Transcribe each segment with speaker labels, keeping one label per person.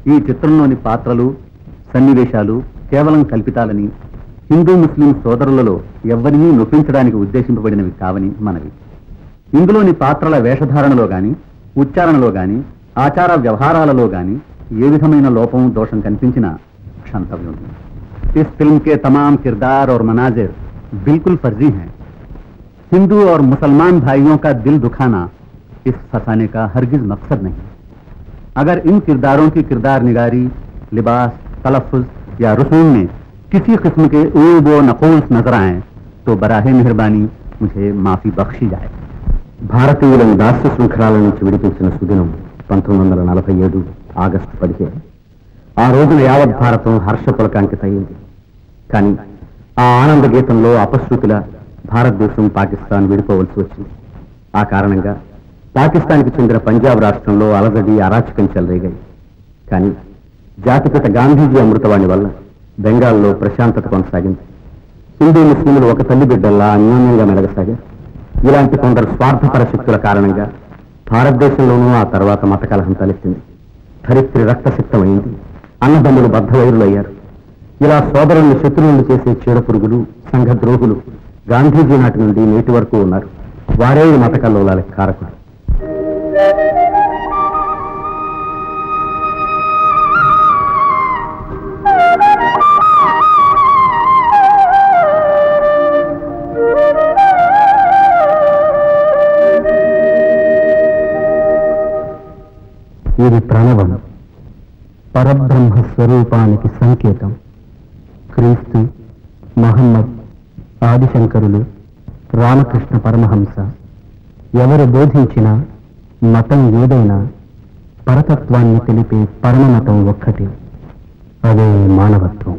Speaker 1: ఈ చిత్రంలోని పాత్రలు సన్నివేశాలు కేవలం కల్పితాలని హిందూ ముస్లిం సోదరులలో ఎవ్వరినీ నొప్పించడానికి ఉద్దేశింపబడినవి కావని మనవి ఇందులోని పాత్రల వేషధారణలో గాని ఉచ్చారణలో గాని ఆచార వ్యవహారాలలో గాని ఏ విధమైన లోపం దోషం కనిపించినా क्षंतव्य इस फिल्म के तमाम किरदार और मनाजिर बिल्कुल फर्जी हैं हिंदू और मुसलमान भाइयों का दिल दुखाना इस फंसाने का हरगिज मकसद नहीं अगर इन किरदारों की किरदार निगारी लिबास तलफ़ुज या रसूम में किसी किस्म के ऊब व नकोस नजर आए तो बराह मेहरबानी मुझे माफी बख्शी जाए
Speaker 2: భారతీయులను దాస్య శృంఖలాల నుంచి విడిపించిన సుదినం పంతొమ్మిది వందల నలభై ఏడు ఆగస్టు పదిహేను ఆ రోజున యావత్ భారతం హర్షపులకాంకితయింది కానీ ఆ ఆనంద గీతంలో అపశృతిలా భారతదేశం పాకిస్తాన్ విడిపోవలసి వచ్చింది ఆ కారణంగా పాకిస్తాన్కి చెందిన పంజాబ్ రాష్ట్రంలో అలజడి అరాచకం చెలరేగాయి కానీ జాతిపిత గాంధీజీ అమృతవాణి వల్ల బెంగాల్లో ప్రశాంతత కొనసాగింది హిందూ ముస్లింలు ఒక తల్లి బిడ్డల్లా అన్యోన్యంగా మెలగసాగారు ఇలాంటి కొందరు స్వార్థపర శక్తుల కారణంగా భారతదేశంలోనూ ఆ తర్వాత మత కలహం తలెత్తింది ధరిత్రి రక్తసిక్తమైంది అన్నదమ్ములు బద్ధవైరులయ్యారు ఇలా సోదరుల్ని శత్రువులు చేసే చీడ పురుగులు సంఘద్రోహులు గాంధీజీ నాటి నుండి నేటి వరకు ఉన్నారు వారే ఈ మత కల్లోలాలకు కారకులు ఇది ప్రణవం పరబ్రహ్మ స్వరూపానికి సంకేతం క్రీస్తు మహమ్మద్ ఆదిశంకరులు రామకృష్ణ పరమహంస ఎవరు బోధించిన మతం ఏదైనా పరతత్వాన్ని తెలిపే పరమమతం ఒక్కటి అదే మానవత్వం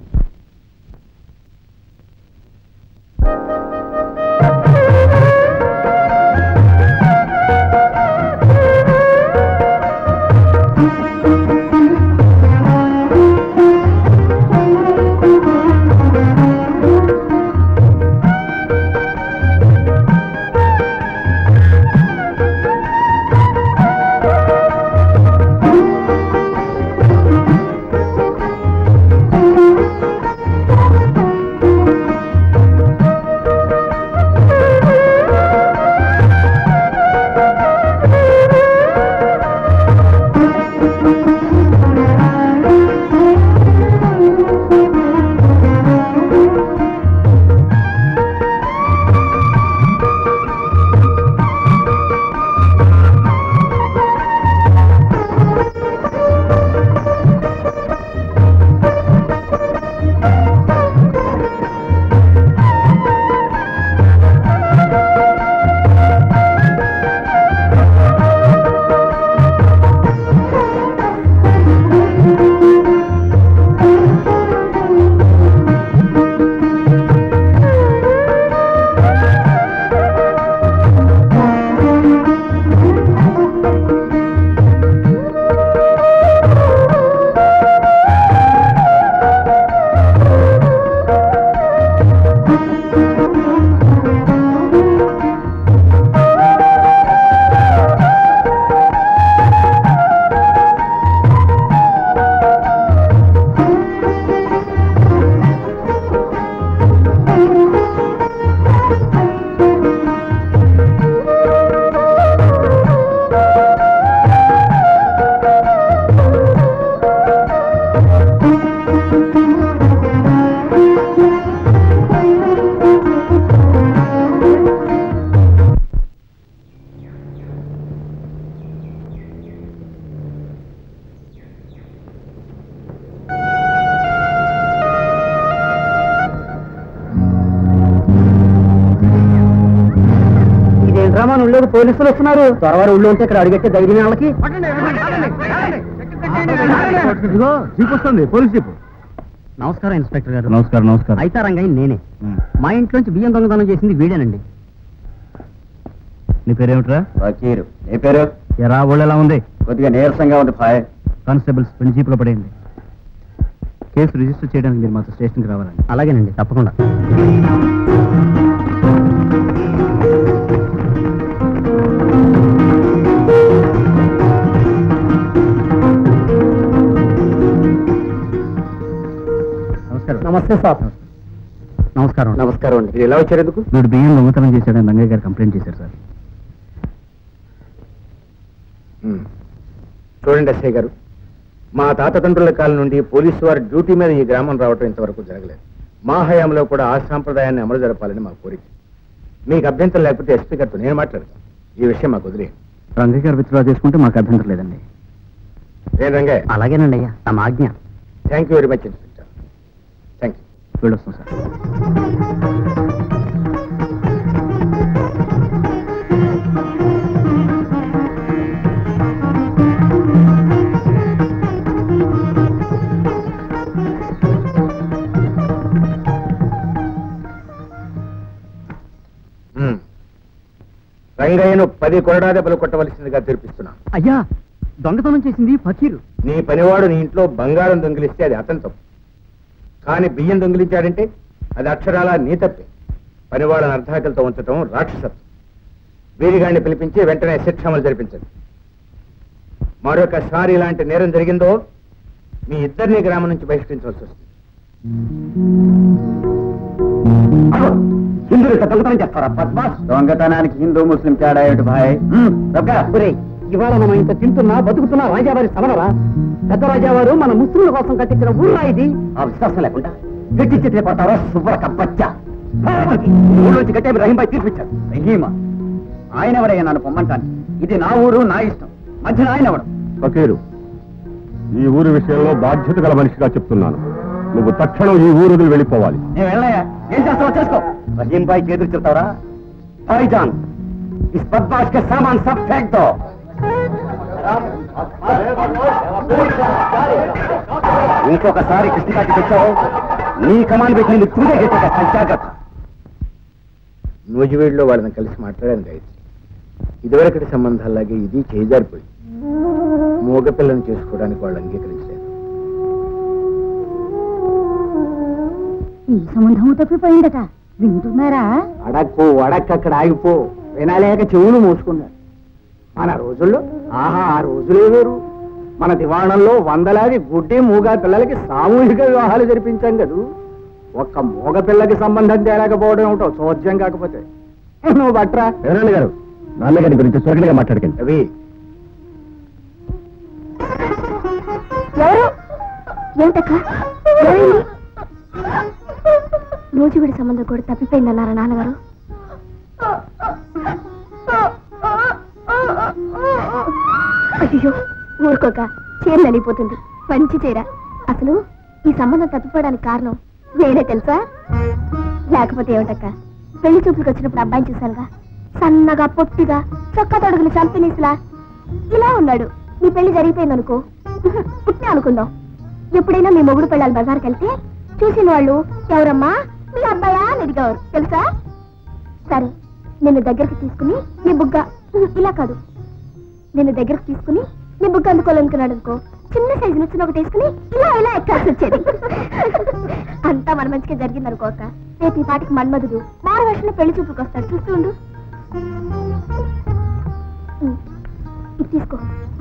Speaker 3: ఇదేం డ్రామా ఉళ్ళోకి పోలీసులు వస్తున్నారు త్వరవారు ఉళ్ళు ఉంటే ఇక్కడ అడిగట్టే ధైర్యం వాళ్ళకి
Speaker 1: ఇదిగో జీప్ వస్తుంది పోలీస్ జీప్
Speaker 3: నమస్కారం ఇన్స్పెక్టర్ గారు
Speaker 1: నమస్కారం నమస్కారం
Speaker 3: అయితే రంగయ్య నేనే మా ఇంట్లోంచి బియ్యం దొంగతనం చేసింది వీడేనండి
Speaker 1: నీ పేరేమిట్రా
Speaker 2: వకీరు ఏ పేరు
Speaker 1: ఎరా ఊళ్ళో ఎలా ఉంది
Speaker 2: కొద్దిగా నీరసంగా ఉంది పాయ్
Speaker 1: కానిస్టేబుల్స్ పెళ్లి జీపులో పడేయండి కేసు రిజిస్టర్ చేయడానికి మీరు మాతో స్టేషన్కి రావాలండి
Speaker 3: అలాగేనండి తప్పకుండా నమస్తే సార్
Speaker 1: నమస్కారం
Speaker 2: నమస్కారం అండి మీరు ఎలా వచ్చారు ఎందుకు
Speaker 1: వీడు బియ్యం దొంగతనం చేశాడని రంగయ్య గారు కంప్లైంట్ చేశారు సార్
Speaker 2: మ్మ్. చూడండి ఎస్ఐ గారు మా తాతతండ్రుల కాలం నుండి పోలీసు వారి డ్యూటీ మీద ఈ గ్రామం రావటం ఇంతవరకు జరగలేదు మా హయాంలో కూడా ఆ సాంప్రదాయాన్ని అమలు జరపాలని మా కోరిక మీకు అభ్యంతరం లేకపోతే ఎస్పీ గారితో నేను మాట్లాడతాను ఈ విషయం మాకు వదిలే
Speaker 1: రంగయ్య గారు విత్డ్రా చేసుకుంటే మాకు అభ్యంతరం లేదండి
Speaker 2: ఏం రంగయ్య
Speaker 1: అలాగేనండి అయ్యా తమ ఆజ్ఞ
Speaker 2: thank you very much inspector thank you
Speaker 1: వెళ్ళొస్తాం సార్
Speaker 2: మ్మ్. రంగయ్యను పది కొరడా దెబ్బలు కొట్టవలసిందిగా తెరిపిస్తున్నాను
Speaker 3: అయ్యా దొంగతనం చేసింది ఫకీరు
Speaker 2: నీ పనివాడు నీ ఇంట్లో బంగారం దొంగిలిస్తే అది అతని తప్పు కానీ బియ్యం దొంగిలించాడంటే అది అక్షరాల నీ తప్పే పనివాళ్ళని అర్ధాకలతో ఉంచటం రాక్షసత్వం వీరిగాడిని పిలిపించి వెంటనే శిక్షమలు జరిపించండి మరొకసారి ఇలాంటి నేరం జరిగిందో మీ ఇద్దరిని గ్రామం నుంచి బహిష్కరించవలసి వస్తుంది
Speaker 3: హిందువులు దొంగతనం చేస్తారా పద్మాస్
Speaker 1: దొంగతనానికి హిందూ ముస్లిం తేడా ఏమిటి భాయ్
Speaker 3: ఇవాళ మనం ఇంత తింటున్నా బతుకుతున్నా రాజావారి సమరరా పెద్ద రాజావారు మన ముస్లింల కోసం కట్టించిన ఊర్రా ఇది ఆ విశ్వాసం లేకుండా గట్టి చెట్లే పడతారా శుభ్ర కబ్బచ్చా ఊళ్ళోంచి కట్టే రహీంబాయి తీర్పిచ్చారు రహీమా ఆయన ఎవరయ్యా నన్ను పొమ్మంటాను ఇది నా ఊరు నా ఇష్టం మధ్యన ఆయన ఎవడు
Speaker 4: ఫకీరు ఈ ఊరి విషయంలో బాధ్యత గల మనిషిగా చెప్తున్నాను నువ్వు తక్షణం ఈ ఊరు వదిలి వెళ్ళిపోవాలి
Speaker 3: నేను వెళ్ళయ్యా ఏం చేస్తావో చేసుకో రహీం బాయ్ చేతులు చెప్తావరా భాईजान इस बदमाश के सामान सब फेंक दो ఇంకొకసారి కృష్ణకాకి తెచ్చావు నీ కమాన్ పెట్టి నేను చూడే జాగ్రత్త
Speaker 2: నూజివీడులో వాళ్ళని కలిసి మాట్లాడాను గాయత్రి ఇదివరకటి సంబంధాలాగే ఇది చేజారిపోయి మూగపిల్లని చేసుకోవడానికి వాళ్ళు అంగీకరించలేదు
Speaker 5: ఈ సంబంధం తప్పిపోయిందట వింటున్నారా
Speaker 3: అడక్కు అడక్కక్కడ ఆగిపో వినలేక చెవులు మూసుకున్నాడు మన రోజుల్లో ఆహా ఆ రోజులే వేరు మన దివాణంలో వందలాది గుడ్డి మూగా పిల్లలకి సామూహిక వివాహాలు జరిపించాం కదూ ఒక్క మూగ పిల్లకి సంబంధం తేలేకపోవడం ఏమిటో చోద్యం కాకపోతే నువ్వు బట్రా
Speaker 4: ఎవరండి గారు నాన్నగారి గురించి సొరకడిగా మాట్లాడకండి
Speaker 2: రవి
Speaker 5: ఎవరు ఏమిటక్క ఏమైంది రోజువిడి సంబంధం కూడా తప్పిపోయిందన్నారా నాన్నగారు అయ్యో ఊరుకోక చీర నలిగిపోతుంది మంచి చీర అసలు ఈ సంబంధం తప్పిపోవడానికి కారణం నేనే తెలుసా లేకపోతే ఏమిటక్క పెళ్లి చూపులకు వచ్చినప్పుడు అబ్బాయిని చూశానుగా సన్నగా పొట్టిగా చొక్కా తొడుగులు చంపినీసులా ఇలా ఉన్నాడు నీ పెళ్లి జరిగిపోయిందనుకో పుట్టిన అనుకుందాం ఎప్పుడైనా మీ మొగుడు పెళ్ళాలి బజార్కి వెళ్తే చూసిన వాళ్ళు ఎవరమ్మా మీ అబ్బాయా అని అడిగేవారు తెలుసా సరే నిన్ను దగ్గరికి తీసుకుని నీ బుగ్గ ఇలా కాదు నిన్ను దగ్గరికి తీసుకుని నీ బుగ్గ అందుకోవాలనుకున్నాడు అనుకో చిన్న సైజు నచ్చిన ఒకటి వేసుకుని ఇలా ఇలా ఎక్కాల్సి వచ్చేది అంతా మన మంచిగా జరిగింది అనుకోక రేపు ఈ పాటికి మన్మధుడు మారు వర్షంలో పెళ్లి చూపులకు వస్తాడు చూస్తూ ఉండు ఉమ్, ఇది తీసుకో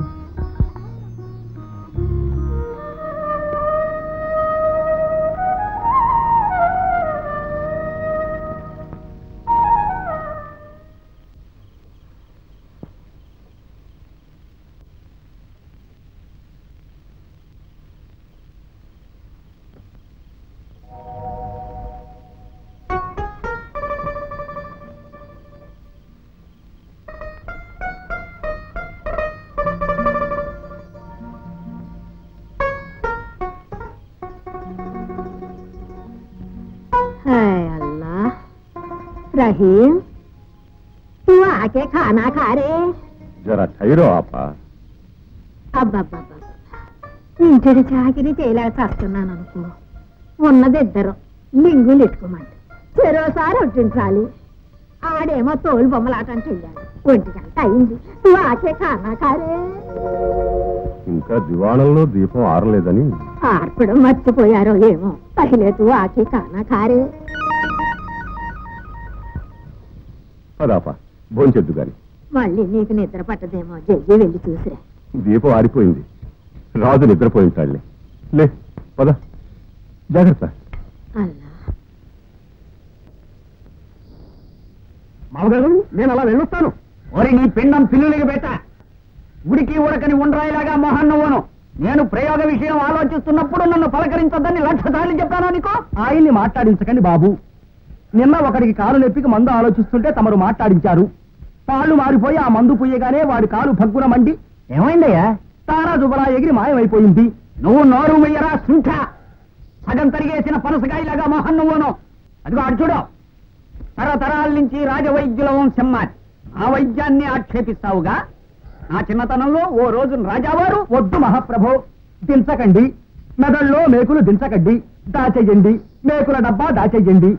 Speaker 6: हाय अल्लाह रहीम तू आके खाना खा रे
Speaker 4: జరా ఠైరో ఆపా
Speaker 6: అబ్బబ్బబ్బబ్బ ఇంటిని చాకిరి చేయలేక చేస్తున్నాను అనుకో ఉన్నది ఇద్దరు లింగులు ఎట్టుకోమంట చెరోసారి వడ్డించాలి ఆడేమో తోలు బొమ్మలాటంటే వెళ్ళాడు ఒంటి గంట అయింది నువ్వు ఆకే ఖానా కారే
Speaker 4: ఇంకా దివాణంలో దీపం ఆరలేదని
Speaker 6: ఆర్పడం మర్చిపోయారో ఏమో పహిలే తూ ఆకే ఖానా కారే
Speaker 4: పదాపా భోంచెద్దు గాని
Speaker 6: మళ్ళీ నీకు నిద్ర పట్టదేమో జల్లి వెళ్ళి చూసిరా
Speaker 4: దీపం ఆరిపోయింది రాజు నిద్రపోయింటాడులే లే పద జాగ్రత్త
Speaker 6: అల్లా
Speaker 3: మామగారు నేను అలా వెళ్ళొస్తాను ఓరి నీ పిండం పిల్లులకి పెట్ట ఉడికి ఉడకని ఉండ్రాయిలాగా మొహన్ నువ్వును నేను ప్రయోగ విషయం ఆలోచిస్తున్నప్పుడు నన్ను పలకరించొద్దని లక్ష సార్లు చెప్పాను నీకు ఆయన్ని మాట్లాడించకండి బాబు నిన్న ఒకడికి కాలు నొప్పికి మందు ఆలోచిస్తుంటే తమరు మాట్లాడించారు పాలు మారిపోయి ఆ మందు పుయ్యగానే వాడి కాలు భగ్గున మండి ఏమైందయ్యా తారా జుబలా ఎగిరి మాయమైపోయింది నువ్వు నోరు మెయ్యరా సుంఠ సగం తరిగేసిన పనసకాయలాగా మొహన్ నువ్వును అదిగో అడు చూడు తరతరాల నుంచి రాజవైద్యుల వంశం మాది ఆ వైద్యాన్ని ఆక్షేపిస్తావుగా నా చిన్నతనంలో ఓ రోజు రాజావారు వద్దు మహాప్రభు దించకండి మెదళ్ళలో మేకులు దించకండి దాచేయండి మేకుల డబ్బా దాచేయండి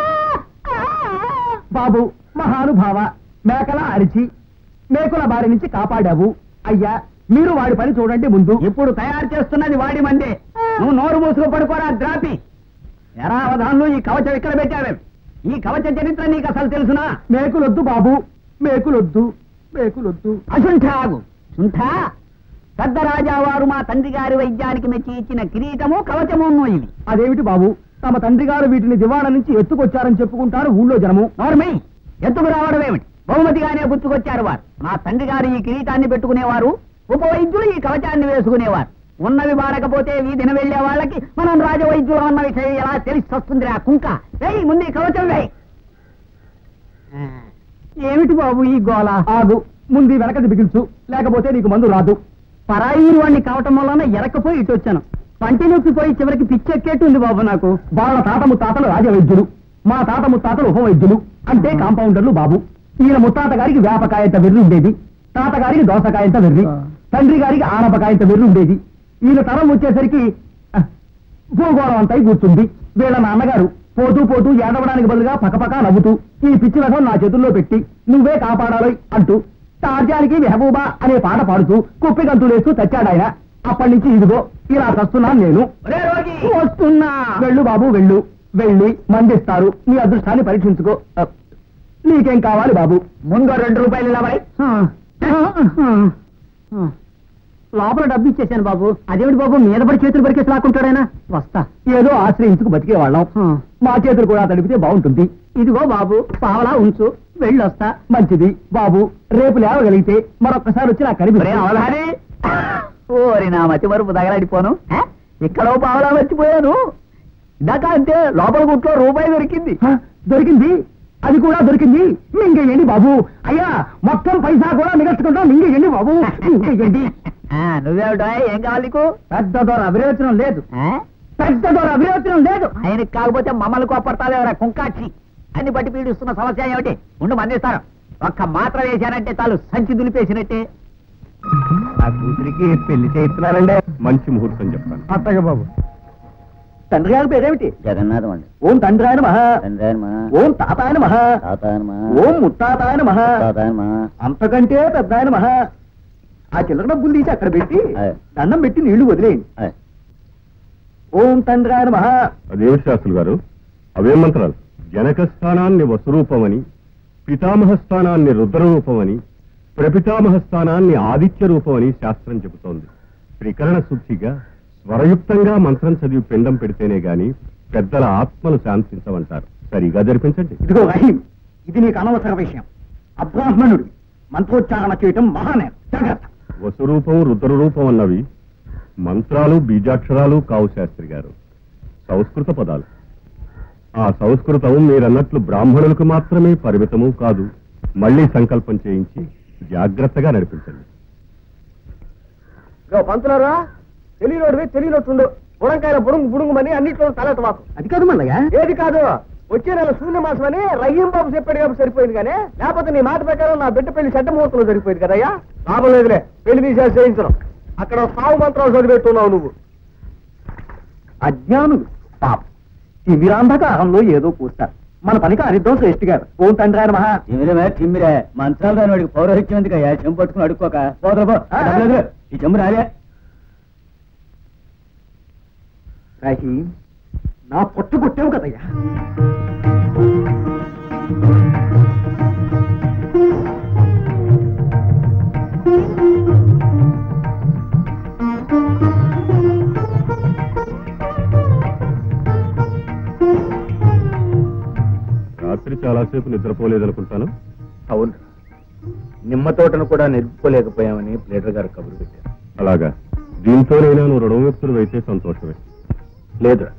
Speaker 3: బాబు మహానుభావ మేకల అరిచి మేకుల బారి నుంచి కాపాడావు అయ్యా మీరు వాడి పని చూడండి ముందు ఇప్పుడు తయారు చేస్తున్నది వాడి మందే నువ్వు నోరు మూసుకు పడుకోరా ద్రాపి ఎరా అవధాన్లు ఈ కవచం ఇక్కడ పెట్టావే ఈ కవచ చరిత్ర నీకు అసలు తెలుసునా మేకులొద్దు బాబు మేకులొద్దు మేకులొద్దు అసుంఠాగు సుంఠ పెద్ద రాజావారు మా తండ్రి గారి వైద్యానికి మెచ్చి ఇచ్చిన కిరీటము కవచము ఇది అదేమిటి బాబు తమ తండ్రి గారు వీటిని దివాణ నుంచి ఎత్తుకొచ్చారని చెప్పుకుంటారు ఊళ్ళో జనము నార్మై ఎత్తుకు రావడం ఏమిటి బహుమతిగానే గుర్తుకొచ్చారు వారు మా తండ్రి గారు ఈ కిరీటాన్ని పెట్టుకునేవారు ఉపవైద్యులు ఈ కవచాన్ని వేసుకునేవారు ఉన్నవి వాడకపోతే వీధిన వెళ్లే వాళ్ళకి మనం రాజవైద్యులు అన్న విషయం ఎలా తెలిసి వస్తుంది ఆ కుంక వేయి ముందు ఈ కవచం వేయి ఏమిటి బాబు ఈ గోల ఆగు ముందు ఈ వెనకది బిగించు లేకపోతే నీకు మందు రాదు పరాయి వాడిని కావటం వలన ఎరకపోయి ఇటు వచ్చాను పంటి నొప్పి పోయి చివరికి పిచ్చెక్కేట్టుంది బాబు నాకు వాళ్ళ తాత ముత్తాతలు రాజవైద్యులు మా తాత ముత్తాతలు ఉపవైద్యులు అంటే కాంపౌండర్లు బాబు ఈయన ముత్తాత గారికి వేపకాయంత వెర్రి ఉండేది తాతగారికి దోసకాయంత వెర్రి తండ్రి గారికి ఆనపకాయంత వెర్రి ఉండేది ఈయన తరం వచ్చేసరికి ఆ, భూగోళం అంతా కూర్చుంది వీళ్ళ నాన్నగారు పోతూ పోతూ ఏడవడానికి బదులుగా పకపక నవ్వుతూ ఈ పిచ్చి రథం నా చేతుల్లో పెట్టి నువ్వే కాపాడాలి అంటూ తార్జానికి మెహబూబా అనే పాట పాడుతూ కుప్పి గంతులేస్తూ చచ్చాడాయన అప్పటి నుంచి ఇదిగో ఇలా చస్తున్నాను నేను వస్తున్నా వెళ్ళు బాబు వెళ్ళు వెళ్ళి మందిస్తారు నీ అదృష్టాన్ని పరీక్షించుకో అ, నీకేం కావాలి బాబు ముందు రెండు రూపాయలు ఇలా పడి. లోపల డబ్బు ఇచ్చేసాను బాబు అదేమిటి బాబు మీద పడి చేతులు పరికేసి లాక్కుంటాడైనా వస్తా ఏదో ఆశ్రయించుకు బతికే వాళ్ళం మా చేతులు కూడా తడిపితే బాగుంటుంది ఇదిగో బాబు పావలా ఉంచు వెళ్ళొస్తా మంచిది బాబు రేపు లేవగలిగితే మరొక్కసారి వచ్చి నాకు కనిపిస్తుంది ఓరి నా మతి వరకు తగలాడిపోను ఇక్కడో పావలా మర్చిపోయాను ఇందాక అంటే లోపల గుట్లో రూపాయి దొరికింది దొరికింది అది కూడా దొరికింది మింగేయండి బాబు అయ్యా మొత్తం పైసా కూడా మిగల్చుకుంటాం మింగేయండి బాబు మింగేయండి నువ్వేమిటా ఏం కావాలి నీకు పెద్ద దొర అభిరోచనం లేదు పెద్ద దొర అభిరోచనం లేదు ఆయనకి కాకపోతే మమ్మల్ని కోపడతాదేవరా కుంకాక్షి అన్ని బట్టి పీడిస్తున్న సమస్య ఏమిటి ఉండు మందిస్తారు ఒక్క మాత్ర వేశానంటే చాలు సంచి దులిపేసినట్టే ఆ కూతురికి పెళ్లి చేస్తున్నారండి
Speaker 4: మంచి ముహూర్తం చెప్తాను
Speaker 3: అత్తగా బాబు తండ్రి గారి పేరేమిటి
Speaker 2: జగన్నాథం అండి
Speaker 3: ఓం తండ్రి ఆయన మహా
Speaker 2: తండ్రి ఆయన మా
Speaker 3: ఓం తాత ఆయన మహా
Speaker 2: తాత ఆయన మా
Speaker 3: ఓం ముత్తాత ఆయన మహా
Speaker 2: తాత ఆయన మా
Speaker 3: అంతకంటే పెద్ద ఆయన మహా ఆ చిల్లర డబ్బులు తీసి అక్కడ పెట్టి
Speaker 2: ఆయ్.
Speaker 3: దండం పెట్టి నీళ్లు వదిలేయండి
Speaker 2: ఆయ్.
Speaker 3: ఓం తండ్రి ఆయన మహా
Speaker 4: అదేమిటి శాస్త్రులు గారు అవే మంత్రాలు జనక స్థానాన్ని వసురూపమని పితామహ స్థానాన్ని రుద్రరూపమని ప్రపితామహ స్థానాన్ని ఆదిత్య రూపమని శాస్త్రం చెబుతోంది త్రికరణ శుద్ధిగా స్వరయుక్తంగా మంత్రం చదివి పిండం పెడితేనే గాని పెద్దల ఆత్మలు శాంతించవంటారు సరిగా జరిపించండి
Speaker 3: ఇదిగో రహీం ఇది నీకు అనవసర విషయం అబ్రాహ్మణుడి మంత్రోచ్చారణ చేయటం మహానేరం జాగ్రత్త
Speaker 4: వసురూపం రుద్రరూపం అన్నవి మంత్రాలు బీజాక్షరాలు కావు శాస్త్రి గారు సంస్కృత పదాలు ఆ సంస్కృతం మీరన్నట్లు బ్రాహ్మణులకు మాత్రమే పరిమితము కాదు మళ్ళీ సంకల్పం చేయించి జాగ్రత్తగా నడిపించండి
Speaker 3: పంతులారా తెలియనోడివి తెలియనట్టుండు బుడంకాయల బుడుంగు బుడుంగుమని అన్నిట్లో తలట మాకు అది కాదు మల్లయ్య ఏది కాదు వచ్చే నెల శూన్యమాసం అని రయ్యం బాబు చెప్పాడు కాబట్టి సరిపోయింది కానీ లేకపోతే నీ మాట ప్రకారం నా బిడ్డ పెళ్లి చెడ్డ ముహూర్తంలో సరిపోయింది కదయ్యా లాభం లేదులే పెళ్లి తీసేసి చేయించడం అక్కడ సాగు మంత్రాలు చదివెట్టున్నావు నువ్వు అజ్ఞానులు పాపం ఈ వీరాంధకారంలో ఏదో కూస్తారు మన పనికి అనిద్దాం శ్రేష్ఠి గారు ఓం తండ్రి ఆయన మహా
Speaker 2: తిమిరమే తిమ్మిరే మంత్రాలు రాని వాడికి పౌరహిత్యం ఎందుకయ్యా చెంపు పట్టుకుని అడుక్కోక పోదురు పో
Speaker 3: ఆ,
Speaker 2: డబ్బులు వదిలు. ఈ చెంబు రాలే
Speaker 3: రహీం నా పొట్టు కొట్టావు కదయ్యా
Speaker 4: ఎంతసేపు నిద్రపోలేదనుకుంటాను
Speaker 3: అవును నిమ్మ తోటను కూడా నిలుపుకోలేకపోయామని ప్లేటర్ గారు కబురు పెట్టారు
Speaker 4: అలాగా దీంతోనైనా నువ్వు రుణవ్యక్తులు అయితే సంతోషమే
Speaker 3: లేదురా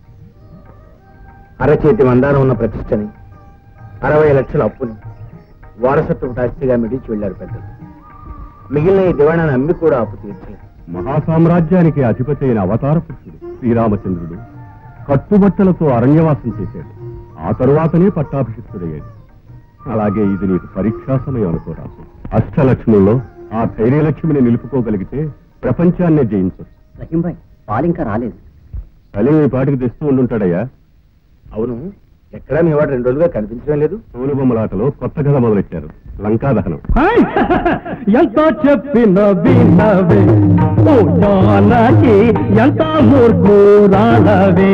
Speaker 3: అరచేతి మందానం ఉన్న ప్రతిష్టని అరవై లక్షల అప్పుని వారసత్వ ఆస్తిగా మిడిచి వెళ్లారు పెద్దలు మిగిలిన ఈ దివాణాన్ని అమ్మి కూడా అప్పు తీర్చలేదు
Speaker 4: మహాసామ్రాజ్యానికి అధిపతి అయిన అవతార పురుషుడు శ్రీరామచంద్రుడు కట్టుబట్టలతో అరణ్యవాసం చేశాడు ఆ తరువాతనే పట్టాభిషిక్తుడయ్యాడు అలాగే ఇది నీకు పరీక్షా సమయం అనుకోరాసు అష్టలక్ష్ముల్లో ఆ ధైర్యలక్ష్మిని నిలుపుకోగలిగితే ప్రపంచాన్నే జయించవచ్చు
Speaker 3: రహీంభాయ్ పాలు ఇంకా రాలేదు
Speaker 4: సలీం ఈ పాటికి తెస్తూ ఉండుంటాడయ్యా
Speaker 3: అవును ఎక్కడా మీ వాడు రెండు రోజులుగా కనిపించడం లేదు
Speaker 4: తోలుబొమ్మలాటలో కొత్త కథ మొదలెట్టారు లంకా దహనం
Speaker 7: ఎంత చెప్పిన వినవే ఓ జానకి ఎంత మూర్ఖురాలవే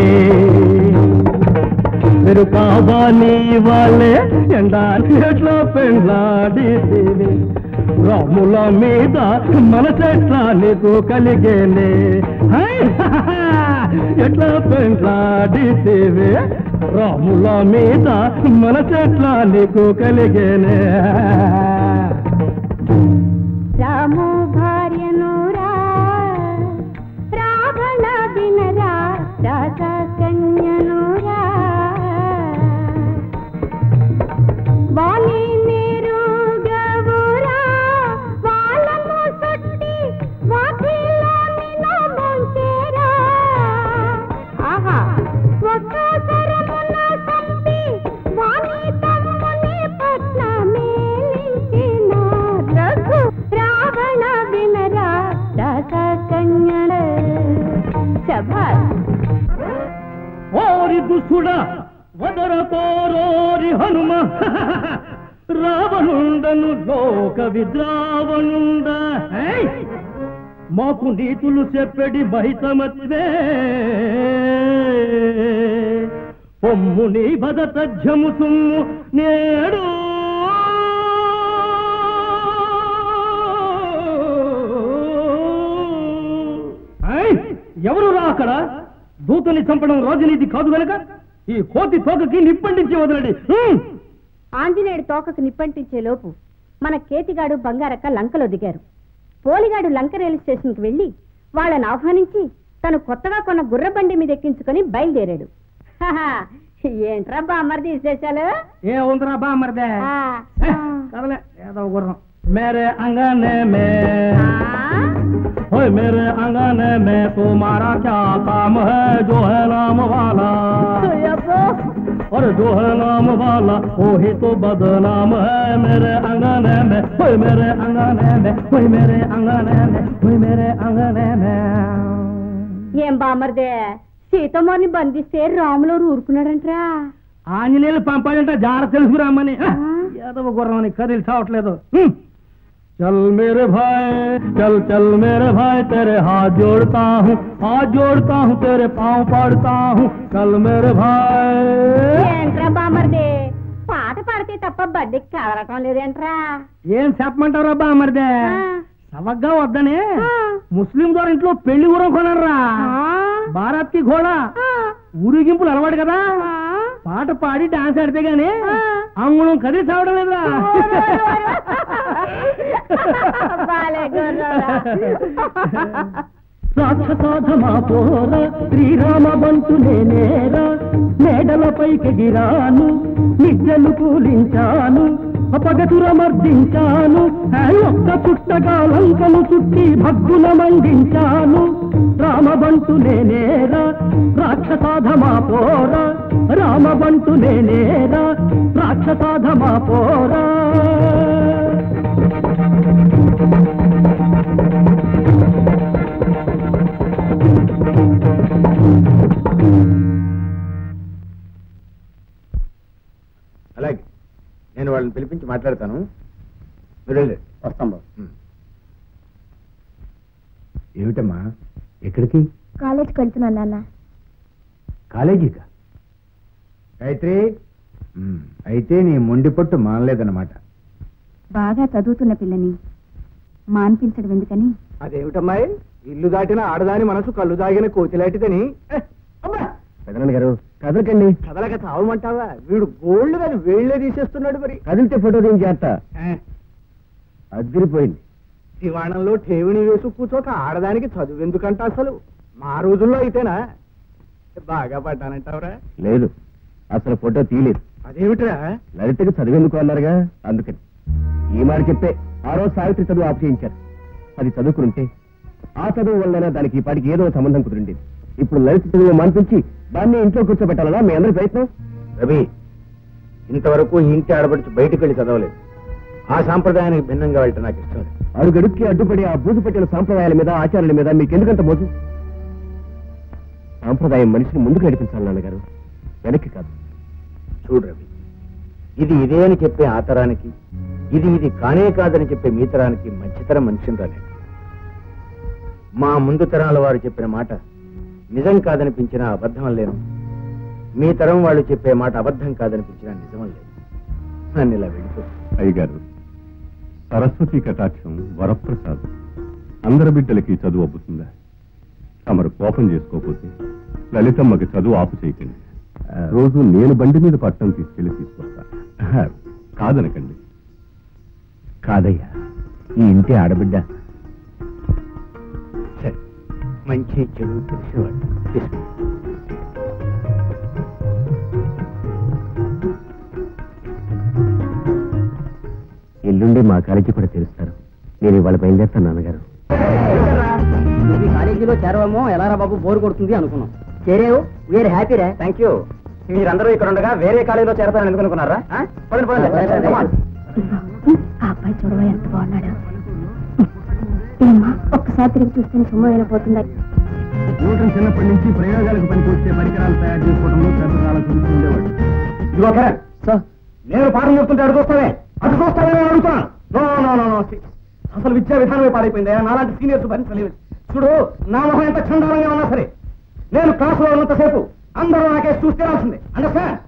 Speaker 7: మీరు కావాని వాళ్ళే ఎండాని ఎట్లా పెండ్లాడితివి రాముల మీద మనసెట్లా నీకు కలిగేనే హై! ఎట్లా పెండ్లాడితివి రాముల మీద మనసెట్లా నీకు కలిగేనే
Speaker 6: రాము భార్యను రా రావణ వినరా రాజ కన్యను రా వాలి నీరు గవురా వాళ్ళను సుట్టి వాకిలోని ముంచేరా ఆహా ఒక్క సరమున సంపి వాణి తమ్ముని పట్ల మేలించిన రఘు రావణ వినరా రస కన్యడ శభాష్
Speaker 7: ఓరి దుసుడ వదర కోరోరి హనుమ రావణుండను లోక విద్రావణుండ ఏయ్! మాకు నీతులు చెప్పడి బహితమత్వే పొమ్ముని బద తజ్జము సుమ్ము నేడు ఏయ్! ఎవరు రా అక్కడ దూతని చంపడం రాజనీతి కాదు గనక ఈ కోతి తోకకి నిప్పండించి వదలడి హ్మ్!
Speaker 6: ఆంజనేయుడు తోకకు నిప్పంటించే లోపు మన కేతిగాడు బంగారక్క లంకలో దిగారు పోలిగాడు లంక రైలు స్టేషన్కి వెళ్లి వాళ్ళని ఆహ్వానించి తను కొత్తగా కొన్న గుర్రబండి మీద ఎక్కించుకొని బయలుదేరాడు హహా, ఏంట్రా బామ్మర్ది విశేషాలు
Speaker 7: ఏ ఉందిరా బా మరిదే
Speaker 6: ఆ,
Speaker 7: హే, కదలే ఏదో గుర్రం మేరే అంగనే మే ओए मेरे अंगने में तुम्हारा क्या काम है जो है नाम वाला
Speaker 6: అబ్బో,
Speaker 7: और जो है नाम वाला वो ही तो बदनाम है मेरे अंगने में ओए मेरे अंगने में ओए मेरे अंगने में ओए मेरे अंगने में
Speaker 6: ఏం బామ్మర్దే సీతమ్మని బంధిస్తే రాములో ఊరుకున్నాడంట్రా
Speaker 7: ఆంజనేయులు పంపాడంటే జార తెలుసుకురామని ఏదో గుర్రం అని కదిలి చావట్లేదు హ్మ్. चल मेरे भाई चल चल मेरे भाई तेरे हाथ जोड़ता हूँ हाथ जोड़ता हूँ तेरे पाँव पड़ता हूँ चल मेरे भाई
Speaker 6: ఏంట్రా బామ్మర్దే పాట పాడితే తప్ప బడ్డీకి కదలటం లేదేంట్రా
Speaker 7: ఏం చెప్పమంటారు అబ్బా మరిదే
Speaker 6: ఆ,
Speaker 7: సవగ్గా వద్దనే
Speaker 6: ఆ,
Speaker 7: ముస్లిం గారి ఇంట్లో పెళ్లి గురం కొనరా
Speaker 6: ఆ,
Speaker 7: భారత్కి కూడా
Speaker 6: ఆ,
Speaker 7: ఊరేగింపులు అలవాడు కదా
Speaker 6: ఆ.
Speaker 7: పాట పాడి డాన్స్ ఆడితే గానీ
Speaker 6: ఆ.
Speaker 7: అంగుళం కదిలి చావడం లేదా
Speaker 6: బాలే గుర్రంరా.
Speaker 7: రాక్షసాధమా పోర శ్రీరామ బంటు నేనేరా మేడలపైకి గిరాను నిద్రలు కూలించాను అపగతురమర్దించాను ఆ ఒక్క చుట్టగా లంకను చుట్టి భగ్గున మండించాను రామబంటు నేనేరా రాక్షసాధమా పోరా రామబంటు నేనేరా రాక్షసాధమా పోరా
Speaker 3: అలాగే నేను వాళ్ళని పిలిపించి మాట్లాడతాను మీరు వెళ్ళండి.
Speaker 2: వస్తాం బాబు
Speaker 3: ఉమ్. ఏమిటమ్మా ఎక్కడికి
Speaker 5: కాలేజ్కి వెళ్తున్నాను నాన్న
Speaker 3: కాలేజీకా గాయత్రి ఉమ్, అయితే నీ మొండి పట్టు మానలేదన్నమాట
Speaker 5: బాగా చదువుతున్న పిల్లని మాన్పించడం ఎందుకని
Speaker 3: అదేమిటమ్మాయి ఇల్లు దాటిన ఆడదాని మనసు కళ్ళు దాగిన కోతిలాంటిదని ఏ, అమ్మా!
Speaker 2: పెదనాన్న గారు కదలకండి
Speaker 3: కదలక చావమంటావా వీడు గోల్డ్ కానీ వేళ్లే తీసేస్తున్నాడు మరి
Speaker 2: కదిలితే ఫోటో దీని చేత అదిరిపోయింది
Speaker 3: దివాణంలో ఠేవిని వేసు కూర్చోక ఆడదానికి చదువు ఎందుకంట అసలు మా రోజుల్లో అయితేనా బాగా పడ్డానంటావురా
Speaker 2: లేదు అసలు ఫోటో తీయలేదు
Speaker 3: అదేమిట్రా
Speaker 2: లలితకి చదివేందుకు అన్నారుగా అందుకని ఈ మాట చెప్పే ఆ రోజు సావిత్రి చదువు ఆపు చేయించారు అది చదువుకుంటే ఆ చదువు వల్లైనా దానికి ఈ పాటికి ఏదో సంబంధం కుదిరిండేది ఇప్పుడు లలిత చదువు మాన్పించి దాన్ని ఇంట్లో కూర్చోబెట్టాలనా మీ అందరి ప్రయత్నం
Speaker 3: రవి ఇంతవరకు ఈ ఇంటి ఆడబడిచి బయటికి వెళ్ళి చదవలేదు ఆ సాంప్రదాయానికి భిన్నంగా వెళ్ళటం నాకు ఇష్టం లేదు
Speaker 2: అడుగడుక్కి అడ్డుపడి ఆ బూజు పెట్టిన సాంప్రదాయాల మీద ఆచారాల మీద మీకు ఎందుకంత మోజు సాంప్రదాయం మనిషిని ముందుకు నడిపించాలి నాన్నగారు వెనక్కి కాదు
Speaker 3: చూడు రవి ఇది ఇదే అని చెప్పే ఆ తరానికి ఇది ఇది కానే కాదని చెప్పే మీ తరానికి మధ్యతరం మనిషిని రాలేదు మా ముందు తరాల వారు చెప్పిన మాట నిజం కాదనిపించిన అబద్ధం లేను మీ తరం వాళ్ళు చెప్పే మాట అబద్ధం కాదనిపించిన నిజం లేదు నన్ను ఇలా వెళ్ళిపో
Speaker 4: అయ్యగారు సరస్వతి కటాక్షం వరప్రసాదం అందరి బిడ్డలకి చదువు అబ్బుతుందా తమరు కోపం చేసుకోకపోతే లలితమ్మకి చదువు ఆపు చేయకండి రోజు నేను బండి మీద పట్టణం తీసుకెళ్లి తీసుకొస్తా కాదనకండి
Speaker 3: కాదయ్యా ఈ ఇంటి ఆడబిడ్డ సరే మంచి చెడు తెలిసేవాడు తీసుకో
Speaker 2: ఎల్లుండి మా కాలేజీ కూడా తెరుస్తారు నేను ఇవాళ బయలుదేరుతాను నాన్నగారు
Speaker 3: ఈ కాలేజీలో చేరవేమో ఎలారా బాబు బోర్ కొడుతుంది అనుకున్నాం చేరేవు we are happy thank you మీరందరూ ఇక్కడ ఉండగా వేరే కాలేజీలో చేరతారని ఎందుకు అనుకున్నారా ఆ? పదండి, పదండి. Come on.
Speaker 5: ఆ అబ్బాయి చూడవా ఎంత బాగున్నాడు ఏమ్మా ఒక్కసారి తిరిగి చూస్తే సొమ్ము వెళ్ళిపోతుంది
Speaker 2: న్యూటన్ చిన్నప్పటి నుంచి ప్రయోగాలకు పనికొచ్చే పరికరాలు తయారు చేసుకోవడంలో పెద్ద ఆలోచన ఉండేవాడు
Speaker 3: ఇదిగో కిరణ్ సార్ నేను పాఠం చెప్తుంటే అడుగు చూస్తానే అటు చూస్తానే నేను అడుగుతున్నాను నో నో నో నో అసలు విద్యా విధానమే పాడైపోయింది నాలాంటి సీనియర్స్ భరించలేదు చూడు నా మొహం ఎంత చండాలంగా ఉన్నా సరే నేను క్లాసులో ఉన్నంతసేపు అందరూ నాకే చూస్తే రాల్సిందే అండర్స్టాండ్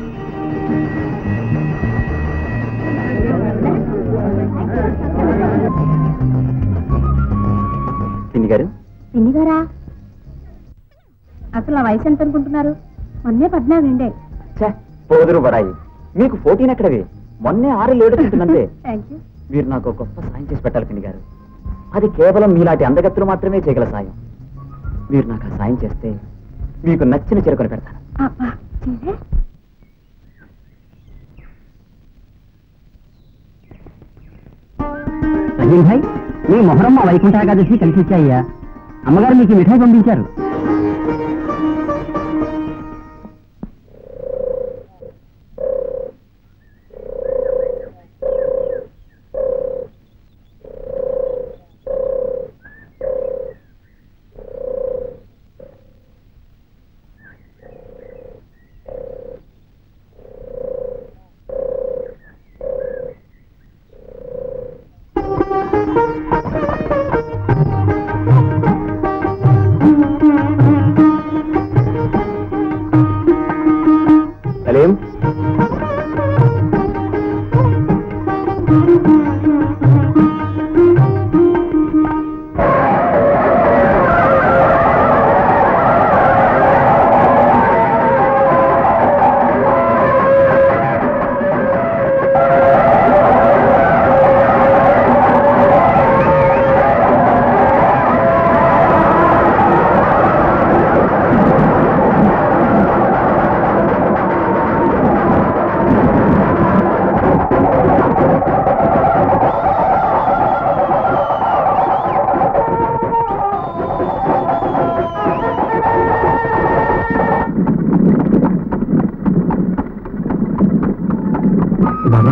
Speaker 2: పిండి గారు
Speaker 5: ఎన్నిగారా అసలు ఆ వయసు ఎంత అనుకుంటున్నారు మొన్నే పద్నాలుగు
Speaker 2: పోదురు బడాయి మీకు ఫోర్టీన్ ఎక్కడవి మొన్నే ఆరు లేడు తింటుందంతే
Speaker 5: థ్యాంక్ యూ
Speaker 2: మీరు నాకు గొప్ప సాయం చేసి పెట్టాలి పిండి గారు అది కేవలం మీలాంటి అందగత్తులు మాత్రమే చేయగల సాయం మీరు నాకు ఆ సాయం చేస్తే మీకు నచ్చిన చెరుకొని పెడతాను
Speaker 5: అబ్బా చీరే
Speaker 3: రజీన్ భాయ్ మీ మొహరమ్మ వైకుంఠ ఏకాదశి కలిసి వచ్చాయ్యా అమ్మగారు మీకు మిఠాయి పంపించారు
Speaker 2: సలీం
Speaker 3: బాబా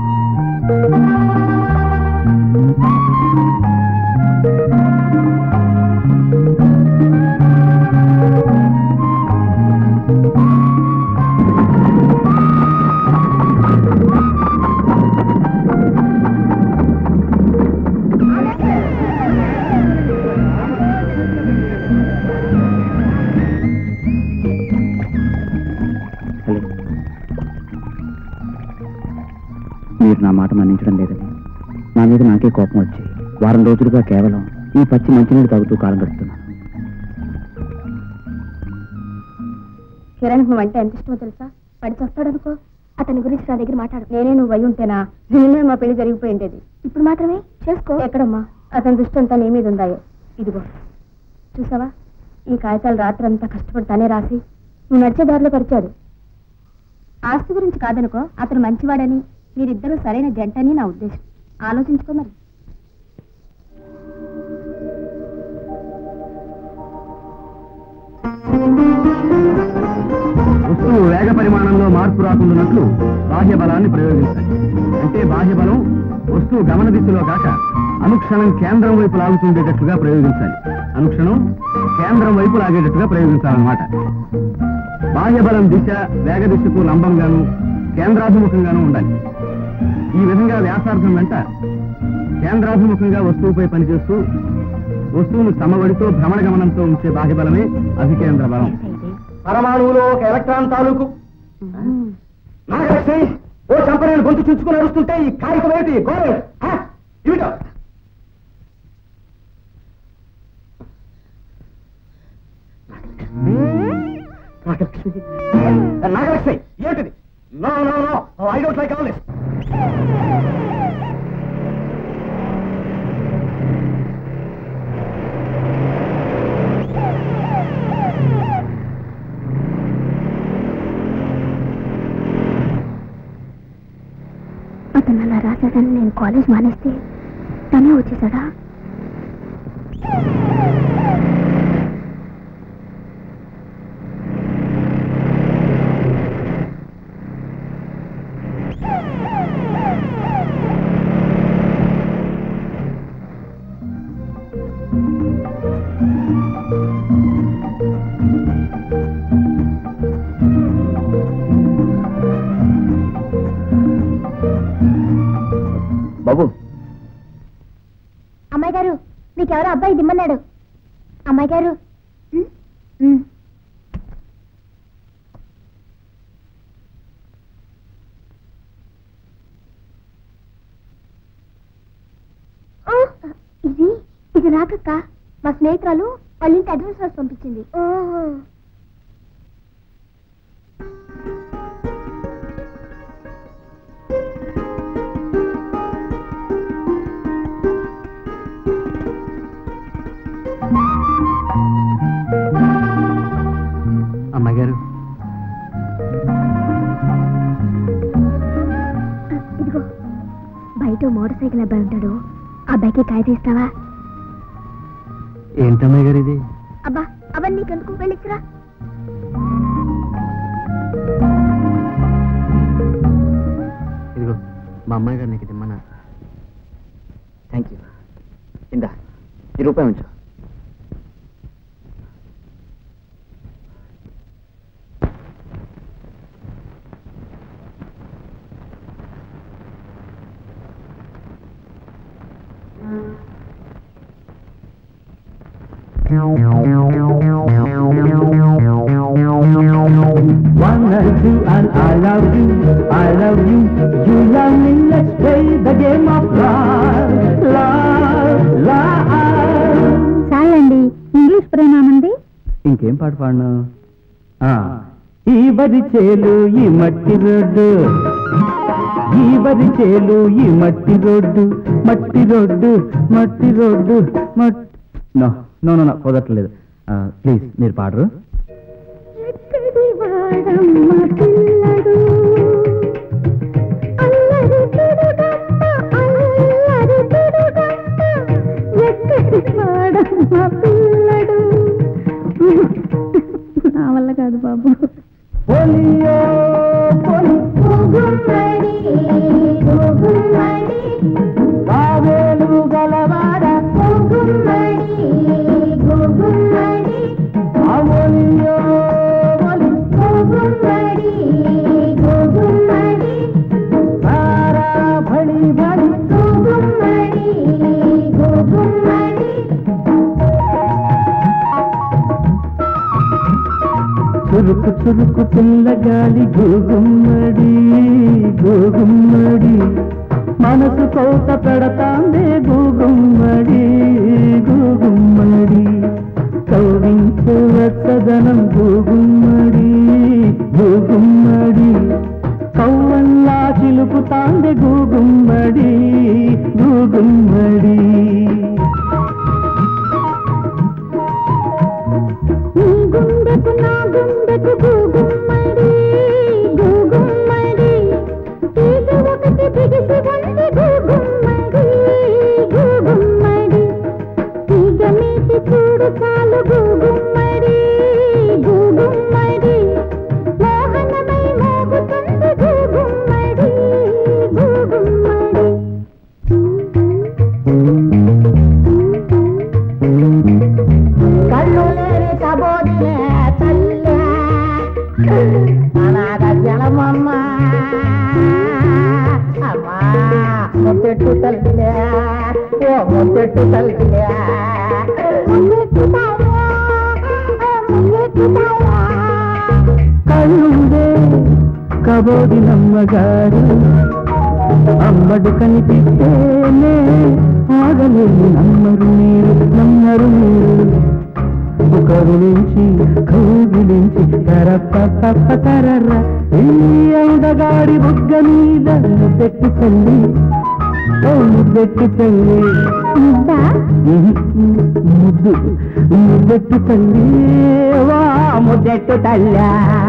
Speaker 3: మీరు నా మాట మన్నించడం లేదని నా మీద నాకే కోపం వచ్చి వారం రోజులుగా కేవలం ఈ పచ్చి మంచినీళ్ళు తాగుతూ కాలం గడుపుతున్నాను
Speaker 5: కిరణ్ నువ్వు అంటే ఎంత ఇష్టమో తెలుసా పడి చస్తాడనుకో అతని గురించి నా దగ్గర మాట్లాడు నేనే నువ్వు అయి ఉంటేనా నేనే మా పెళ్లి జరిగిపోయిండేది ఇప్పుడు మాత్రమే చేసుకో ఎక్కడమ్మా అతని దృష్టి అంతా నీ మీద ఉందాయో ఇదిగో చూసావా ఈ కాగితాలు రాత్రంతా కష్టపడి తనే రాసి నువ్వు నడిచే దారిలో పరిచాడు ఆస్తి గురించి కాదనుకో అతను మంచివాడని మీరిద్దరూ సరైన జంటని నా ఉద్దేశం ఆలోచించుకో మరి
Speaker 2: వస్తువు వేగ పరిమాణంలో మార్పు రాకుండానట్లు బాహ్య బలాన్ని ప్రయోగించాలి అంటే బాహ్య బలం వస్తువు గమన దిశలో కాక అనుక్షణం కేంద్రం వైపు లాగుతుండేటట్లుగా ప్రయోగించాలి అనుక్షణం కేంద్రం వైపు లాగేటట్టుగా ప్రయోగించాలన్నమాట బాహ్య బలం దిశ వేగ దిశకు లంబంగాను కేంద్రాభిముఖంగాను ఉండాలి ఈ విధంగా వ్యాసార్థం వెంట కేంద్రాభిముఖంగా వస్తువుపై పనిచేస్తూ వస్తువును సమవడితో భ్రమణ గమనంతో ఉంచే బాహ్య బలమే అధికేంద్ర బలం
Speaker 3: పరమాణువులో ఒక ఎలక్ట్రాన్ తాలూకు నాగలక్ష్మి ఓ చంపనేని గొంతు చుంచుకుని నడుస్తుంటే ఈ కాగితం ఏంటి గోరే ఇవిటో నాగలక్ష్మి నాగలక్ష్మి ఏంటిది no no no I don't like all this
Speaker 5: అతను అలా రాశాడని నేను కాలేజ్ మానేస్తే తనే వచ్చేసాడా
Speaker 2: బాబు
Speaker 5: అమ్మాయి గారు మీకెవరో అబ్బాయి దిమ్మన్నాడు అమ్మాయి గారు ఉమ్, ఉమ్. ఓ, ఇది ఇది రాకక్క మా స్నేహితురాలు వాళ్ళ ఇంటి అడ్రస్ రాసి పంపించింది ఓహో
Speaker 2: అమ్మాయి గారు
Speaker 5: ఇదిగో బయట మోటార్ సైకిల్ అబ్బాయి ఉంటాడు ఆ అబ్బాయికి కాయ తీస్తావా
Speaker 2: ఏంటమ్మాయి గారు ఇది
Speaker 5: అబ్బా అవన్నీ నీకెందుకు వెళ్ళిచ్చిరా
Speaker 2: ఇదిగో మా అమ్మాయి గారు నీకు తిమ్మన్నారు థ్యాంక్ యూ ఇందా ఈ రూపాయి ఉంచు
Speaker 7: One and two and I love you, I love you, you love me, let's play the game of love, love, love.
Speaker 5: చాలండి ఇంగ్లీష్ ప్రేమామంది
Speaker 2: ఇంకేం పాట పాడను
Speaker 7: ఈ వరి చేలు ఈ మట్టి రోడ్డు ఈ వరి చేలు ఈ మట్టి రోడ్డు మట్టి రోడ్డు మట్టి రోడ్డు మట్టి
Speaker 2: నో నో నో కుదరట్లేదు ప్లీజ్ మీరు పాడరు
Speaker 5: ఎక్కడి వాడమ్మ పిల్లడు అల్లరి పిడుగమ్మ అల్లరి పిడుగమ్మ ఎక్కడి వాడమ్మ పిల్లడు నా వల్ల కాదు బాబు
Speaker 7: పోలియో పోలి కావేలు గలవాడ ఆ పోలియో పోలి సారా బడి బడి చురుకు చురుకు పిల్లగాలి గోగుమ్మడి గోగుమ్మడి మనసు కోత పెడతాందే గోగుమ్మడి గోగుమ్మడి కౌరించు వెచ్చదనం గోగుమ్మడి గూగుమ్మడి గూగుమ్మడి
Speaker 5: నీ గుండెకు నా గుండెకు గూగుమ్మడి గూగుమ్మడి తీగ ఒకటి బిగిసి ఉంది గూగుమ్మడి గూగుమ్మడి తీగ మీటి చూడు చాలు గూగుమ్మడి గూగుమ్మడి మోహనమై మోగుతుంది గూగుమ్మడి గూగుమ్మడి కళ్ళు లేని కబోదిలే తల్లే అనాగ జలమమ్మ అమ్మా ముద్దెట్టు తల్లిలే ఓ ముద్దెట్టు తల్లిలే
Speaker 7: కళ్ళుండే కబోది నమ్మగారు అమ్మడు కనిపిస్తేనే ఆగలేదు నమ్మరు మీరు నమ్మరు మీరు కరుణించి కౌగిలించి తరప్ప తరర ఈ అందగాడి బుగ్గ మీద ముద్దెట్టి తల్లి ఓ ముద్దెట్టి తల్లి ముద్దు ముద్దెట్టి తల్లి వా ముద్దెట్టు తల్లి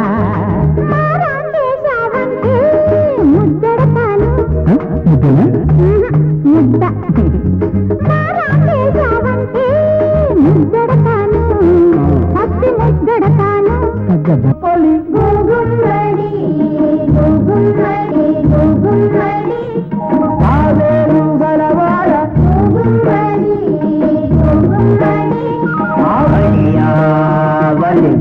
Speaker 5: ముద్దడతాను
Speaker 7: ముద్దనా
Speaker 5: ముద్ద మారాంటే ముద్దడతాను పత్తి ముద్దడతాను
Speaker 7: అబ్బబ్బా.
Speaker 5: గోగుమ్మడి గోగుమ్మడి గోగుమ్మడి
Speaker 7: ఆవేరు గలవాడ
Speaker 5: గోగుమ్మడి గోగుమ్మడి
Speaker 7: ఆవలి.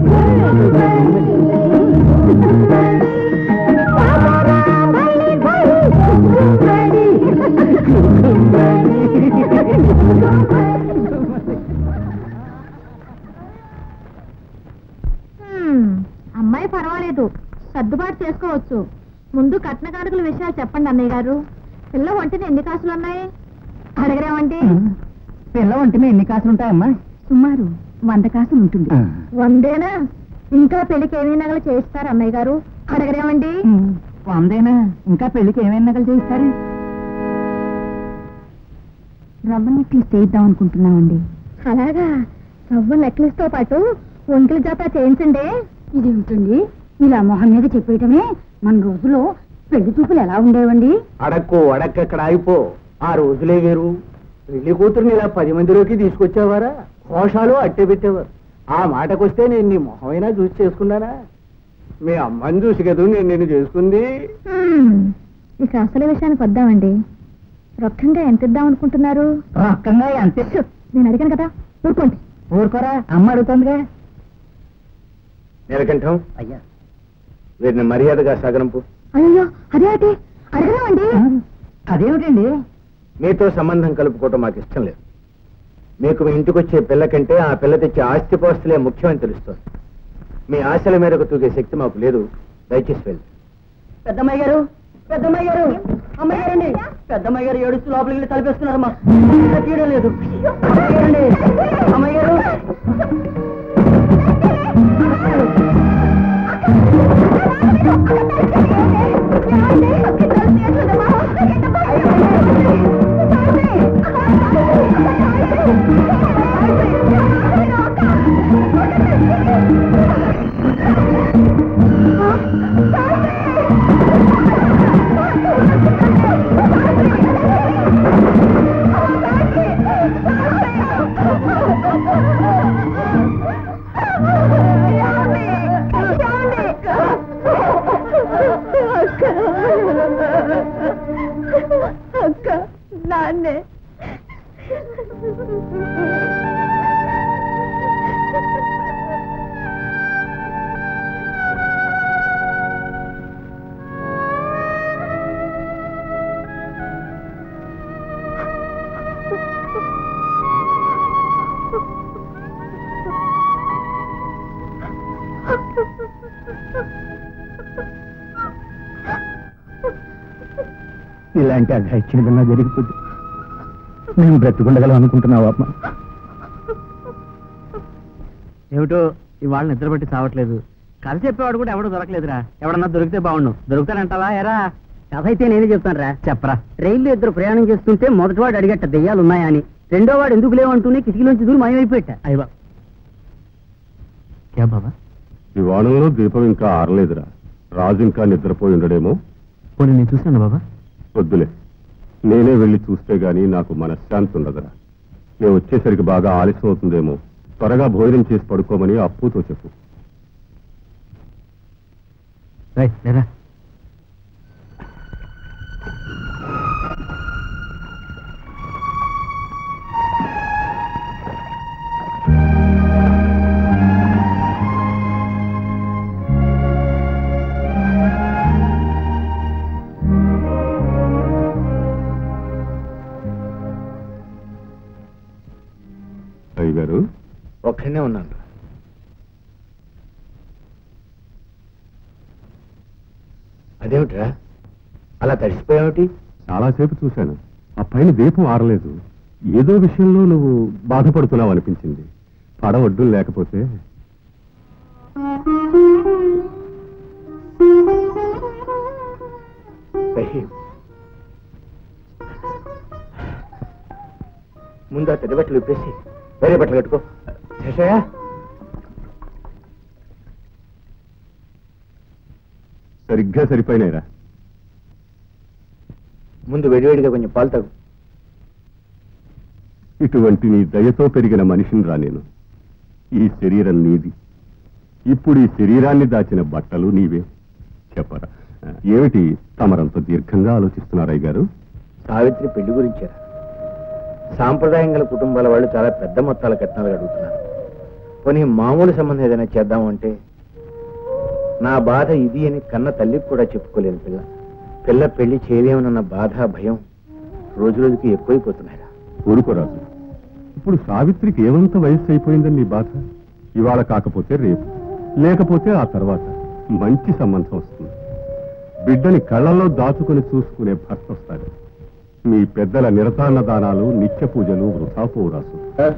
Speaker 6: అమ్మాయి పర్వాలేదు సర్దుబాటు చేసుకోవచ్చు ముందు కట్న కానుకల విషయాలు చెప్పండి అన్నయ్య గారు పిల్ల ఒంటిని ఎన్ని కాసులు ఉన్నాయి అడగరేమండి
Speaker 3: పిల్ల ఒంటిని ఎన్ని కాసులు ఉంటాయమ్మా
Speaker 6: సుమారు వంద కాసులు ఉంటుంది వందేనా ఇంకా పెళ్లికి ఏమేమి నగలు చేయిస్తారు అన్నయ్య గారు అడగరేమండి
Speaker 3: వందేనా ఇంకా పెళ్లికి ఏమేమి నగలు చేయిస్తారు
Speaker 6: రవ్వ నెక్లెస్ చేయిద్దాం అనుకుంటున్నామండి అలాగా రవ్వ నెక్లెస్ తో పాటు ఒంటిల జత చేయించండి ఇది ఉంటుంది ఇలా మొహం మీద చెప్పేయటమే మన రోజులో పెళ్లి చూపులు ఎలా ఉండేవండి
Speaker 3: అడక్కు అడక్కక్కడ ఆగిపో ఆ రోజులే వేరు పెళ్లి కూతురుని ఇలా పది మందిలోకి తీసుకొచ్చేవారా హోషాలు అట్టే పెట్టేవారు ఆ మాటకొస్తే నేను నీ మొహమైనా చూసి చేసుకున్నానా మీ అమ్మని చూసి కదా నేను నిన్ను చేసుకుంది
Speaker 6: హ్మ్. ఇక అసలు విషయానికి వద్దామండి రొక్కంగా ఎంత ఇద్దాం అనుకుంటున్నారు
Speaker 3: రొక్కంగా అంతే
Speaker 6: ఛు, నేను అడిగాను కదా ఊరుకోండి
Speaker 3: ఊరుకోరా అమ్మ అడుగుతుందిగా
Speaker 2: నీలకంఠం
Speaker 3: అయ్యా
Speaker 2: వీరిని మర్యాదగా సగనంపు
Speaker 6: అయ్యో అదే అదే అడగరామండి
Speaker 3: అదేమిటండి
Speaker 2: మీతో సంబంధం కలుపుకోవటం మాకు ఇష్టం లేదు మీకు మీ ఇంటికి వచ్చే పిల్ల కంటే ఆ పిల్ల తెచ్చే ఆస్తిపాస్తులే ముఖ్యమని తెలుస్తోంది మీ ఆశల మేరకు తూగే శక్తి మాకు లేదు దయచేసి వెళ్ళి
Speaker 3: పెద్దమ్మాయి గారు పెద్దమ్మాయి గారు అమ్మాయి గారండి పెద్దమ్మాయి గారు ఏడుస్తూ లోపలికి వెళ్ళి తలపేస్తున్నారమ్మా ఇంకా తీయడం లేదు అమ్మాయి గారండి అమ్మాయి గారు
Speaker 5: అక్క నాన్నే
Speaker 7: ఇలాంటి అఘాయిత్యం కన్నా జరిగిపోతుంది మేము బ్రతికుండగలం అనుకుంటున్నావా అమ్మా
Speaker 3: ఏమిటో ఇవాళ నిద్ర పట్టి చావట్లేదు కథ చెప్పేవాడు కూడా ఎవడు దొరకలేదురా ఎవడన్నా దొరికితే బాగుండు దొరుకుతానంటావా ఎరా కథ అయితే నేనే చెప్తాను రా
Speaker 2: చెప్పరా
Speaker 3: రైల్లో ఇద్దరు ప్రయాణం చేస్తుంటే మొదటివాడు అడిగట్ట దెయ్యాలు ఉన్నాయా అని రెండో వాడు ఎందుకు లేవంటూనే కిటికీలోంచి దూరం మాయమైపోయట
Speaker 2: అయ్యా క్యా బాబా
Speaker 4: విమానంలో దీపం ఇంకా ఆరలేదురా రాజు ఇంకా నిద్రపోయి ఉండడేమో
Speaker 2: పోనీ నేను చూసాను బాబా
Speaker 4: వద్దులే నేనే వెళ్ళి చూస్తే గాని నాకు మనశ్శాంతి ఉండదురా నేను వచ్చేసరికి బాగా ఆలస్యం అవుతుందేమో త్వరగా భోజనం చేసి పడుకోమని అప్పుతో చెప్పు
Speaker 2: రై లేరా
Speaker 4: అయ్య గారు
Speaker 8: ఒక్కడనే ఉన్నాను అదేమిట్రా అలా తడిసిపోయావుటి
Speaker 4: చాలాసేపు చూశాను ఆ పైన దీపం ఆరలేదు ఏదో విషయంలో నువ్వు బాధపడుతున్నావు అనిపించింది పడ ఒడ్డు లేకపోతే
Speaker 8: రహీం ముందు ఆ తెల్ల బట్టలు విప్పేసి వేరే బట్టలు కట్టుకో శేషయ్య
Speaker 4: సరిగ్గా సరిపోయినాయిరా
Speaker 8: ముందు వేడివేడిగా కొంచెం పాలు తాగు
Speaker 4: ఇటువంటి నీ దయతో పెరిగిన మనిషిని రా నేను ఈ శరీరం నీది ఇప్పుడు ఈ శరీరాన్ని దాచిన బట్టలు నీవే చెప్పరా ఏమిటి తమరంత దీర్ఘంగా ఆలోచిస్తున్నారయ్య గారు
Speaker 8: సావిత్రి పెళ్లి గురించారా సాంప్రదాయం గల కుటుంబాల వాళ్ళు చాలా పెద్ద మొత్తాల కట్నాలు అడుగుతున్నారు పోనీ మామూలు సంబంధం ఏదైనా చేద్దామంటే నా బాధ ఇది అని కన్న తల్లికి కూడా చెప్పుకోలేను పిల్ల పిల్ల పెళ్లి చేయలేమనన్న బాధ భయం రోజు రోజుకి ఎక్కువైపోతున్నాయిరా
Speaker 4: ఊరుకోరాదు ఇప్పుడు సావిత్రికి ఏమంత వయస్సు అయిపోయిందని నీ బాధ ఇవాళ కాకపోతే రేపు లేకపోతే ఆ తర్వాత మంచి సంబంధం వస్తుంది బిడ్డని కళ్ళల్లో దాచుకుని చూసుకునే భర్త వస్తాడు మీ పెద్దల నిరతాన్న దానాలు నిత్య పూజలు వృథా పోరాసు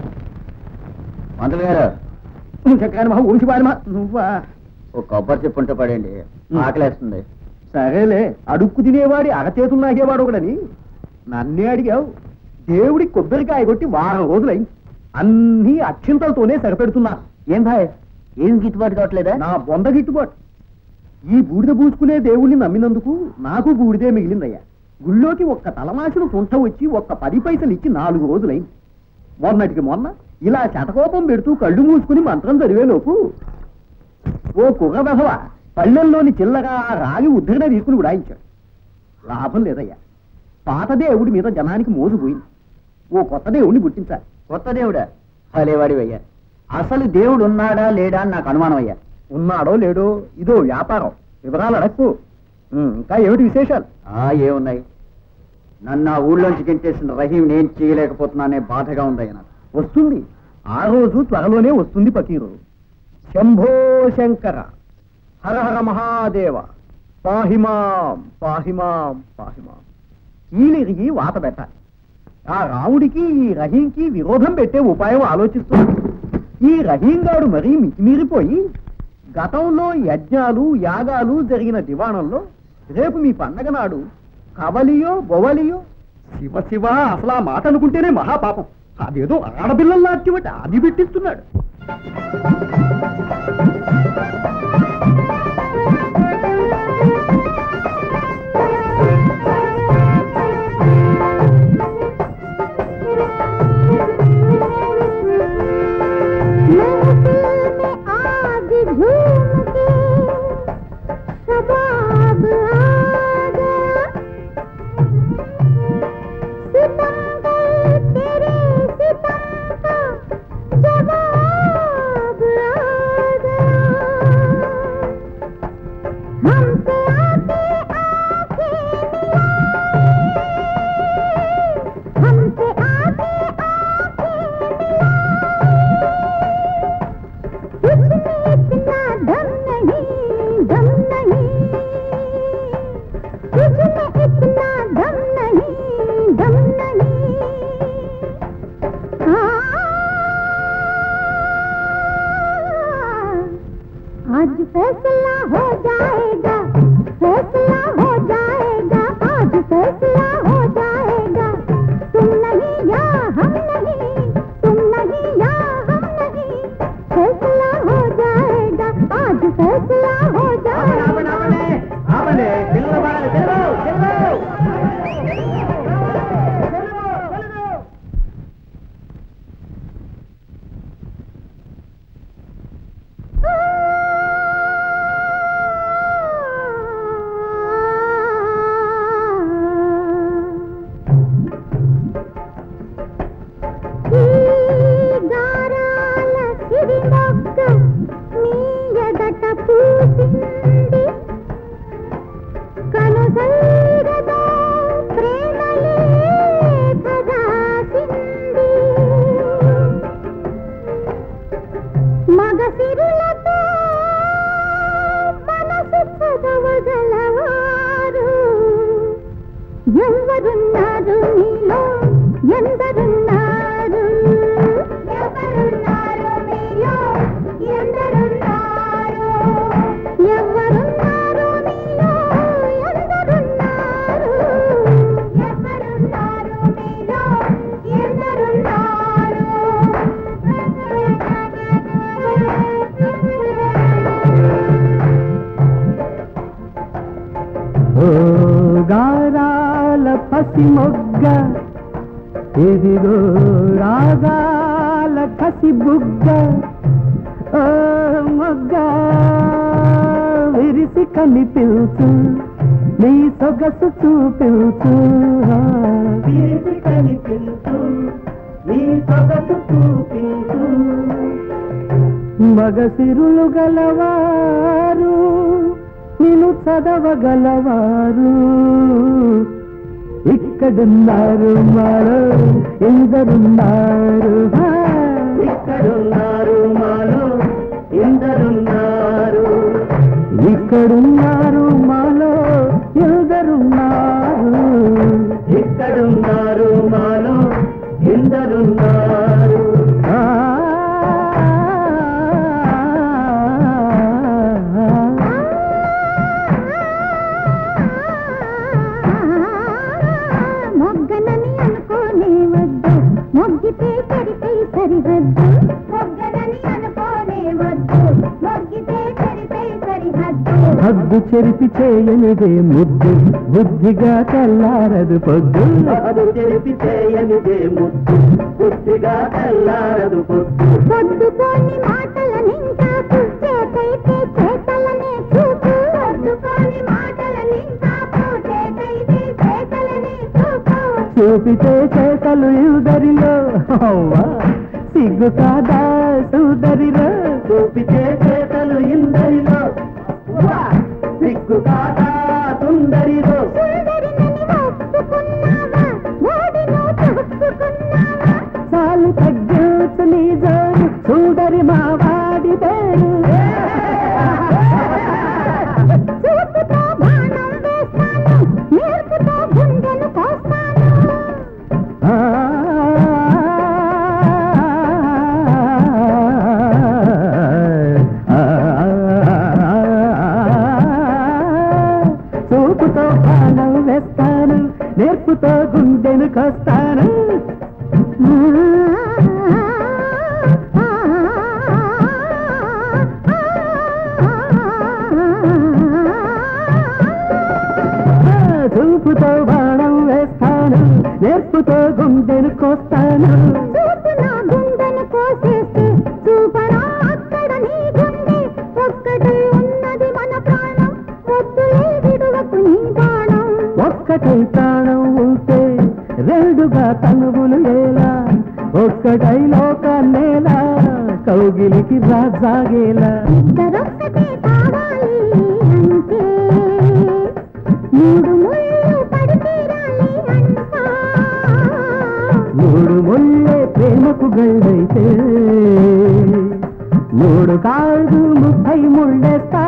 Speaker 3: పంతులు గారు చక్కగా మా ఊసి పాడమా నువ్వా ఓ కొబ్బరి చెప్పుంటే పడండి ఆకలేస్తుంది సరేలే అడుక్కు తినేవాడి అరచేతులు నాగేవాడు ఒకడని నన్నే అడిగావు దేవుడి కొబ్బరికాయ కొట్టి వారం రోజులైంది అన్ని అక్షింతలతోనే సరిపెడుతున్నా ఏం భాయ్ ఏం గిట్టుబాటు కావట్లేదా నా బొంద గిట్టుబాటు ఈ బూడిద పూసుకునే దేవుణ్ణి నమ్మినందుకు నాకు బూడిదే మిగిలిందయ్యా గుళ్ళోకి ఒక్క తలమాసిన తుంట వచ్చి ఒక్క పది పైసలు ఇచ్చి నాలుగు రోజులైంది మొన్నటికి మొన్న ఇలా శతకోపం పెడుతూ కళ్ళు మూసుకుని మంత్రం చదివేలోపు ఓ కుర్ర వెధవ పల్లెల్లోని చిల్లగా ఆ రాగి ఉద్ధరణ తీసుకుని ఉడాయించాడు లాభం లేదయ్యా పాత దేవుడి మీద జనానికి మోసపోయింది ఓ కొత్త దేవుడిని పుట్టించాలి కొత్త దేవుడా భలేవాడివయ్యా అసలు దేవుడు ఉన్నాడా లేడా అని నాకు అనుమానం అయ్యా ఉన్నాడో లేడో ఇదో వ్యాపారం వివరాలు అడక్కు ఉమ్, ఇంకా ఏమిటి విశేషాలు ఏమున్నాయి నన్ను ఆ ఊళ్ళోంచి గెంటేసిన రహీం నేను చేయలేకపోతున్నానే బాధగా ఉందయ్య నాకు వస్తుంది ఆ రోజు త్వరలోనే వస్తుంది పకీరు శంభో శంకర హర హర మహాదేవ పాహిమాం పాహిమాం పాహిమాం కీలిరిగి వాత పెట్టాలి ఆ రాముడికి ఈ రహీంకి విరోధం పెట్టే ఉపాయం ఆలోచిస్తున్నాడు ఈ రహీంగాడు మరీ మితిమీరిపోయి గతంలో యజ్ఞాలు యాగాలు జరిగిన దివాణంలో రేపు మీ పండగ నాడు కవలియో బొవలియో శివ శివ అసలు ఆ మాట అనుకుంటేనే మహాపాపం అదేదో ఆడపిల్లల నాట్యమట అది పెట్టిస్తున్నాడు
Speaker 5: आग झूम के शबाब आ गया सितमगर तेरे सितम का जवाब आ ఎవరున్నారు మీలో ఎందరున్నారు ఎవరున్నారు మీలో ఎందరున్నారు ఎవరున్నారు మీలో ఎందరున్నారు ఎవరున్నారు మీలో ఎందరున్నారు
Speaker 7: ఓ గారాల పసి మొగ్గ ఇదిగో రాగాల కసి బుగ్గ ఓ మొగ్గ విరిసి కనిపించు నీ సొగసు చూపించు విరిసి కనిపించు నీ సొగసు చూపించు మగసిరులు గలవారు నిన్ను చదవగలవారు ఇక్కడున్నారు మాలో ఎందరున్నారు హా! ఇక్కడున్నారు మాలో ఎందరున్నారు ఇక్కడున్నారు మాలో ఎందరున్నారు ఇక్కడున్నారు మాలో ఎందరున్నారు
Speaker 5: మొగ్గనని అనుకోనే వద్దు మొగ్గితే సరిపై సరిహద్దు మొగ్గనని అనుకోనే వద్దు మొగ్గితే సరిపై సరిహద్దు
Speaker 7: హద్దు చెరిపి చేయనిదే ముద్దు బుద్ధిగా తెల్లారదు పొద్దు హద్దు చెరిపి చేయనిదే ముద్దు బుద్ధిగా తెల్లారదు పొద్దు
Speaker 5: పొద్దుపోని మాటలని కాకు చేతైతే చేతలనే చూపు పొద్దుపోని మాటలని కాకు చేతైతే చేతలనే చూపు
Speaker 7: చూపితే చేతలు ఇద్దరిలో అవ్వా సిగ్గు కాదా సుందరిలో చూపితే చేతలు ఇందరిలో అవ్వా, సిగ్గు కాదా సుందరిలో
Speaker 5: సుందరినని ఒప్పుకున్నావా ఓడిను చూసుకున్నావా
Speaker 7: చాలు తగ్గించు నీ జోరు చూడరి మా వాడి పేరు
Speaker 5: చూపుతో బాణం వేస్తాను నేర్పుతో గుండెను కోస్తాను
Speaker 7: ఆ, చూపుతో బాణం వేస్తాను నేర్పుతో గుండెను కొస్తాను చూపుతో బాణం వేస్తాను నేర్పుతో గుండెను కోస్తాను
Speaker 5: చూపు నా గుండెను కోసేస్తే చూపరా అక్కడ నీ గుండె ఒక్కటే ఉన్నది మన ప్రాణం వద్దులే విడువకు నీ బాణం
Speaker 7: ఒక్కటై ప్రాణం ఉంటే రెండుగా తనువులు ఏలా ఒక్కటై లోకాన్నేలా కౌగిలికి రాజాగేలా
Speaker 5: ఇద్దరొక్కటే కావాలి అంటే మూడు ముళ్ళు పడి తీరాలి అంటా
Speaker 7: మూడు ముళ్ళే ప్రేమకు గళ్ళైతే మూడు కాదు ముప్పై ముళ్ళేస్తా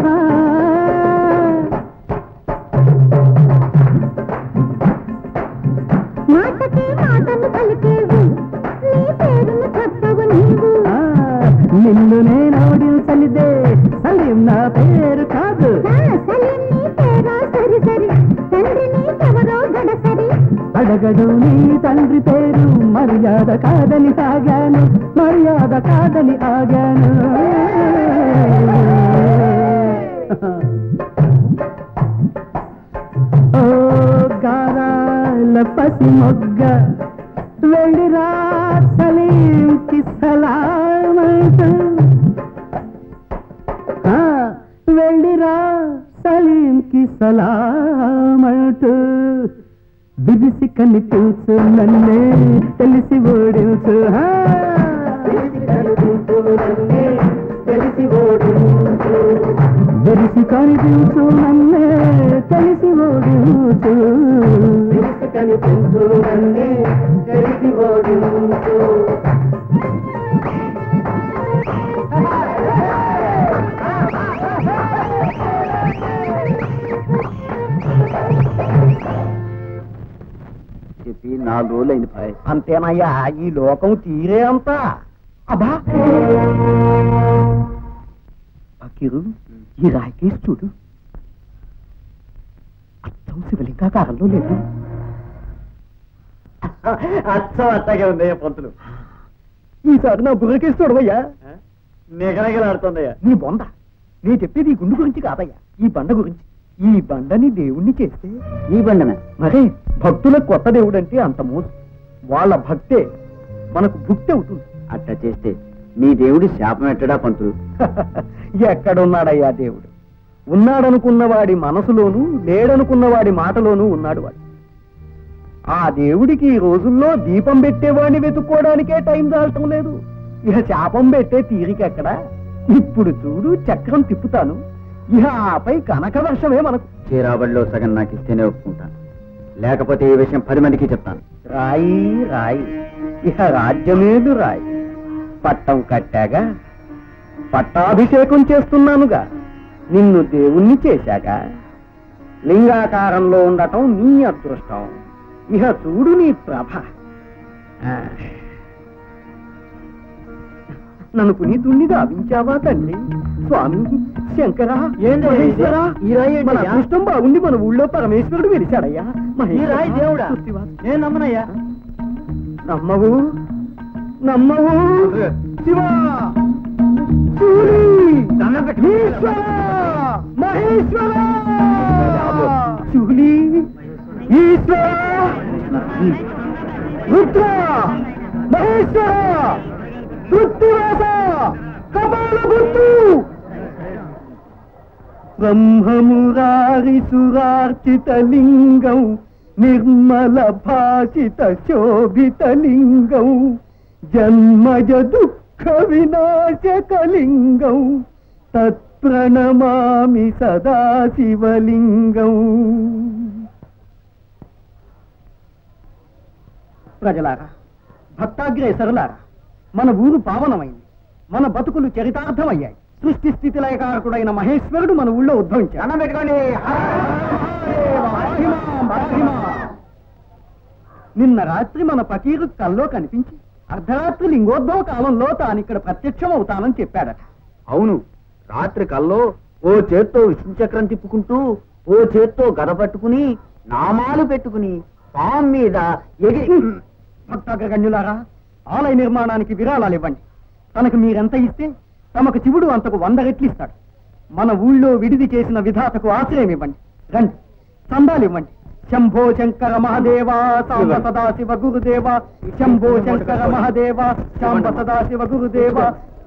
Speaker 5: మాటకే మాటను పలికేవు నీ పేరును చెప్పవు నీవు
Speaker 7: ఆ, నిన్ను నేను ఓడించనిదే సలీం నా పేరు కాదు
Speaker 5: నా సలీం నీ పేరా సరి సరి తండ్రి నీకెవరో గడసరి
Speaker 7: అడగడు నీ తండ్రి పేరు మర్యాద కాదని సాగాను మర్యాద కాదని ఆగాను ఓ గారాల పసి మొగ్గ వెళ్ళిరా సలీంకి సలామంటూ ఆ, వెళ్ళిరా సలీంకి సలామంటూ బిగిసి కనిపించు నన్నే తెలిసి ఓడించు ఆ, బిగిసి కనిపించు నన్నే తెలిసి ఓడించు బిగిసి కనిపించు నన్నే తెలిసి ఓడించు
Speaker 3: చెప్పి నాలుగు రోజులు అయింది భాయ్ అంతేనయ్యా ఈ లోకం తీరే అంతా అబ్బా ఫకీరు ఈ రాకేష్ చూడు అచ్చం శివలింగాకారంలో లేదు అచ్చం అట్టగే ఉందయ్యా పంతులు ఈసారి నా బుర్రకేసి చూడవయ్యా నిగనగలాడుతుందయ్యా నీ బొంద నీ చెప్పేది ఈ గుండు గురించి కాదయ్యా ఈ బండ గురించి ఈ బండని దేవుణ్ణి చేస్తే ఈ బండన మరే భక్తుల కొత్త దేవుడు అంటే అంత మోసు వాళ్ళ భక్తే మనకు భుక్తి అవుతుంది అట్లా చేస్తే నీ దేవుడి శాపం ఎట్టడా పంతులు ఎక్కడున్నాడయ్యా దేవుడు ఉన్నాడనుకున్న వాడి మనసులోను లేడనుకున్న వాడి మాటలోనూ ఉన్నాడు వాడు ఆ దేవుడికి ఈ రోజుల్లో దీపం పెట్టేవాడిని వెతుక్కోవడానికే టైం దాల్చడం లేదు ఇక శాపం పెట్టే తీరికెక్కడ ఇప్పుడు చూడు చక్రం తిప్పుతాను ఇక ఆపై కనక వర్షమే మనకు
Speaker 2: చీరాబడిలో సగం నాకు ఇస్తేనే ఒప్పుకుంటాను లేకపోతే ఈ విషయం పది మందికి చెప్తాను
Speaker 3: రాయి రాయి ఇక రాజ్యమేదు రాయి పట్టం కట్టాగా పట్టాభిషేకం చేస్తున్నానుగా నిన్ను దేవుణ్ణి చేశాక లింగాకారంలో ఉండటం నీ అదృష్టం ఇహ చూడు నీ ప్రభ ఆ. నన్ను పునీతుణ్ణి గావించావా తల్లి స్వామి శంకర మహేశ్వరా, మన అదృష్టం బాగుండి మన ఊళ్ళో పరమేశ్వరుడు వెలిశాడయ్యా దేవుడా నేను నమ్మనయ్యా నమ్మవు నమ్మవు శివా సూరి ఈశ్వర మహేశ్వర శూలి ఈశ్వర రుద్ర మహేశ్వర వృత్తివాస కపాల గుర్తు బ్రహ్మమురారి సురార్చిత లింగం నిర్మల భాషిత శోభిత లింగం జన్మజ దుఃఖ వినాశకలింగం తత్ప్రణమామి సదా శివలింగం ప్రజలారా భక్తాగ్రేసరులారా మన ఊరు పావనమైంది మన బతుకులు చరితార్థమయ్యాయి సృష్టి స్థితి లయకారకుడైన మహేశ్వరుడు మన ఊళ్ళో ఉద్భవించాడు అన్నం పెట్టుకోండి నిన్న రాత్రి మన పకీరు కల్లో కనిపించి అర్ధరాత్రి లింగోద్భవ కాలంలో తానిక్కడ ప్రత్యక్షం అవుతానని చెప్పాడట
Speaker 2: అవును రాత్రి కల్లో ఓ చేత్తో విష్ణుచక్రం తిప్పుకుంటూ ఓ చేత్తో గద పట్టుకుని నామాలు పెట్టుకుని పాం మీద ఎగిరి
Speaker 3: భక్తాగ్రగణ్యులారా ఆలయ నిర్మాణానికి విరాళాలు ఇవ్వండి తనకు మీరెంత ఇస్తే తమకు శివుడు అంతకు వంద రెట్లు ఇస్తాడు మన ఊళ్ళో విడిది చేసిన విధాతకు ఆశ్రయం ఇవ్వండి రండి చందాలు ఇవ్వండి శంభో శంకర మహదేవ సాంబ సదాశివ గురుదేవ శంభో శంకర మహదేవ శాంబ సదాశివ గురుదేవ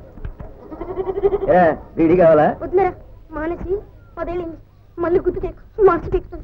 Speaker 2: వీడి కావాలా
Speaker 5: వద్దురా మానసి పదేళ్ళింది మళ్ళీ గుర్తు చేయకు మార్చి తెక్కుతుంది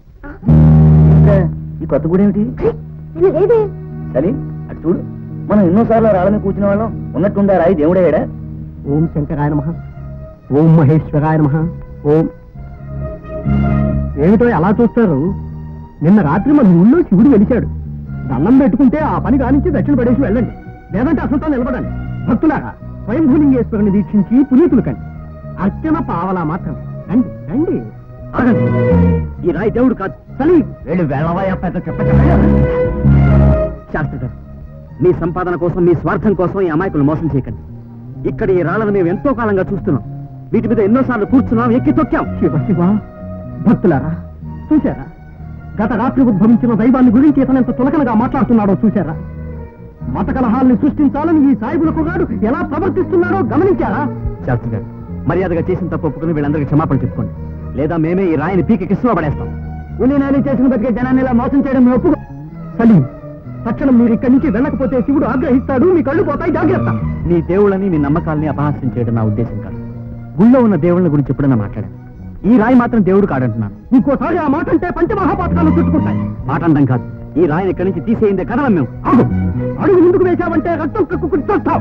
Speaker 2: ఈ కొత్త గుడి ఏమిటి
Speaker 5: నేను లేదే
Speaker 2: సరే అటు చూడు మనం ఎన్నోసార్లు రాళ్ళని కూర్చున్న వాళ్ళం ఉన్నట్టుండే రాయి దేవుడేడా
Speaker 3: ఓం శంకరాయ నమ ఓం మహేశ్వరాయ నమ ఓం ఏమిటో ఎలా చూస్తారు నిన్న రాత్రి మన ఊళ్ళో శివుడు వెలిచాడు దండం పెట్టుకుంటే ఆ పని కానించి దక్షిణ పడేసి వెళ్ళండి లేదంటే అసలు నిలబడండి భక్తులారా స్వయంభూలింగేశ్వరుని వీక్షించి పునీతులు కండి అర్చన పావలా మాత్రం రండి రండి ఆగండి. ఈ రాయి దేవుడు కాదు సలి వెళ్ళి వెళ్ళవయ్యా పెద్ద చెప్ప శాస్త్రి గారు మీ సంపాదన కోసం మీ స్వార్థం కోసం ఈ అమాయకులు మోసం చేయకండి ఇక్కడ ఈ రాళ్లను మేము ఎంతో కాలంగా చూస్తున్నాం వీటి మీద ఎన్నోసార్లు కూర్చున్నాం ఎక్కి తొక్కాం శివ శివ భక్తులారా చూశారా గత రాత్రి ఉద్భవించిన దైవాన్ని గురించి ఇతను ఎంత తులకనగా మాట్లాడుతున్నాడో చూశారా మత కలహాల్ని సృష్టించాలని ఈ సాయిబుల కుర్రాడు ఎలా ప్రవర్తిస్తున్నాడో గమనించారా శాస్త్రి గారు మర్యాదగా చేసిన తప్పు ఒప్పుకుని వీళ్ళందరికీ క్షమాపణ చెప్పుకోండి లేదా మేమే ఈ రాయిని పీకి కిస్సులో పడేస్తాం ఉలినాలి చేసిన బతికే జనాన్ని ఇలా మోసం చేయడం మేము ఒప్పుకో సలీం తక్షణం మీరు ఇక్కడి నుంచి వెళ్ళకపోతే శివుడు ఆగ్రహిస్తాడు మీ కళ్ళు పోతాయి జాగ్రత్త నీ దేవుళ్ళని నీ నమ్మకాలని అపహాస్యం చేయడం నా ఉద్దేశం కాదు గుళ్ళో ఉన్న దేవుళ్ళ గురించి ఎప్పుడైనా మాట్లాడాను ఈ రాయి మాత్రం దేవుడు కాడంటున్నాను ఇంకోసారి ఆ మాట అంటే పంచమహాపాతకాలు చుట్టుకుంటాయి మాట అండం కాదు ఈ రాయిని ఇక్కడి నుంచి తీసేయిందే కదలం మేము ఆగు అడుగు ముందుకు వేశావంటే రక్తం కక్కుకుని చూస్తాం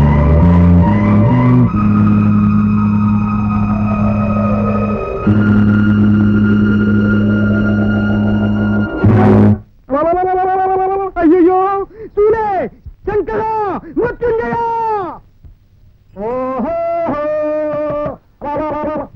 Speaker 3: అయ్యో చూలే శంకర మృత్యుంజయ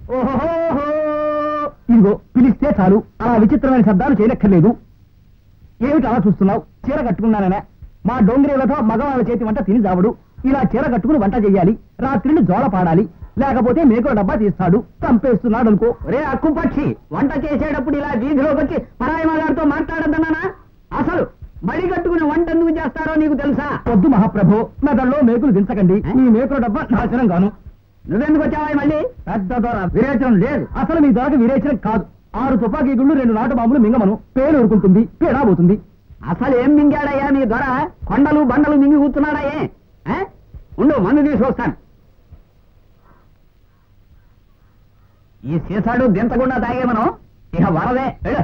Speaker 3: ఇదిగో పిలిస్తే చాలు అలా విచిత్రమైన శబ్దాలు చేయనక్కర్లేదు ఏమిటి అలా చూస్తున్నావు చీర కట్టుకున్నాననే మా డొంగిరేలతో మగవాళ్ళ చేతి వంట తిని చావడు ఇలా చీర కట్టుకుని వంట చెయ్యాలి రాత్రిని జోల పాడాలి లేకపోతే మేకల డబ్బా తీస్తాడు చంపేస్తున్నాడు అనుకో రే అక్కు పక్షి వంట చేసేటప్పుడు ఇలా వీధిలోకి వచ్చి పరాయి మగాడితో మాట్లాడద్దన్నానా అసలు మడి కట్టుకుని వంట ఎందుకు చేస్తారో నీకు తెలుసా వద్దు మహాప్రభు మెదడులో మేకులు దించకండి నీ మేకుల డబ్బా నాశనం గాను నువ్వెందుకు వచ్చావా మళ్ళీ పెద్ద దొర విరేచనం లేదు అసలు మీ దొరకు విరేచనం కాదు ఆరు తుపాకీ గుళ్ళు రెండు నాటు బాంబులు మింగమను పేరు ఊరుకుంటుంది పేడా పోతుంది అసలు ఏం మింగాడయ్యా మీ దొర కొండలు బండలు మింగి కూర్చున్నాడా ఏ ఆ? ఉండు మందు తీసుకొస్తాను ఈ సీసాడు దించకుండా తాగేమను ఇక వరదే వెళ్ళు.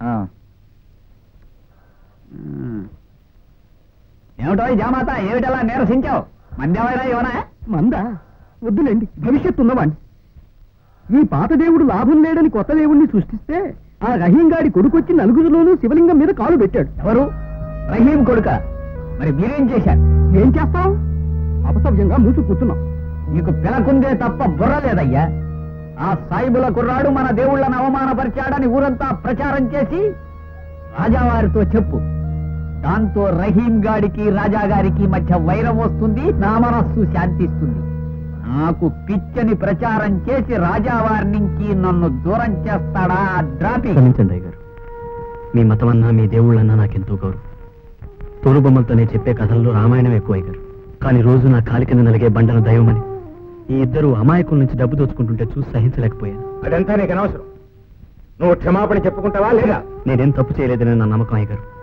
Speaker 3: ఉమ్. ఏమిటో ఈ జామాత ఏమిటలా నీరసించావు మధ్యమైనా ఇవనా మందా వద్దులేండి భవిష్యత్తు ఉన్నవాణ్ణి ఈ పాత దేవుడు లాభం లేడని కొత్త దేవుణ్ణి సృష్టిస్తే ఆ రహీం గాడి కొడుకొచ్చి నలుగురిలోనూ శివలింగం మీద కాలు పెట్టాడు ఎవరు రహీం కొడుక మరి మీరేం చేశారు ఏం చేస్తాం అపసవ్యంగా మూసు కూర్చున్నాం నీకు పిలకుందే తప్ప బుర్ర లేదయ్యా ఆ సాయిబుల కుర్రాడు మన దేవుళ్ళని అవమానపరిచాడని ఊరంతా ప్రచారం చేసి రాజావారితో చెప్పు దాంతో రహీం గాడికి రాజా గారికి మధ్య వైరం వస్తుంది నా మనస్సు శాంతిస్తుంది నాకు పిచ్చని ప్రచారం చేసి రాజావారి నుంచి నన్ను దూరం చేస్తాడా ఆ ద్రాపి
Speaker 9: క్షమించండి అయ్య గారు మీ మతమన్నా మీ దేవుళ్ళన్నా నాకెంతో గౌరవం తోలుబొమ్మలతో నేను చెప్పే కథల్లో రామాయణం ఎక్కువ అయ్య గారు కానీ రోజు నా కాలి కింద నలిగే బండన దైవమని ఈ ఇద్దరు అమాయకుల నుంచి డబ్బు దోచుకుంటుంటే చూసి సహించలేకపోయాను
Speaker 8: అదంతా నీకు అనవసరం నువ్వు క్షమాపణ చెప్పుకుంటావా లేదా
Speaker 9: నేనేం తప్పు చేయలేదని నా నమ్మకం అయ్య గారు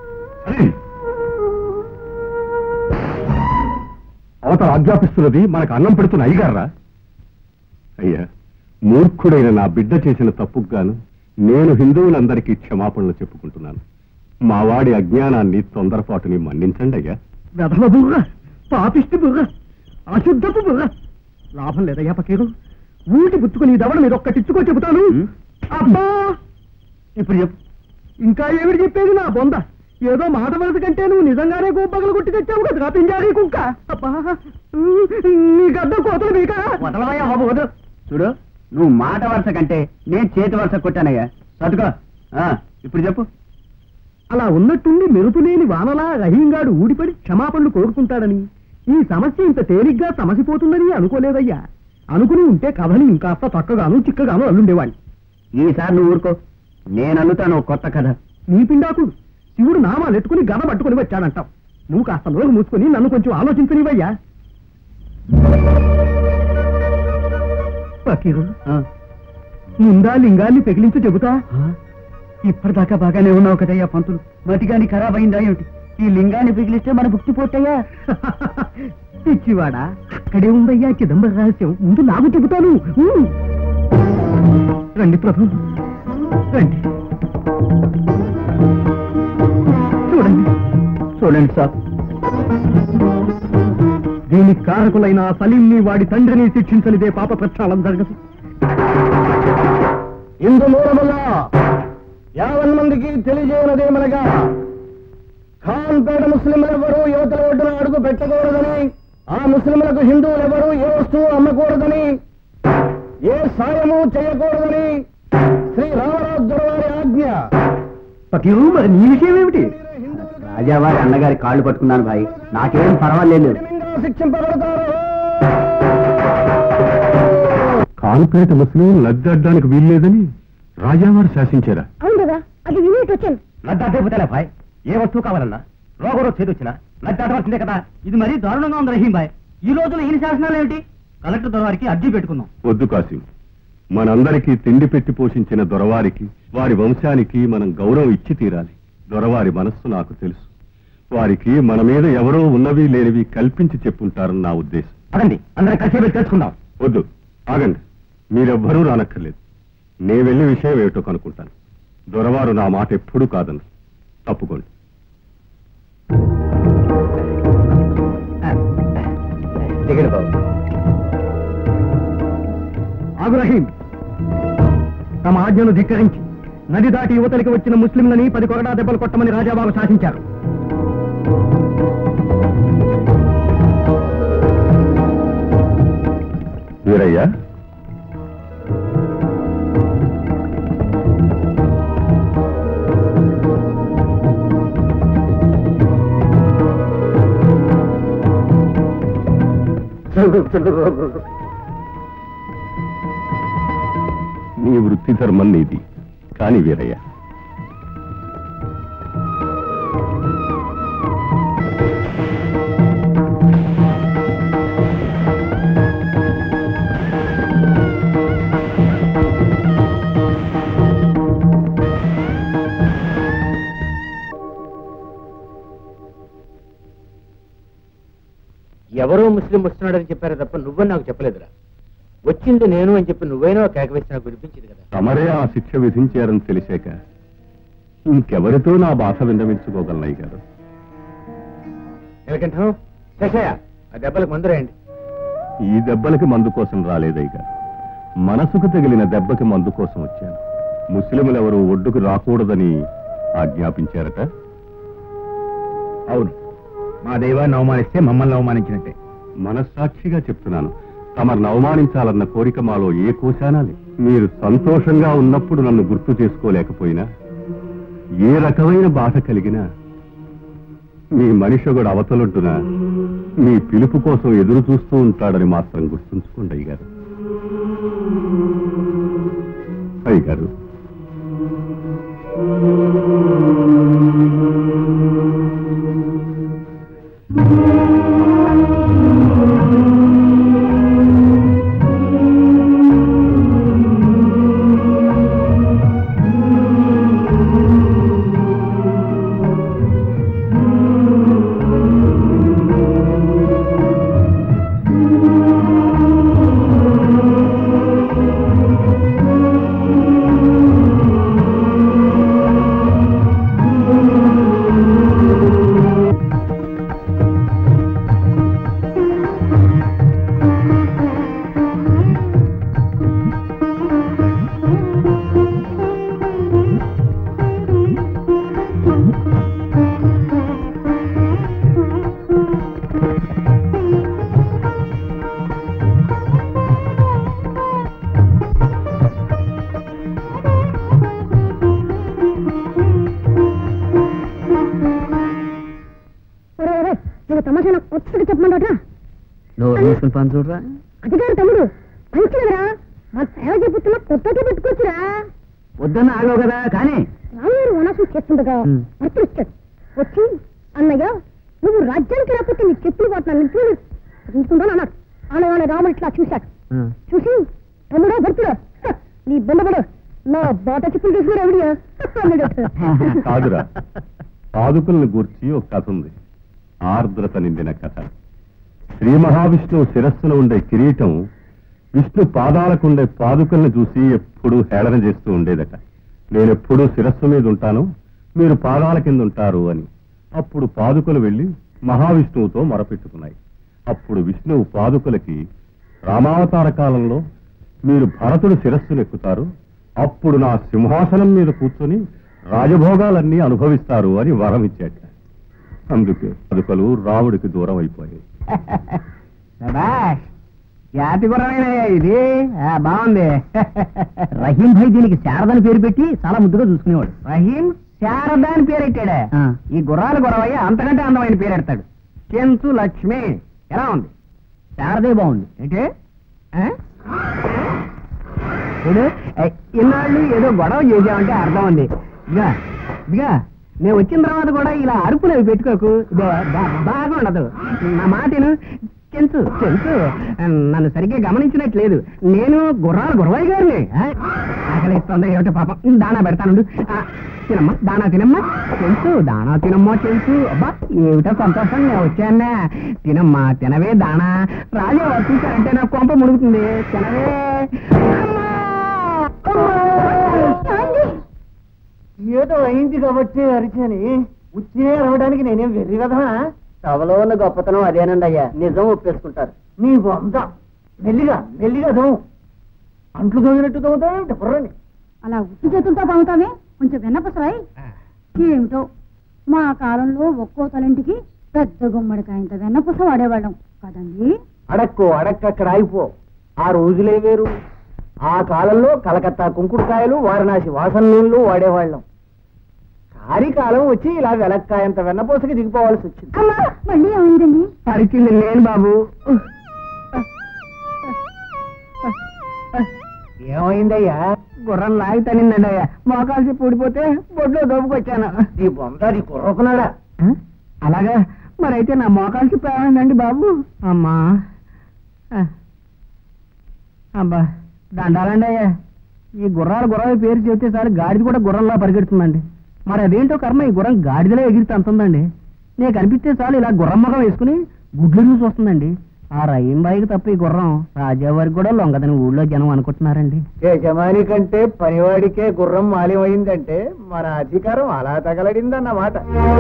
Speaker 4: అవతల ఆజ్ఞాపిస్తున్నది మనకు అన్నం పెడుతున్న అయ్యగారా అయ్యా మూర్ఖుడైన నా బిడ్డ చేసిన తప్పుకు గాను నేను హిందువులందరికీ క్షమాపణలు చెప్పుకుంటున్నాను మా వాడి అజ్ఞానాన్ని తొందరపాటుని మన్నించండి అయ్యా
Speaker 3: వెధవ బుర్ర పాపిష్టి బుర్ర అశుద్ధపు బుర్ర లాభం లేదయ్యా పకీరు ఊటి పుచ్చుకొని ఈ దవడ మీద ఒక్కటిచ్చుకో చెబుతాను అబ్బా ఇప్పుడు చెప్పు ఇంకా ఏమిటి చెప్పేది నా బొంద ఏదో మాట వలస కంటే నువ్వు నిజంగానే గోపగలు కొట్టి తెచ్చావు కదా పింజారీ కుక్క అబ్బా నీ గద్ద కోతలు మీక వదలవయ్యా బాబు వదు చూడు నువ్వు మాట వరుస కంటే నేను చేతి వరుస కొట్టానయ్యా చదుకో ఇప్పుడు చెప్పు అలా ఉన్నట్టుండి మెరుపులేని వానలా రహీంగాడు ఊడిపడి క్షమాపణలు కోరుకుంటాడని ఈ సమస్య ఇంత తేలిగ్గా సమసిపోతుందని అనుకోలేదయ్యా అనుకుని ఉంటే కథని ఇంకాస్త చక్కగాను చిక్కగాను అల్లుండేవాణ్ణి ఈసారి నువ్వు ఊరుకో నేను అల్లుతాను ఓ కొత్త కథ నీ పిండాకుడు శివుడు నామాలు ఎత్తుకుని గద పట్టుకుని వచ్చాడంటావు నువ్వు కాస్త నోరు మూసుకొని నన్ను కొంచెం ఆలోచించనివయ్యా పకీరు ముందా లింగాన్ని పెగిలించు చెబుతా ఇప్పటిదాకా బాగానే ఉన్నావు కదయ్యా పంతులు మతిగాని ఖరాబ్ అయిందా ఏమిటి ఈ లింగాన్ని పిగిలిస్తే మన భుక్తి పోతాయా పిచ్చివాడా అక్కడే ఉందయ్యా చిదంబర రహస్యం ముందు నాకు చెబుతాను ఊ. రండి ప్రభు రండి చూడండి చూడండి సార్ దీనికి కారకులైన ఆ సలీంని వాడి తండ్రిని శిక్షించనిదే పాప ప్రక్షాళన జరగదు ఇందు మూలముగా యావన్ మందికి తెలియజేయనదేమనగా ఖాన్పేట ముస్లింలెవరూ యువతల ఒడ్డున అడుగు పెట్టకూడదని ఆ ముస్లింలకు హిందువులెవరూ ఏ వస్తువు అమ్మకూడదని ఏ సాయము చేయకూడదని శ్రీ రామరాజు దొరవారి ఆజ్ఞ పకీరు మరి నీ విషయం ఏమిటి రాజావారి అన్నగారి కాళ్ళు పట్టుకున్నాను భాయ్ నాకేం పర్వాలేదు శిక్షింపబడతారు
Speaker 4: కాన్పేట ముస్లిం లద్దడ్డానికి వీల్లేదని రాజావారు శాసించారా
Speaker 5: అవును కదా అది వినేటి వచ్చాను
Speaker 3: లద్దాటే భాయ్ ఏ వస్తువు కావాలన్నా రోగరో చేదొచ్చినా లద్దాటవలసిందే కదా ఇది మరీ దారుణంగా ఉంది రహీం భాయ్ ఈ రోజున ఈయన శాసనాలు ఏమిటి కలెక్టర్ దొరవారికి అర్జీ పెట్టుకున్నాం
Speaker 4: వద్దు కాసిం మనందరికీ తిండి పెట్టి పోషించిన దొరవారికి వారి వంశానికి మనం గౌరవం ఇచ్చి తీరాలి దొరవారి మనస్సు నాకు తెలుసు వారికి మన మీద ఎవరో ఉన్నవి లేనివి కల్పించి చెప్పుంటారని నా ఉద్దేశం
Speaker 3: అదండి అందరం కలిసి వెళ్ళి తెలుసుకుందాం
Speaker 4: వద్దు ఆగండి మీరెవ్వరూ రానక్కర్లేదు నే వెళ్ళి విషయం ఏమిటో కనుక్కుంటాను దొరవారు నా మాట ఎప్పుడూ కాదను తప్పుకోండి
Speaker 3: దిగండి బాబు ఆగు రహీం తమ ఆజ్ఞను ధిక్కరించి నది దాటి యువతలికి వచ్చిన ముస్లింలని పది కొరడా దెబ్బలు కొట్టమని రాజాబాబు శాసించారు
Speaker 4: వీరయ్యా నీ వృత్తి ధర్మం నీది కాని వీరయ్య
Speaker 8: ఎవరో ముస్లిం వస్తున్నాడని చెప్పారు తప్ప నువ్వని నాకు చెప్పలేదురా వచ్చింది నేను అని చెప్పి నువ్వైనా ఒక కేక వేసి నాకు వినిపించింది కదా
Speaker 4: తమరే ఆ శిక్ష విధించారని తెలిసాక ఇంకెవరితో నా బాధ విన్నవించుకోగలనయ్య గారు
Speaker 8: ఎందుకంటాం శశయ్య ఆ దెబ్బలకు మందు రాయండి
Speaker 4: ఈ దెబ్బలకి మందు కోసం రాలేదయ్య గారు మనసుకు తగిలిన దెబ్బకి మందు కోసం వచ్చాను ముస్లింలెవరూ ఒడ్డుకు రాకూడదని ఆజ్ఞాపించారట
Speaker 8: అవును మా దైవాన్ని అవమానిస్తే మమ్మల్ని అవమానించినట్టే
Speaker 4: మనస్సాక్షిగా చెప్తున్నాను తమను అవమానించాలన్న కోరిక మాలో ఏ కోశానా లేదు మీరు సంతోషంగా ఉన్నప్పుడు నన్ను గుర్తు చేసుకోలేకపోయినా ఏ రకమైన బాధ కలిగినా మీ మనిషిగుడు అవతలొడ్డున మీ పిలుపు కోసం ఎదురు చూస్తూ ఉంటాడని మాత్రం గుర్తుంచుకోండి అయ్యగారు అయ్యగారు
Speaker 5: నేను తమాషా నాకు కొత్తగా చెప్పమంటారా
Speaker 9: నువ్వు మూసుకుని పని చూడరా
Speaker 5: అది గారు తమ్ముడు మంచిదరా మా సేవ చెప్పుతున్నా కొత్తగా పెట్టుకోవచ్చురా
Speaker 3: వద్దన్న ఆగవు కదా కానీ
Speaker 5: రాముడు వనసం చేస్తుండగా
Speaker 9: ఉమ్.
Speaker 5: భర్తలు వచ్చాడు వచ్చి అన్నయ్య నువ్వు రాజ్యానికి రాకపోతే నీ చెప్పులు పోతున్నాను నిలుచుకుంటాను అన్నాడు ఆనగానే రాముడు ఇట్లా చూశాడు చూసి తమ్ముడో భర్తుడో హ, నీ బొందపడు నా బాట చెప్పులు తీసుకుని ఎవడియా అన్నాడు
Speaker 4: కాదురా పాదుకులను గూర్చి ఒక కథ ఉంది ఆర్ద్రత నిండిన కథ శ్రీ మహావిష్ణువు శిరస్సున ఉండే కిరీటం విష్ణు పాదాలకుండే పాదుకల్ని చూసి ఎప్పుడూ హేళన చేస్తూ ఉండేదట నేనెప్పుడూ శిరస్సు మీద ఉంటాను మీరు పాదాల కింద ఉంటారు అని అప్పుడు పాదుకలు వెళ్లి మహావిష్ణువుతో మొరపెట్టుకున్నాయి అప్పుడు విష్ణువు పాదుకలకి రామావతార కాలంలో మీరు భరతుడు శిరస్సును ఎక్కుతారు అప్పుడు నా సింహాసనం మీద కూర్చొని రాజభోగాలన్నీ అనుభవిస్తారు అని వరం ఇచ్చాట అందుకే పాదుకలు రాముడికి దూరం అయిపోయాయి
Speaker 3: శభాష్. జాతి గుర్రమేనయ్యా ఇది ఆ, బాగుంది రహీం భాయ్ దీనికి శారదని పేరు పెట్టి చాలా ముద్దుగా చూసుకునేవాడు రహీం శారద అని పేరు పెట్టాడే ఈ గుర్రాల గురవయ్య అంతకంటే అందమైన పేరు పెడతాడు చెంచు లక్ష్మి ఎలా ఉంది శారదే బాగుంది ఏంటి ఆ? చూడు ఏ, ఇన్నాళ్ళు ఏదో గొడవ చేసామంటే అర్థం ఉంది ఇదిగా ఇదిగా నేను వచ్చిన తర్వాత కూడా ఇలా అరుపులు అవి పెట్టుకోకు ఇదో బా- బాగా ఉండదు నా మాటను చెంచు చెంచు నన్ను సరిగ్గా గమనించినట్లేదు నేను గుర్రాల గురవయ్య గారిని ఆ? ఆకలి ఇస్తుంది ఏమిటో పాపం దానా పెడతానుండు ఆ, తినమ్మా దానా తినమ్మా చెంచు దానా తినమ్మా చెంచు అబ్బా ఏమిటో సంతోషం నేను వచ్చానా తినమ్మా తినవే దానా రాజు చూసారంటే నా కొంప ముడుగుతుంది తినవే ఏదో అయింది కాబట్టి అరిచాని ఉచ్చినే అరవడానికి నేనేం వెర్రి కదా సభలో ఉన్న గొప్పతనం అదేనండి అయ్యా నిజం ఒప్పేసుకుంటారు నీ బొంద మెల్లిగా మెల్లిగా దోము అంట్లు దోగినట్టు దోముతావేమిటి బుర్రని
Speaker 5: అలా ఉత్తి చేతులతో పాముతామే కొంచెం వెన్నపసరాయి ఏమిటో మా కాలంలో ఒక్కో తలంటికి పెద్ద గుమ్మడికాయంత వెన్నపూస వాడేవాళ్ళం కదండి
Speaker 3: అడక్కు అడక్క అక్కడ ఆగిపో ఆ రోజులే వేరు ఆ కాలంలో కలకత్తా కుంకుడుకాయలు వారణాసి వాసన నూనెలు వాడేవాళ్ళం కారి కాలం వచ్చి ఇలా వెలక్కాయంత వెన్నపోసకి దిగిపోవాల్సి వచ్చింది
Speaker 5: అమ్మా మళ్ళీ ఏమైందండి
Speaker 3: పరిచింది నేను బాబు ఏమైందయ్యా గుర్రం లాగి తనిందండి అయ్యా మోకాల్సి పూడిపోతే బొడ్లో దోపుకొచ్చాను ఈ బొంద నీ కుర్రకున్నాడా అలాగా మరైతే నా మోకాల్సి పేమైందండి బాబు అమ్మా ఆ. అబ్బా దండాలండి అయ్యా ఈ గుర్రాలు గుర్రాల పేరు చెబితే సార్ గాడిద కూడా గుర్రంలా పరిగెడుతుందండి మరి అదేంటో కర్మ ఈ గుర్రం గాడిదలో ఎగిరితే అంతుందండి నేను కనిపిస్తే చాలు ఇలా గుర్రం మగం వేసుకుని గుడ్లు చూసి వస్తుందండి ఆ రయ్యం బాయికి తప్ప ఈ గుర్రం రాజావారికి కూడా లొంగదని ఊళ్ళో జనం అనుకుంటున్నారండి యజమాని కంటే పనివాడికే గుర్రం మాల్యమైందంటే మన అధికారం అలా తగలడిందన్నమాట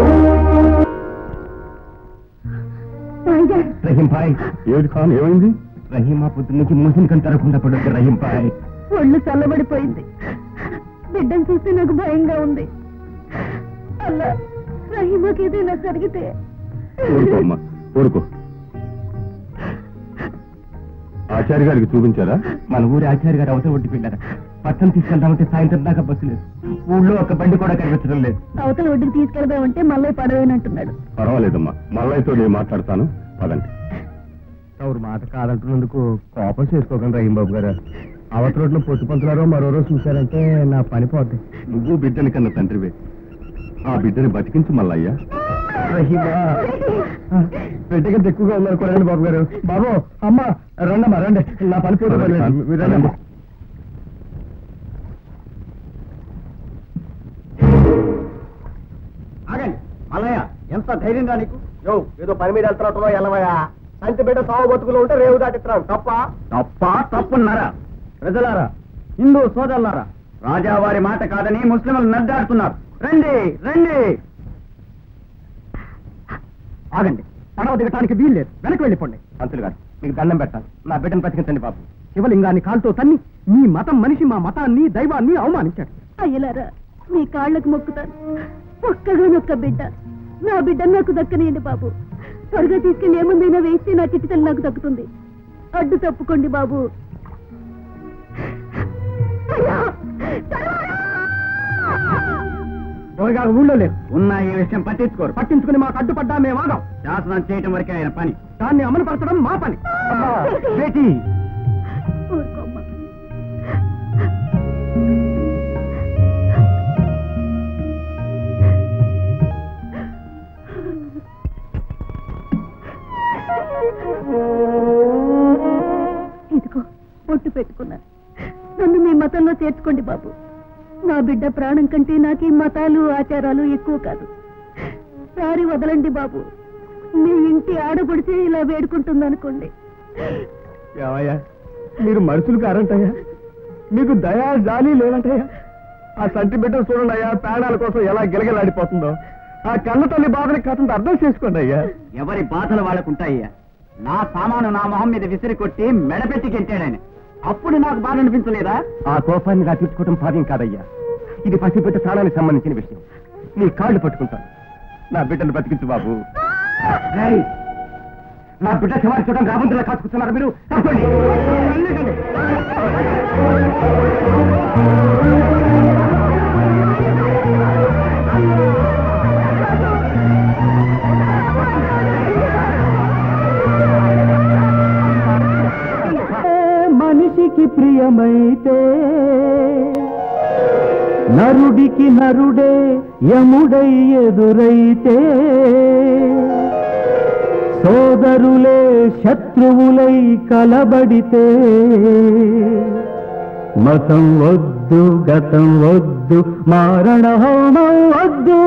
Speaker 2: రహీం భాయ్
Speaker 4: ఏమిటి ఖాన్ ఏమైంది
Speaker 2: రహీం ఆ పొద్దు నుంచి మూసిని కంతరకుండా పడొద్దు రహీం భాయ్
Speaker 6: ఒళ్ళు చల్లబడిపోయింది బిడ్డను చూస్తే నాకు భయంగా ఉంది అలా రహీమాకి ఏదైనా జరిగితే
Speaker 4: ఊరుకో అమ్మా ఊరుకో ఆచార్య గారికి చూపించారా
Speaker 2: మన ఊరి ఆచార్య గారు అవతల ఒడ్డు వెళ్ళారు పట్టణం తీసుకెళ్దామంటే సాయంత్రం దాకా బస్సు లేదు ఊళ్ళో ఒక బండి కూడా కనిపించడం లేదు
Speaker 6: అవతల ఒడ్డుకి తీసుకెళ్దామంటే మళ్ళీ పడవేనంటున్నాడు
Speaker 4: పర్వాలేదమ్మా మల్లయ్యతో నేను మాట్లాడతాను పదండి
Speaker 2: ఎవరు మాట కాదంటున్నందుకు కోపం చేసుకోకండి రహీం బాబు గారు అవతల రోడ్లో పొత్తు పంతులారో మరో రోజు చూశారంటే నా పని పోద్ది
Speaker 4: నువ్వు బిడ్డని కన్న తండ్రివే ఆ బిడ్డని బతికించు మల్లయ్య
Speaker 2: రహీమా పెట్టగా ఎక్కువగా ఉన్నారు కొనండి బాబు గారు బాబు అమ్మ రండమ్మా రండి నా పని పూర్తి పర్లేదు. మీరు రండి
Speaker 3: ఆగండి మల్లయ్య ఎంత ధైర్యంగా నీకు యో ఏదో పని మీద వెళ్తున్నట్టులో ఎల్లవయ్యా సంచి బిడ్డ సాగు బతుకులు ఉంటే రేవు దాటిస్తున్నాడు తప్ప తప్ప తప్పున్నారా ప్రజలారా హిందూ సోదరులారా రాజావారి మాట కాదని ముస్లింలు నడ్డాడుతున్నారు రండి రండి ఆగండి పడవ దిగటానికి వీల్లేదు వెనక్కి వెళ్ళిపోండి
Speaker 2: పంతులు గారు మీకు దండం పెట్టాలి నా బిడ్డను బతికించండి బాబు
Speaker 3: శివలింగాన్ని కాల్తో తన్ని మీ మతం మనిషి మా మతాన్ని దైవాన్ని అవమానించాడు
Speaker 6: అయ్యలారా మీ కాళ్ళకు మొక్కుతాను ఒక్కగానొక్క బిడ్డ నా బిడ్డ నాకు దక్కనియండి బాబు త్వరగా తీసుకెళ్లి ఏముందైనా వేస్తే నా చిట్టి తల్లి నాకు దక్కుతుంది అడ్డు తప్పుకోండి బాబు అయ్యా!
Speaker 3: దొరగారు ఊళ్ళో లేరు ఉన్న ఈ విషయం పట్టించుకోరు పట్టించుకుని మాకు అడ్డుపడ్డా మేము ఆగాం శాసనం చేయటం వరకే ఆయన పని దాన్ని అమలుపరచడం మా పని బేటీ
Speaker 6: ఊరుకోమ్మా. ఇదిగో ఒట్టు పెట్టుకున్నాను నన్ను మీ మతంలో చేర్చుకోండి బాబు నా బిడ్డ ప్రాణం కంటే నాకు ఈ మతాలు ఆచారాలు ఎక్కువ కాదు సారి వదలండి బాబు మీ ఇంటి ఆడపడితే ఇలా వేడుకుంటుందనుకోండి
Speaker 2: ఏమయ్యా మీరు మనుషులు కారంటయ్యా మీకు దయా జాలి లేదంటయ్యా ఆ సంటి బిడ్డ చూడండి అయ్యా ప్రాణాల కోసం ఎలా గిలగిలాడిపోతుందో ఆ కన్న తల్లి బాధని కథంత అర్థం చేసుకోండి అయ్యా
Speaker 3: ఎవరి బాధలు వాళ్ళకుంటాయ్యా నా సామాను నా మొహం మీద విసిరి కొట్టి మెడపెట్టి గెంటాడాయన అప్పుడు నాకు బాధ అనిపించలేదా
Speaker 2: ఆ కోపాన్ని నా తీర్చుకోవడం భావ్యం కాదయ్యా ఇది పసిబిడ్డ ప్రాణానికి సంబంధించిన విషయం నీ కాళ్ళు పట్టుకుంటాను నా బిడ్డను బతికించు బాబు రేయ్, నా బిడ్డ శివారి చూడడం రాబందులా కాచుకుంటున్నారు మీరు తప్పండి వెళ్ళకండి.
Speaker 3: మనిషికి ప్రియమైతే నరుడికి నరుడే యముడై ఎదురైతే సోదరులే శత్రువులై కలబడితే మతం వద్దు గతం వద్దు మారణ హోమం వద్దు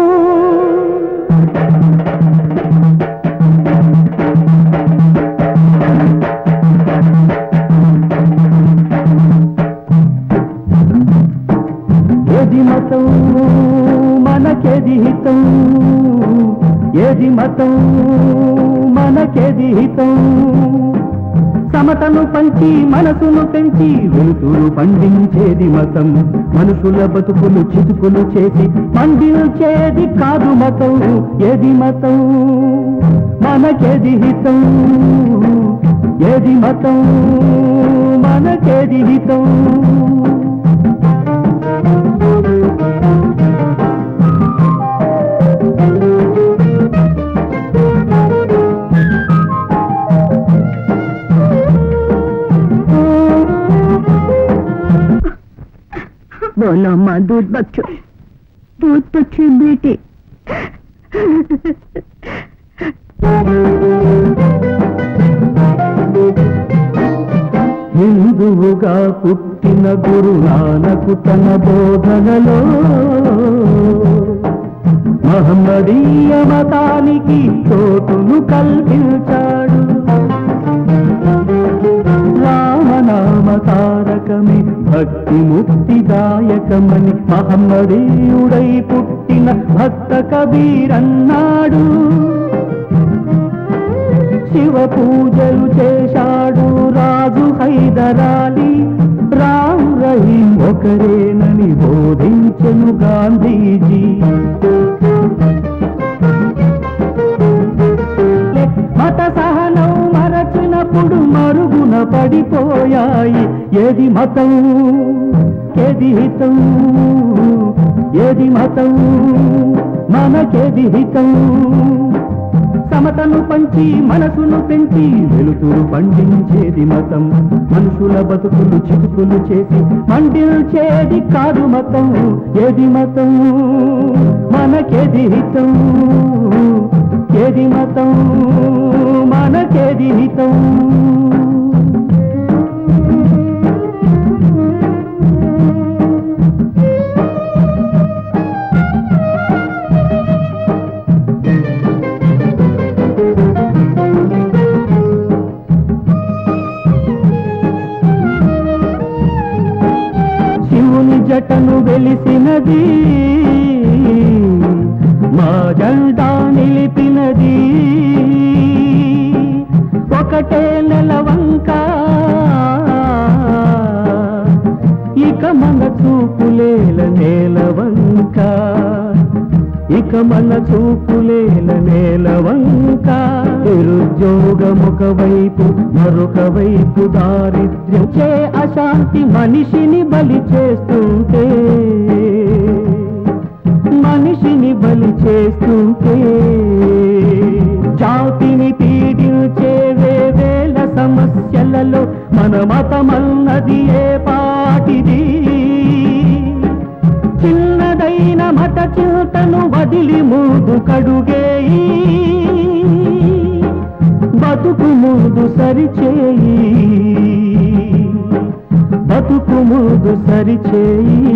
Speaker 3: ఏది మతం మనకేది హితం ఏది మతం మనకేది హితం సమతను పంచి మనసును పెంచి వెలుతురు పండించేది మతం మనుషుల బతుకులు చితుకులు చేసి పండించేది కాదు మతం ఏది మతం మనకేది హితం ఏది మతం మనకేది హితం
Speaker 6: चलो अम्मा दूध बच्चों दूध तो छी बेटी
Speaker 7: హిందువుగా పుట్టిన గురునానకు తన బోధనలో మహమ్మదీయ మతానికి చోటును కల్పించాడు రామనామ తారకమే భక్తి ముక్తిదాయకమని మహమ్మదీయుడై పుట్టిన భక్త కబీరన్నాడు శివ పూజలు చేశాడు రాజు హైదరాలి రామ్ రహీం ఒకరేనని బోధించెను గాంధీజీ మత సహనం మరచినప్పుడు మరుగున పడిపోయాయి ఏది మతం ఏది హితం ఏది మతం మనకేది హితం సమతను పంచి మనసును పెంచి వెలుతురు పండించేది మతం మనుషుల బతుకులు చితుకులు చేసి మండిల్చేది కాదు మతం ఏది మతం మనకేది హితం ఏది మతం మనకేది హితం శివుని జటను వెలిసినది మా జెండా నిలిపినది ఒకటే నెలవంక ఇక మన చూపులేల నేలవంక ఇక మన చూపులేల నేలవంక నిరుద్యోగం ఒక వైపు మరొక వైపు దారిద్ర్యం చే అశాంతి మనిషిని బలి చేస్తుంటే మనిషిని బలి చేస్తుంటే జాతిని పీడించే వేల సమస్యలలో మన మతమన్నది ఏ పాటిది చిన్నదైన మత చింతను వదిలి ముందు కడుగేయి బతుకు ముందు సరిచేయి బతుకు ముందు సరిచేయి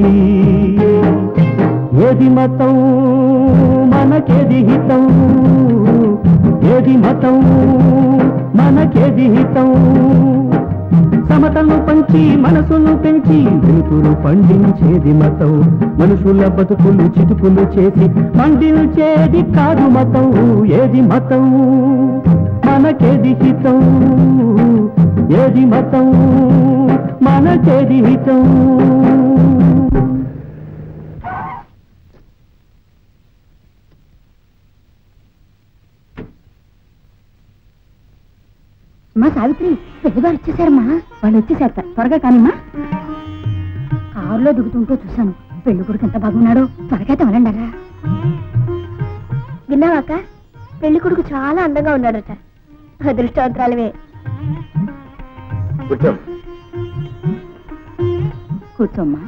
Speaker 7: ఏది మతం మనకేది హితం ఏది మతం మనకేది హితం సమతను పంచి మనసును పెంచి వెలుతురు పండించేది మతం మనుషుల బతుకులు చితుకులు చేసి మండించేది కాదు మతం ఏది మతం మనకేది హితం ఏది మతం మనకేది హితం
Speaker 5: మా సావిత్రి పెద్దగా వచ్చేసారమ్మా వాళ్ళు వచ్చేసారట త్వరగా కానిమ్మా కారులో దిగుతుంటూ చూశాను పెళ్లి కొడుకు ఎంత బాగున్నాడో త్వరగా తమలండారా విన్నావాక పెళ్లి కొడుకు చాలా అందంగా ఉన్నాడట అదృష్టవంతరాలవే
Speaker 8: కూర్చో
Speaker 5: కూర్చోమ్మా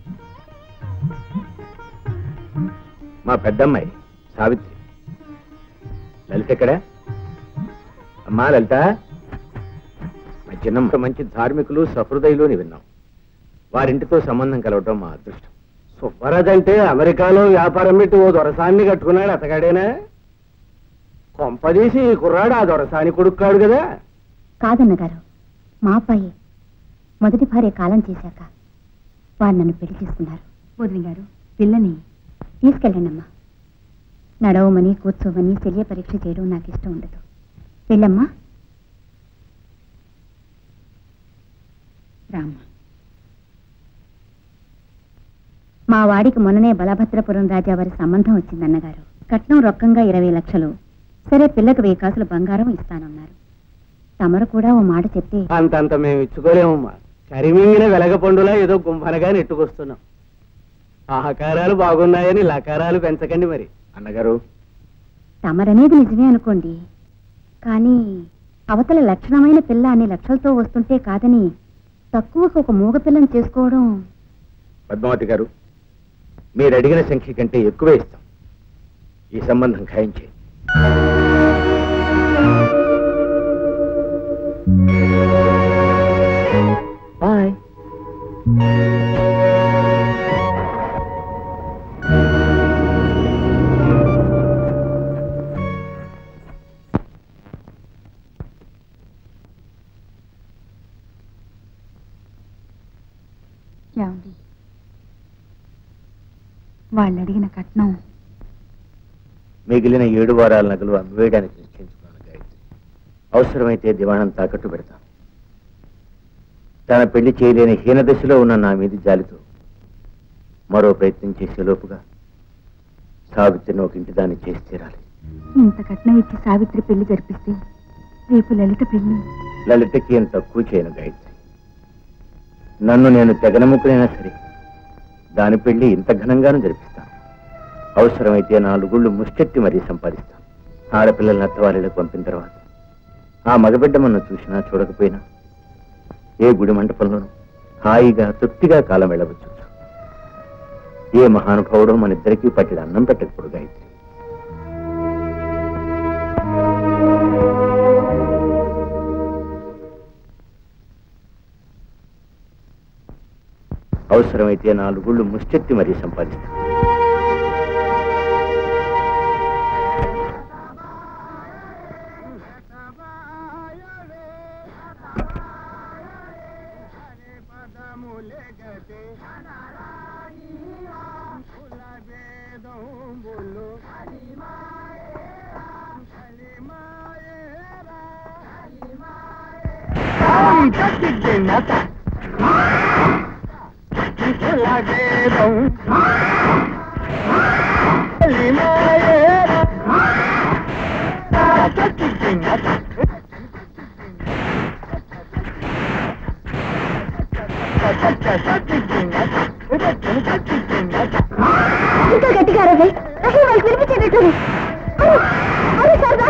Speaker 8: మా పెద్దమ్మాయి సావిత్రి లలిత ఎక్కడా అమ్మా లలిత మా చిన్నమ్మ మంచి ధార్మికులు సహృదయులు అని విన్నాం వారింటితో సంబంధం కలవటం మా అదృష్టం సుబ్బరాజ్ అంటే అమెరికాలో వ్యాపారం పెట్టి ఓ దొరసాన్ని కట్టుకున్నాడు అతగాడేనా కొంపదీసి ఈ కుర్రాడు ఆ దొరసాని కొడుకున్నాడు కదా
Speaker 5: కాదన్నగారు మా అబ్బాయి మొదటి భార్య కాలం చేశాక వారు నన్ను పెళ్లి చేసుకున్నారు వదిలి గారు పిల్లని తీసుకెళ్ళండి అమ్మా నడవమని కూర్చోమని శల్య పరీక్ష చేయడం నాకు ఇష్టం ఉండదు వెళ్ళమ్మా రామ్మ మా వాడికి మొన్ననే బలభద్రపురం రాజా వారి సంబంధం వచ్చిందన్నగారు కట్నం రొక్కంగా ఇరవై లక్షలు సరే పిల్లకు వెయ్యి కాసులు బంగారం ఇస్తానన్నారు తమరు కూడా ఓ మాట చెప్తే
Speaker 8: అంతంత మేము ఇచ్చుకోలేమమ్మా కరిమింగిన వెలగ పండులా ఏదో గుంభనగా నెట్టుకొస్తున్నాం ఆకారాలు బాగున్నాయని లకారాలు పెంచకండి మరి అన్నగారు
Speaker 5: తమరనేది నిజమే అనుకోండి కానీ అవతల లక్షణమైన పిల్ల అన్ని లక్షలతో వస్తుంటే కాదని తక్కువకు ఒక మూగ పిల్లని చేసుకోవడం
Speaker 8: పద్మావతి గారు మీరు అడిగిన సంఖ్య కంటే ఎక్కువే ఇస్తాం ఈ సంబంధం ఖాయం చేయండి బాయ్
Speaker 5: ఏమండి వాళ్ళు అడిగిన కట్నం
Speaker 8: మిగిలిన ఏడు వారాల నగలు అమ్మివేయడానికి నిశ్చయించుకున్నాను గాయత్రి అవసరమైతే దివాణం తాకట్టు పెడతాను తన పెళ్లి చేయలేని హీన దశలో ఉన్న నా మీది జాలితో మరో ప్రయత్నం చేసే లోపుగా సావిత్రిని ఒక ఇంటి దాన్ని చేసి తీరాలి
Speaker 5: ఇంత కట్నం ఇచ్చి సావిత్రి పెళ్లి జరిపిస్తే రేపు లలిత పెళ్లి
Speaker 8: లలితకి ఏం తక్కువ చేయను గాయత్రి నన్ను నేను తెగనముకునైనా సరే దాని పెళ్లి ఇంత ఘనంగానూ జరిపిస్తాను అవసరమైతే నాలుగుళ్ళు ముష్టెత్తి మరీ సంపాదిస్తాను ఆడపిల్లల్ని అత్తవారిలకు పంపిన తర్వాత ఆ మగబిడ్డ మన చూసినా చూడకపోయినా ఏ గుడి మంటపంలోనూ హాయిగా తృప్తిగా కాలం వెళ్ళవచ్చు ఏ మహానుభావుడో మన ఇద్దరికీ పట్టిన అన్నం పెట్టకూడదు గాయత్రి అవసరమైతే నాలుగుళ్ళు ముష్టెత్తి మరీ సంపాదిస్తాను
Speaker 5: ఇంకా గట్టిగా రవి అసలు వాళ్ళకి వినిపించేటట్టు అరే సరదా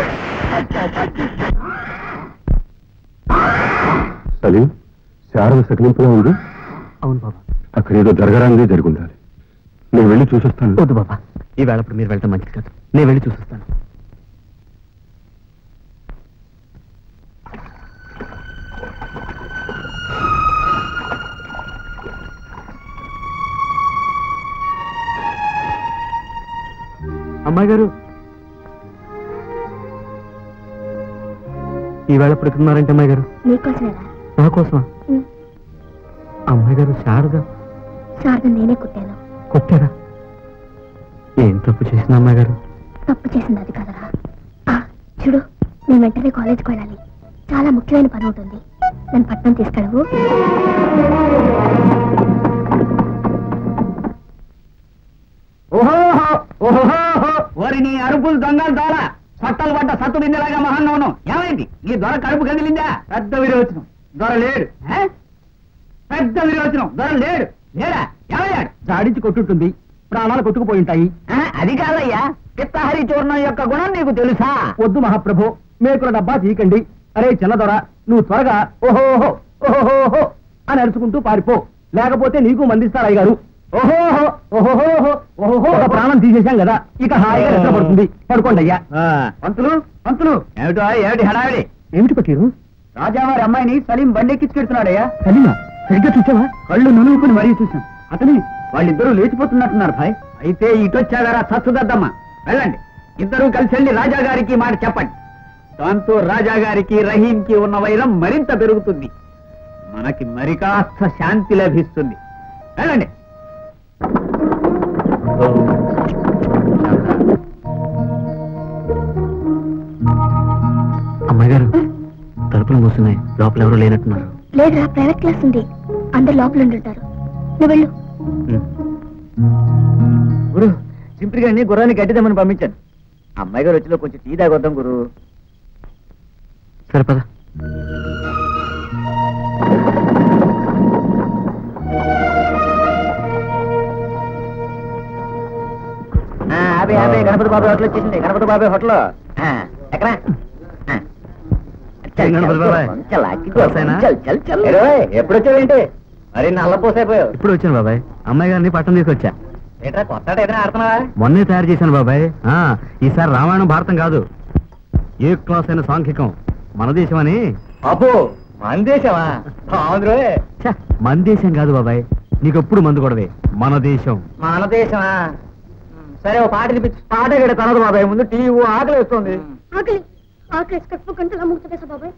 Speaker 4: సలీం శారద సకిలింపుగా ఉంది
Speaker 9: అవును బాబా
Speaker 4: అక్కడ ఏదో జరగరాందే జరుగుండాలి నేను వెళ్ళి చూసొస్తాను
Speaker 9: వద్దు బాబా ఈ వేళప్పుడు మీరు వెళ్ళటం మంచిది కాదు నేను వెళ్ళి చూసిస్తాను అమ్మాయి గారు ఈ వేళ ఎప్పుడు ఉన్నారంటే అమ్మాయి గారు
Speaker 5: నీకోసమేనా
Speaker 9: నా కోసమా
Speaker 5: ఉమ్.
Speaker 9: అమ్మాయి గారు శారద
Speaker 5: శారద నేనే కుట్టాను
Speaker 9: కొట్టారా ఏం తప్పు చేసిన అమ్మాయి గారు
Speaker 5: తప్పు చేసింది అది కదరా ఆ, చూడు నేను వెంటనే కాలేజ్కి వెళ్ళాలి చాలా ముఖ్యమైన పని ఉంటుంది నన్ను పట్నం తీసుకెళ్ళవు
Speaker 3: ఓహోహో ఓహోహో ఓరి నీ అరుపులు దొంగలు దొర సత్తలు పడ్డ సత్తు బిందెలాగా మహాన్నవును ఏమైంది నీ దొర కడుపు కదిలిందా పెద్ద విరోచనం దొర లేడు హే? పెద్ద విరోచనం దొర లేడు లేడా ఏమయ్యాడు జాడించి కొట్టుంటుంది ప్రాణాలు కొట్టుకుపోయి ఉంటాయి అది కాదయ్యా పిత్తహరి చూర్ణం యొక్క గుణం నీకు తెలుసా వద్దు మహాప్రభు మేకుల డబ్బా తీకండి అరే చిన్నదొర నువ్వు త్వరగా ఓహోహో ఓహోహో అని అరుచుకుంటూ పారిపో లేకపోతే నీకు మందిస్తారు అయ్యగారు ఓహోహో ఓహోహో ఓహోహో ఒక ప్రాణం తీసేశాం కదా ఇక హాయిగా నిద్ర పడుతుంది పడుకోండి అయ్యా పంతులు పంతులు ఏమిటో ఏమిటి హడావిడి ఏమిటి పట్టిరు రాజావారి అమ్మాయిని సలీం బండెక్కించుకెడుతున్నాడయ్యా సలీమా సరిగ్గా చూసావా కళ్ళు నునుగుకుని మరీ చూశాను అతని వాళ్ళిద్దరూ లేచిపోతున్నట్టున్నారు భాయ్ అయితే ఇటొచ్చాగారా చచ్చుదద్దమ్మా వెళ్ళండి ఇద్దరూ కలిసి వెళ్ళి రాజా గారికి మాట చెప్పండి దాంతో రాజా గారికి రహీంకి ఉన్న వైరం మరింత పెరుగుతుంది మనకి మరి కాస్త శాంతి లభిస్తుంది వెళ్ళండి
Speaker 9: అమ్మాయి గారు తలుపులు మూసున్నాయి లోపల ఎవరు లేనట్టున్నారు
Speaker 5: లేదురా ప్రైవేట్ క్లాస్ ఉంది అందరు లోపల ఉండుంటారు నువ్వు వెళ్ళు
Speaker 3: గురు సింపుల్ గారిని గుర్రాన్ని గడ్డిదమ్మని పంపించాను అమ్మాయి గారు వచ్చిలో కొంచెం టీ తాగొద్దాం గురు
Speaker 9: సరే పద
Speaker 3: అదే అదే గణపతి బాబాయ్ హోటల్ వచ్చేసింది గణపతి బాబాయ్ హోటల్ ఎక్కడ
Speaker 9: గణపతి బాబాయ్. కోసేనా?
Speaker 3: ఎప్పుడు వచ్చావేంటి అరే నల్లపోసైపోయావు
Speaker 9: ఇప్పుడు వచ్చాను బాబాయ్ అమ్మాయి గారిని పట్టణం తీసుకొచ్చా
Speaker 3: ఏంట్రా కొత్త ఏదైనా ఆడుతున్నావా
Speaker 9: మొన్నే తయారు చేశాను బాబాయ్ ఆ ఈసారి రామాయణం భారతం కాదు ఏ క్లాస్ అయిన సాంఘికం మన దేశం అని
Speaker 3: అబ్బో మన దేశమా బాగుంది
Speaker 9: ఛ, మన దేశం కాదు బాబాయ్ నీకెప్పుడు మందు కొడవే మన దేశం
Speaker 3: మన దేశమా సరే ఓ పాట తినిపించు పాట ఇక్కడ కనదు బాబాయ్ ముందు టీవీ ఆకలి వేస్తుంది
Speaker 5: ఆకలి ఆకలి కడుపు గంటలా ముగుతుందా బాబాయ్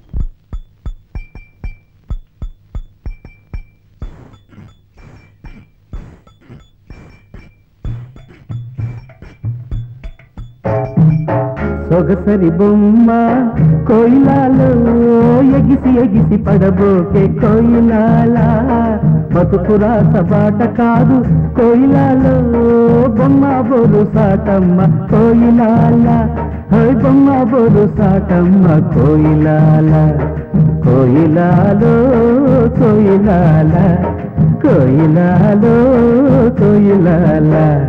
Speaker 7: సొగసరి బొమ్మ కోయిలాలో ఎగిసి ఎగిసి పడబోకే కోయిలాల బతుకురా సబాట కాదు కోయిలాలో బొమ్మ బోరు సాటమ్మ కోయిలాల హోయ్ బొమ్మ బోరు సాటమ్మ కోయిలాల కోయిలాలో కోయిలాల కోయిలాలో కోయిలాల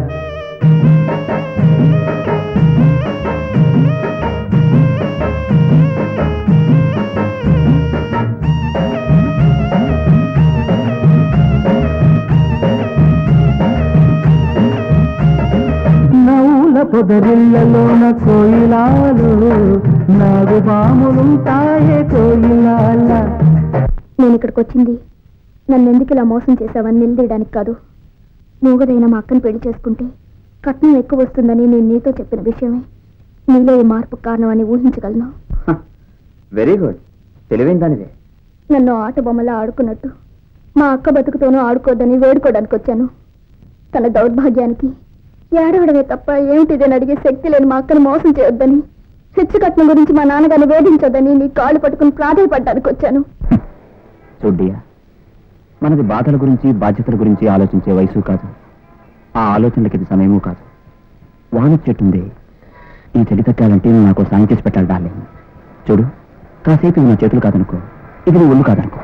Speaker 7: నవ్వుల పొదరిళ్లలోన కోయిలాలు నాగు బాములుంటాయే కోయిలాల
Speaker 5: నేను ఇక్కడికి వచ్చింది నన్ను ఎందుకు ఇలా మోసం చేశావని నిలదీయడానికి కాదు మూగదైన మా అక్కని పెళ్లి చేసుకుంటే కట్నం ఎక్కువ వస్తుందని నేను నీతో చెప్పిన విషయమే నీలో ఈ మార్పు కారణం అని ఊహించగలను
Speaker 3: వెరీ గుడ్ తెలివైన దానిదే
Speaker 5: నన్ను ఆట బొమ్మలా ఆడుకున్నట్టు మా అక్క బతుకుతోనూ ఆడుకోవద్దని వేడుకోవడానికి వచ్చాను తన దౌర్భాగ్యానికి ఏడవడమే తప్ప ఏమిటిదని అడిగే శక్తి లేని మా అక్కను మోసం చేయొద్దని హెచ్చు కట్నం గురించి మా నాన్నగారిని వేధించొద్దని నీ కాళ్ళు పట్టుకుని ప్రాధాయపడడానికి వచ్చాను
Speaker 2: చూడ్డియా మనది బాధల గురించి బాధ్యతల గురించి ఆలోచించే వయసు కాదు ఆ ఆలోచనలకి ఇది సమయము కాదు వాన చెట్టుంది ఈ చలి తగ్గాలంటే నువ్వు నాకు సాయం చేసి పెట్టాలి డార్లింగ్ చూడు కాసేపు ఇవి నా చేతులు కాదనుకో ఇది నీ ఒళ్ళు కాదనుకో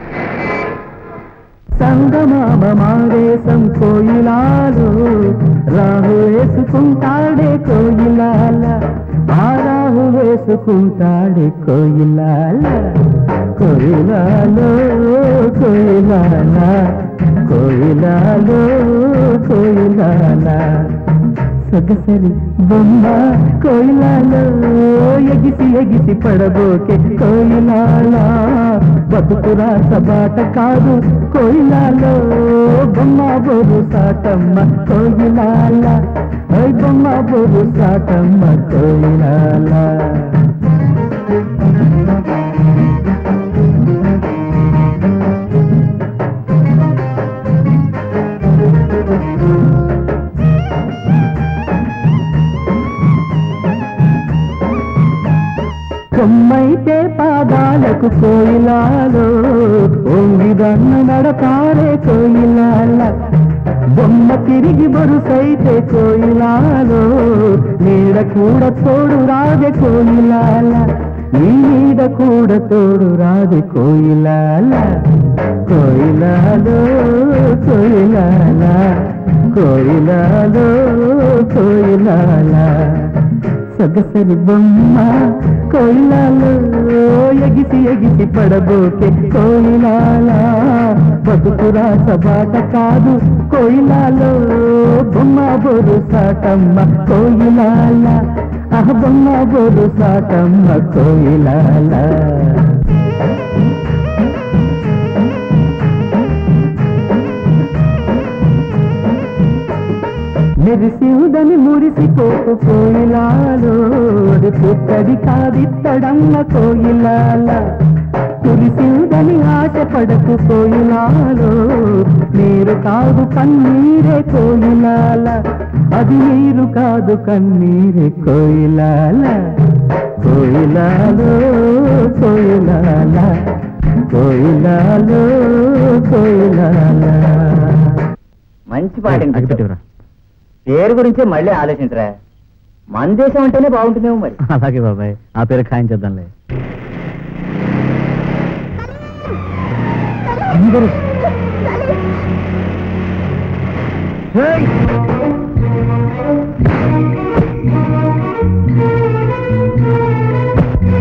Speaker 7: సంగమామ మారేసం కోయిలాలు రాహు వేసుకుంటాడే కోయిలాల ఆ రాహు వేసుకుంటాడే కోయిలాల కోయిలాలో కోయిలాల కోయిలాలో కోయిలాల సొగసరి బొమ్మ కోయిలాలో ఎగిసి ఎగిసి పడబోకే కోయిలాల బతుకురా సబాట కాదు కోయిలాలో బొమ్మ బోరు సాటమ్మ కోయిలాల ఓయ్ బొమ్మ బోరు సాటమ్మ కోయిలాల కొమ్మైతే పాదాలకు కోయిలాలో ఒంగిదన్న నడతారే కోయిలాల బొమ్మ తిరిగి బరుసైతే కోయిలాలో నీడ కూడా తోడు రాదే కోయిలాల నీ నీడ కూడా తోడు రాదే కోయిలాల కోయిలాలో కోయిలాల కోయిలాలో కోయిలాల సొగసరి బొమ్మ కోయిలాలో ఎగిసి ఎగిసి పడబోకే కోయిలాల బతుకురా సబాట కాదు కోయిలాలో బొమ్మ బోరు సాటమ్మ కోయిలాల ఆ బొమ్మ బోరు సాటమ్మ కోయిలాల మెరిసివుదని మురిసిపోకు కోయిలాలో అది పుట్టడి కాదిత్తడమ్మ కోయిలాల కురిసివుదని ఆశపడకు కోయిలాలో నీరు కాదు కన్నీరే కోయిలాల అది నీరు కాదు కన్నీరే కోయిలాల కోయిలాలో కోయిలాల కోయిలాలో కోయిలాల
Speaker 3: మంచి పాట
Speaker 9: అగిపెట్టివరా
Speaker 3: పేరు గురించి మళ్ళీ ఆలోచించరా మన దేశం అంటేనే బాగుంటుందేమో మరి
Speaker 9: అలాగే బాబాయ్ ఆ పేరు ఖాయం చేద్దాంలే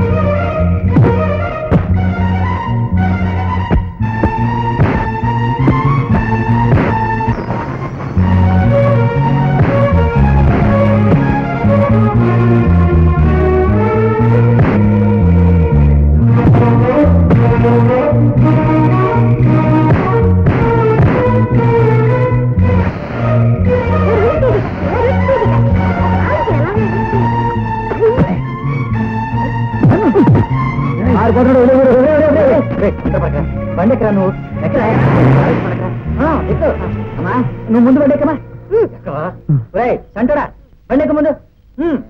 Speaker 5: ఆ
Speaker 3: పారిపోతున్నాడు ఒరే, ఒరే, ఒరే, ఒరే, ఒరే. రేయ్, ఇక్కడ పడకరా. బండి ఎక్కరా నువ్వు ఎక్కరా పడకరా. ఆ, ఎక్కు. అమ్మా నువ్వు ముందు బండి ఎక్కమా ఎక్కవా రేయ్ సంటడా బండి ఎక్క ముందు ఉమ్.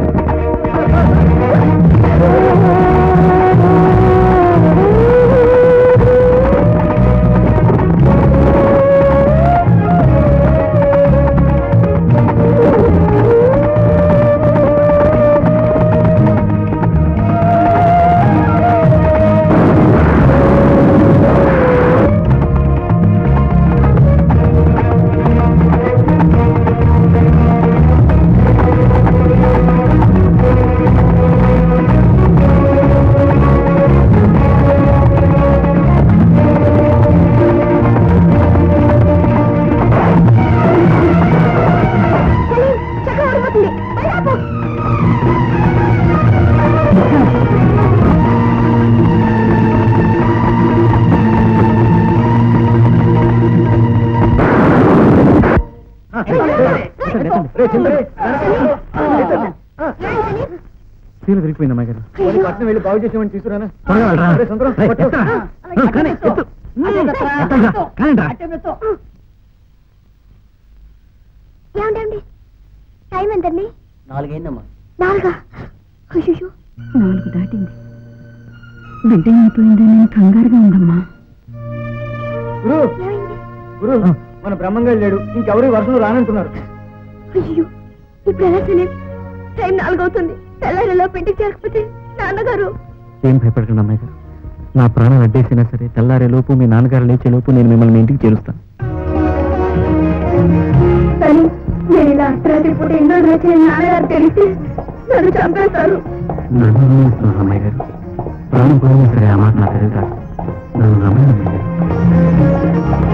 Speaker 5: చక్కగా ఓడిపోతుంది బయట ఆపు.
Speaker 3: రేయ్, చింత, రేయ్.
Speaker 9: సీల తిరిగిపోయింది అమ్మాయి గారు
Speaker 3: పోనీ పట్నం వెళ్ళి బాగు చేసేవాడిని తీసుకురానా
Speaker 9: త్వరగా వెళ్ళరా.
Speaker 3: రేయ్, సుందరం,
Speaker 9: రేయ్,
Speaker 3: పట్టు.
Speaker 9: ఎత్తరా. ఆ, కానీ, ఎత్తు. ఎత్తండి రా, కానివ్వండి రా.
Speaker 5: ఏమండి ఏమండి టైం ఎంతండి
Speaker 3: నాలుగైందమ్మా
Speaker 5: నాలుగా అయ్యో
Speaker 6: నాలుగు దాటింది బిడ్డ అయిపోయిందని నేను కంగారుగా ఉందమ్మా
Speaker 3: గురు
Speaker 5: ఏమైంది
Speaker 3: గురు మన బ్రహ్మంగా లేడు ఇంకెవరు వర్షంలో రానంటున్నారు
Speaker 5: అయ్యో ఇప్పుడు ఎలా తెలియదు టైం నాలుగవుతుంది తెల్లారిలో పెంటికి చేరకపోతే నాన్నగారు
Speaker 9: ఏం భయపడకండి అమ్మాయి గారు నా ప్రాణం అడ్డేసినా సరే తెల్లారే లోపు మీ నాన్నగారు లేచే లోపు నేను మిమ్మల్ని మీ ఇంటికి చేరుస్తాను
Speaker 5: కానీ నేను ఇలా అర్ధరాత్రి పూట ఇంట్లో వచ్చి నాన్నగారు తెలిసి నన్ను చంపేస్తారు
Speaker 9: నన్ను నమ్మిస్తున్నారు అమ్మాయి గారు ప్రాణం పోయినా సరే ఆ మాట నాకు తెలియదు కాదు నన్ను నమ్మండి అమ్మాయి గారు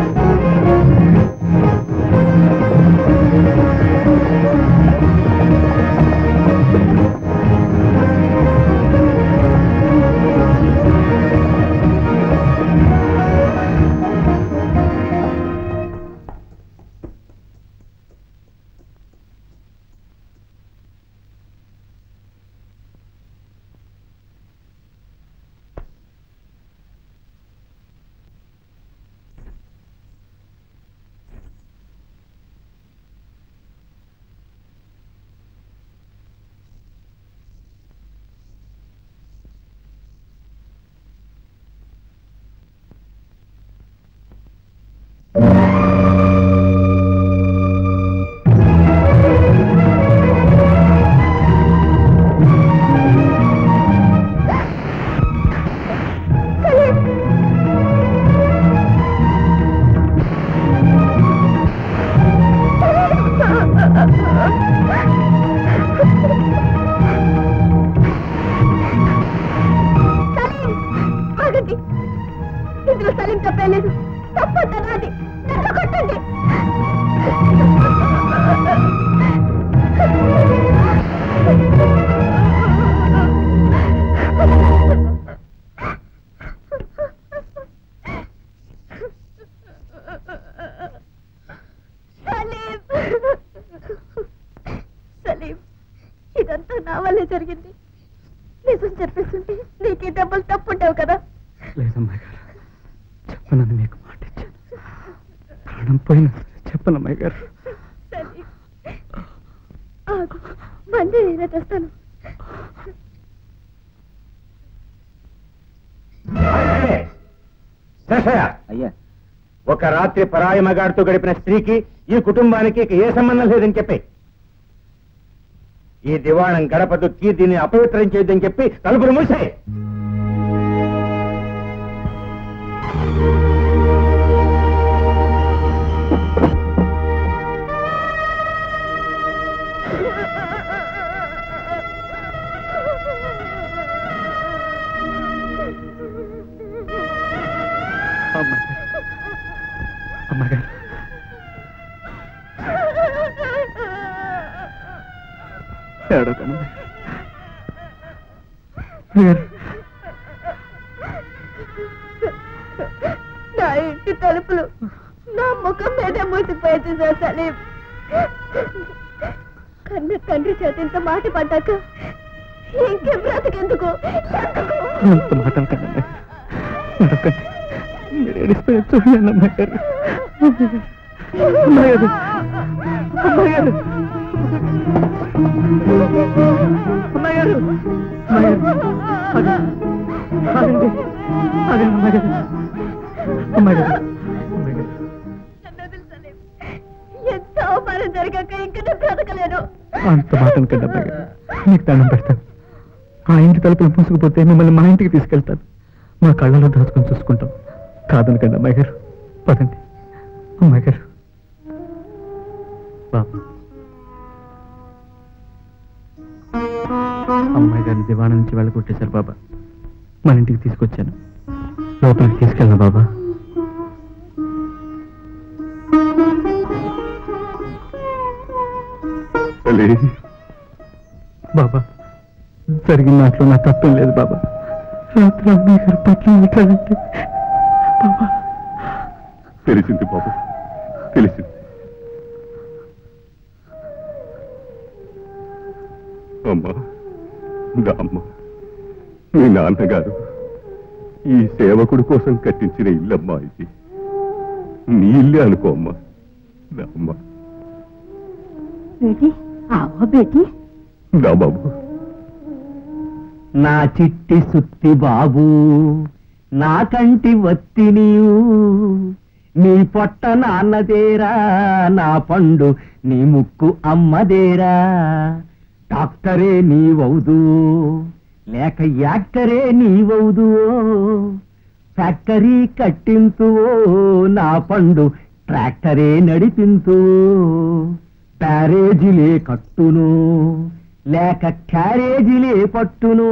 Speaker 5: సలీం ఆగండి ఇందులో సలీం తప్పలేదు తప్పంత నాది నన్ను కొట్టండి సలీం సలీం ఇదంతా నా వల్లే జరిగింది నిజం చెప్పేస్తుంటే నీకు ఈ దెబ్బలు తప్పుంటావు కదా
Speaker 9: లేదమ్మాయి గారు చెప్పనని మీకు మాట ఇచ్చాను ప్రాణం పోయినా సరే చెప్పనమ్మాయి గారు
Speaker 5: సలీం ఆగు మంది నేనే తెస్తాను
Speaker 8: అయ్యా ఒక రాత్రి పరాయి మగాడితో గడిపిన స్త్రీకి ఈ కుటుంబానికి ఇక ఏ సంబంధం లేదని చెప్పి ఈ దివాణం గడప దుక్కి దీన్ని అపవిత్రం చేయొద్దని చెప్పి తలుపులు మూసాయి
Speaker 9: అమ్మాయి గారు అమ్మాయి గారు ఏడవకండి అమ్మాయి గారు
Speaker 5: నా ఇంటి తలుపులు నా ముఖం మీద మూసిపోయింది సార్ సలీం కన్న తండ్రి చేత ఇంత మాట పడ్డాక ఇంకేం బ్రతికెందుకు ఎందుకు
Speaker 9: అంత మాట అనకండి అమ్మాయి నడకండి మీరు ఏడిస్తే చూడండి అమ్మాయి గారు అమ్మాయి గారు అమ్మాయి గారు అమ్మాయి గారు అమ్మాయి గారు ఆగండి. ఆగండి ఆగండి అమ్మాయి గారు అమ్మాయి గారు అమ్మాయి గారు
Speaker 5: ఎంత అవమానం జరగాక ఇంకా బ్రతకలేను
Speaker 9: అంత మాట అనకండి అబ్బాయి గారు మీకు దండం పెడతాను ఆ ఇంటి తలుపులు మూసుకుపోతే మిమ్మల్ని మా ఇంటికి తీసుకెళ్తాను మా కళ్ళలో దాచుకొని చూసుకుంటాం కాదనకండి అమ్మాయి గారు పదండి అమ్మాయి గారు బాబా అమ్మాయి గారిని దివాణం నుంచి వెళ్ళగొట్టేశారు బాబా మన ఇంటికి తీసుకొచ్చాను లోపలికి తీసుకెళ్ళిన బాబా
Speaker 4: తల్లి
Speaker 9: బాబా జరిగిన దాంట్లో నా తప్పేం లేదు బాబా రాత్రి అమ్మాయి గారు పట్ల ఇట్లాంటి బాబా
Speaker 4: తెలిసింది బాబు తెలిసింది అమ్మా దా అమ్మా మీ నాన్నగారు ఈ సేవకుడి కోసం కట్టించిన ఇల్లమ్మా ఇది నీ ఇల్లే అనుకో అమ్మా దా అమ్మా
Speaker 6: బేటీ ఆవో బేటీ
Speaker 4: దా బాబు
Speaker 3: నా చిట్టి సుత్తి బాబు నా కంటి వత్తి నీవు నీ పొట్ట నాన్నదేరా నా పండు నీ ముక్కు అమ్మదేరా డాక్టరే నీవౌదు లేక యాక్టరే నీవౌదు ఫ్యాక్టరీ కట్టింతువో నా పండు ట్రాక్టరే నడిపింతు ప్యారేజీలే కట్టును లేక క్యారేజీలే పట్టును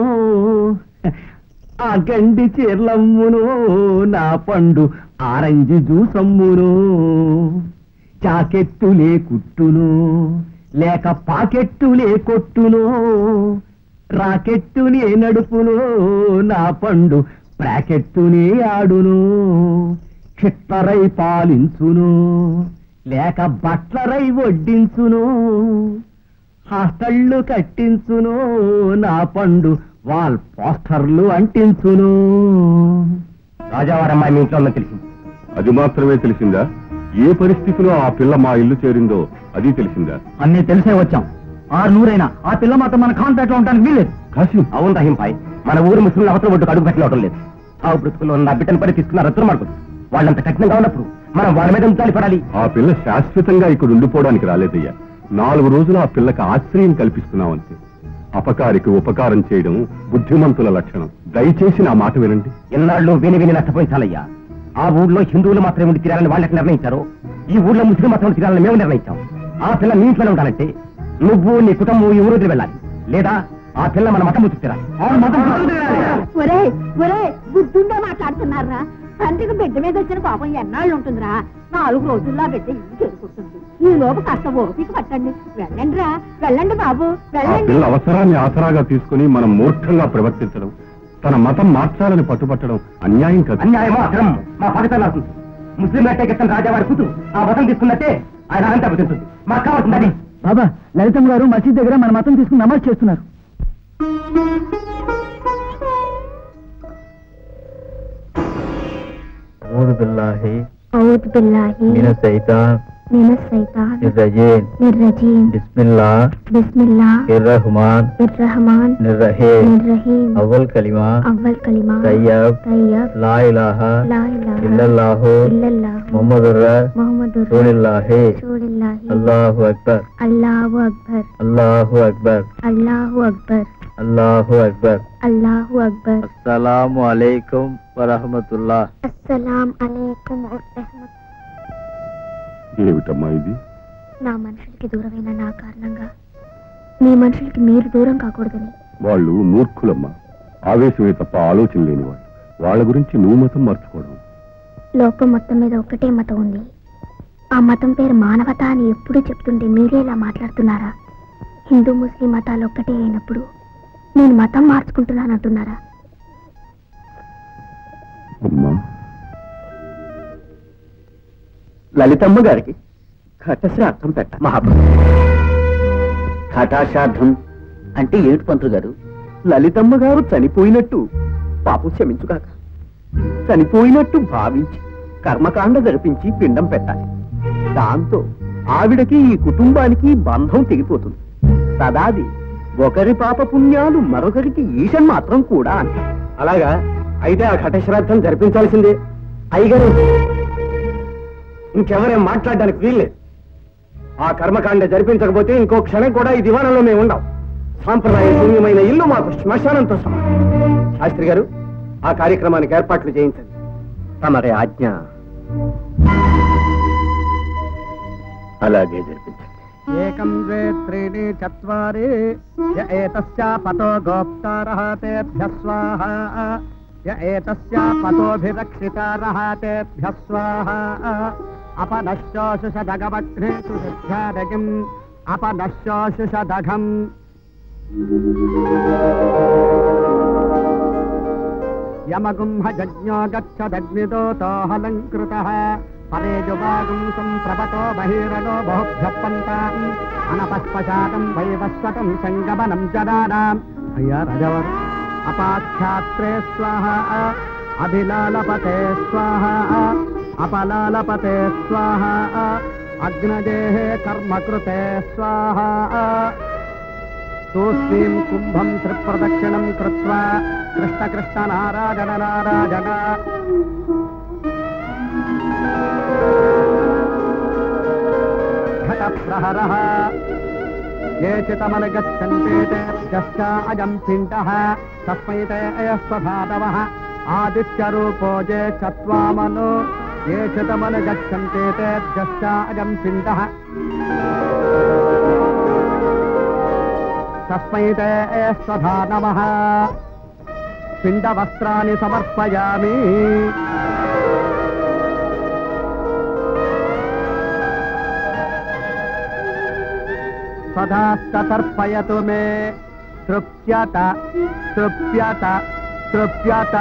Speaker 3: ఆ గండి చీర్లమ్మును నా పండు ఆరెంజ్ జ్యూసమ్మును జాకెట్టులే కుట్టును లేక పాకెట్టులే కొట్టును రాకెట్టునే నడుపును నా పండు బ్రాకెట్టునే ఆడును చిట్టరై పాలించును లేక బట్లరై వడ్డించును హాస్టళ్ళు కట్టించును నా పండు వాల్ పోస్టర్లు అంటించును రాజావారమ్మాయి మీ ఇంట్లో ఉన్న తెలిసింది
Speaker 4: అది మాత్రమే తెలిసిందా ఏ పరిస్థితిలో ఆ పిల్ల మా ఇల్లు చేరిందో అది తెలిసిందా
Speaker 3: అన్నీ తెలిసే వచ్చాం ఆరు నూరైనా ఆ పిల్ల మాత్రం మన కాంటాక్ట్ లో ఉండడానికి వీల్లేదు
Speaker 4: కాశీ
Speaker 3: అవును రహీంపాయ్ మన ఊరు ముస్లింలు అవతల ఒడ్డుకు అడుగు పెట్టినవడం లేదు సాగు బ్రతుకులో ఉన్న బిడ్డను పడి తీసుకున్న రత్తులు మనకు వాళ్ళంత కఠినంగా ఉన్నప్పుడు మనం వాళ్ళ మీద ఉంచాలి పడాలి
Speaker 4: ఆ పిల్ల శాశ్వతంగా ఇక్కడ ఉండిపోవడానికి రాలేదయ్యా నాలుగు రోజులు ఆ పిల్లకి ఆశ్రయం కల్పిస్తున్నామంతే అపకారికి ఉపకారం చేయడం బుద్ధిమంతుల లక్షణం దయచేసి నా మాట వినండి
Speaker 3: ఎన్నాళ్ళు విని విని నష్టపోయించాలయ్యా ఆ ఊళ్ళో హిందువులు మాత్రమే ఉండి తీరాలని వాళ్ళకి నిర్ణయించారు ఈ ఊళ్ళో ముస్లిం మాత్రం తీరాలని మేము నిర్ణయించాం ఆ పిల్ల మీ ఇంట్లోనే ఉండాలంటే నువ్వు నీ కుటుంబం ఈ ఊరు వదిలి వెళ్ళాలి లేదా ఆ పిల్ల మన మతం ముచ్చు తీరాలి
Speaker 6: ఒరే ఒరే బుద్ధుండే మాట్లాడుతున్నారా తండ్రికి బిడ్డ మీద వచ్చిన పాపం ఎన్నాళ్ళు ఉంటుందిరా నాలుగు రోజుల్లో ఆ బిడ్డ ఇల్లు చేరుకుంటుంది ఈ లోపు కాస్త ఓపిక పట్టండి వెళ్ళండి రా వెళ్ళండి బాబు
Speaker 4: ఆ
Speaker 6: వెళ్ళండి
Speaker 4: పిల్ల అవసరాన్ని ఆసరాగా తీసుకుని మనం మూర్ఖంగా ప్రవర్తించడం తన మతం మార్చాలని పట్టుపట్టడం అన్యాయం కదా
Speaker 3: అన్యాయమో అక్రమం మా పాకిస్తాన్ అవుతుంది ముస్లిం అట్టేకెత్తిన రాజావారి కూతురు ఆ మతం తీసుకున్నట్టే ఆయన అనంత అభివృద్ధి మాకు కావాల్సింది అది
Speaker 9: బాబా లలితమ్మ గారు మసీద్ దగ్గర మన మతం తీసుకుని నమాజ్ చేస్తున్నారు
Speaker 2: أعوذ بالله
Speaker 5: أعوذ بالله
Speaker 2: من الشيطان
Speaker 5: من الشيطان
Speaker 2: الرجيم
Speaker 5: الرجيم
Speaker 2: بسم الله
Speaker 5: بسم الله
Speaker 2: الرحمن
Speaker 5: الرحمن
Speaker 2: الرحيم
Speaker 5: الرحيم
Speaker 2: أول كلمة
Speaker 5: أول كلمة
Speaker 2: طيب
Speaker 5: طيب
Speaker 2: لا إله
Speaker 5: لا إله
Speaker 2: إلا الله
Speaker 5: إلا الله
Speaker 2: محمد
Speaker 5: محمد
Speaker 2: رسول الله
Speaker 5: رسول الله
Speaker 2: الله أكبر
Speaker 5: الله أكبر
Speaker 2: الله أكبر
Speaker 5: الله أكبر
Speaker 2: الله أكبر
Speaker 5: الله أكبر
Speaker 2: السلام عليكم ورحمة الله
Speaker 5: السلام عليكم ورحمة
Speaker 4: ఏమిటమ్మా ఇది
Speaker 5: నా మనుషులకి దూరమైన నా కారణంగా మీ మనుషులకి మీరు దూరం కాకూడదని
Speaker 4: వాళ్ళు మూర్ఖులమ్మా ఆవేశమే తప్ప ఆలోచన లేనివాడు వాళ్ళ గురించి నువ్వు మతం మార్చుకోవడం
Speaker 5: లోకం మొత్తం మీద ఒక్కటే మతం ఉంది ఆ మతం పేరు మానవత అని ఎప్పుడూ చెప్తుంటే మీరే ఇలా మాట్లాడుతున్నారా హిందూ ముస్లిం మతాలు ఒక్కటే అయినప్పుడు నేను మతం మార్చుకుంటున్నానంటున్నారా
Speaker 4: అమ్మా
Speaker 3: లలితమ్మ గారికి ఘటశ్రార్థం పెట్ట మహాప్రభు ఘటాశ్రార్థం అంటే ఏమిటి పంతులు గారు లలితమ్మ గారు చనిపోయినట్టు పాపం క్షమించుగాక చనిపోయినట్టు భావించి కర్మకాండ జరిపించి పిండం పెట్టాలి దాంతో ఆవిడకి ఈ కుటుంబానికి బంధం తెగిపోతుంది సదాది ఒకరి పాప పుణ్యాలు మరొకరికి ఈషన్ మాత్రం కూడా అంట అలాగా అయితే ఆ ఘటశ్రాద్ధం జరిపించాల్సిందే అయ్యగారు ఇంకెవరేం మాట్లాడడానికి వీల్లేదు ఆ కర్మకాండ జరిపించకపోతే ఇంకో క్షణం కూడా ఈ దివాణంలో మేము ఉండం సాంప్రదాయ శూన్యమైన ఇల్లు మాకు శ్మశానంతో సమానం శాస్త్రి గారు ఆ కార్యక్రమానికి ఏర్పాట్లు చేయించండి తమరి ఆజ్ఞ
Speaker 8: అలాగే జరిపించండి
Speaker 3: ఏకం ద్వే త్రీణి చత్వారి య ఏతస్య పతో గోప్తారః తేభ్య స్వాహ య ఏతస్య పతోభిరక్షితారః తేభ్య స్వాహ అపనశ్యోషుషదగమగ్నేషు సిద్ధ్యాదగిం అపనశ్యోషుషదఘం యమగుంహ జజ్ఞో గచ్చదగ్నిదోతోహలంకృతః పరేజువాగుం సంప్రపతో బహిరదో బహుభ్య పంతాం అనపస్పశాతం వైవస్వతం సంగమనం జనానాం అయ్యా రాజావారు అపాఖ్యాత్రే స్వాహ అభిలాలపతే స్వాహ అపలాలపతే స్వాహ అగ్నజేః కర్మకృతే స్వాహ తూష్ణీం కుంభం త్రిప్రదక్షిణం కృత్వా కృష్ణ కృష్ణ నారాజన నారాజన ఘట ప్రహర ఏ చితమనగచ్చంతే తెభ్యశ్చ అజం పిండః తస్మై తే స్వధాతవః ఆదిత్యరూపో జే చత్వామను ఏ చితమనగచ్చంతే తెభ్యశ్చ అజం పిండః తస్మై తే స్వధా నమః పిండవస్త్రాన్ని సమర్పయామి సదాస్తర్పయతు మే తృప్యత తృప్యత తృప్యత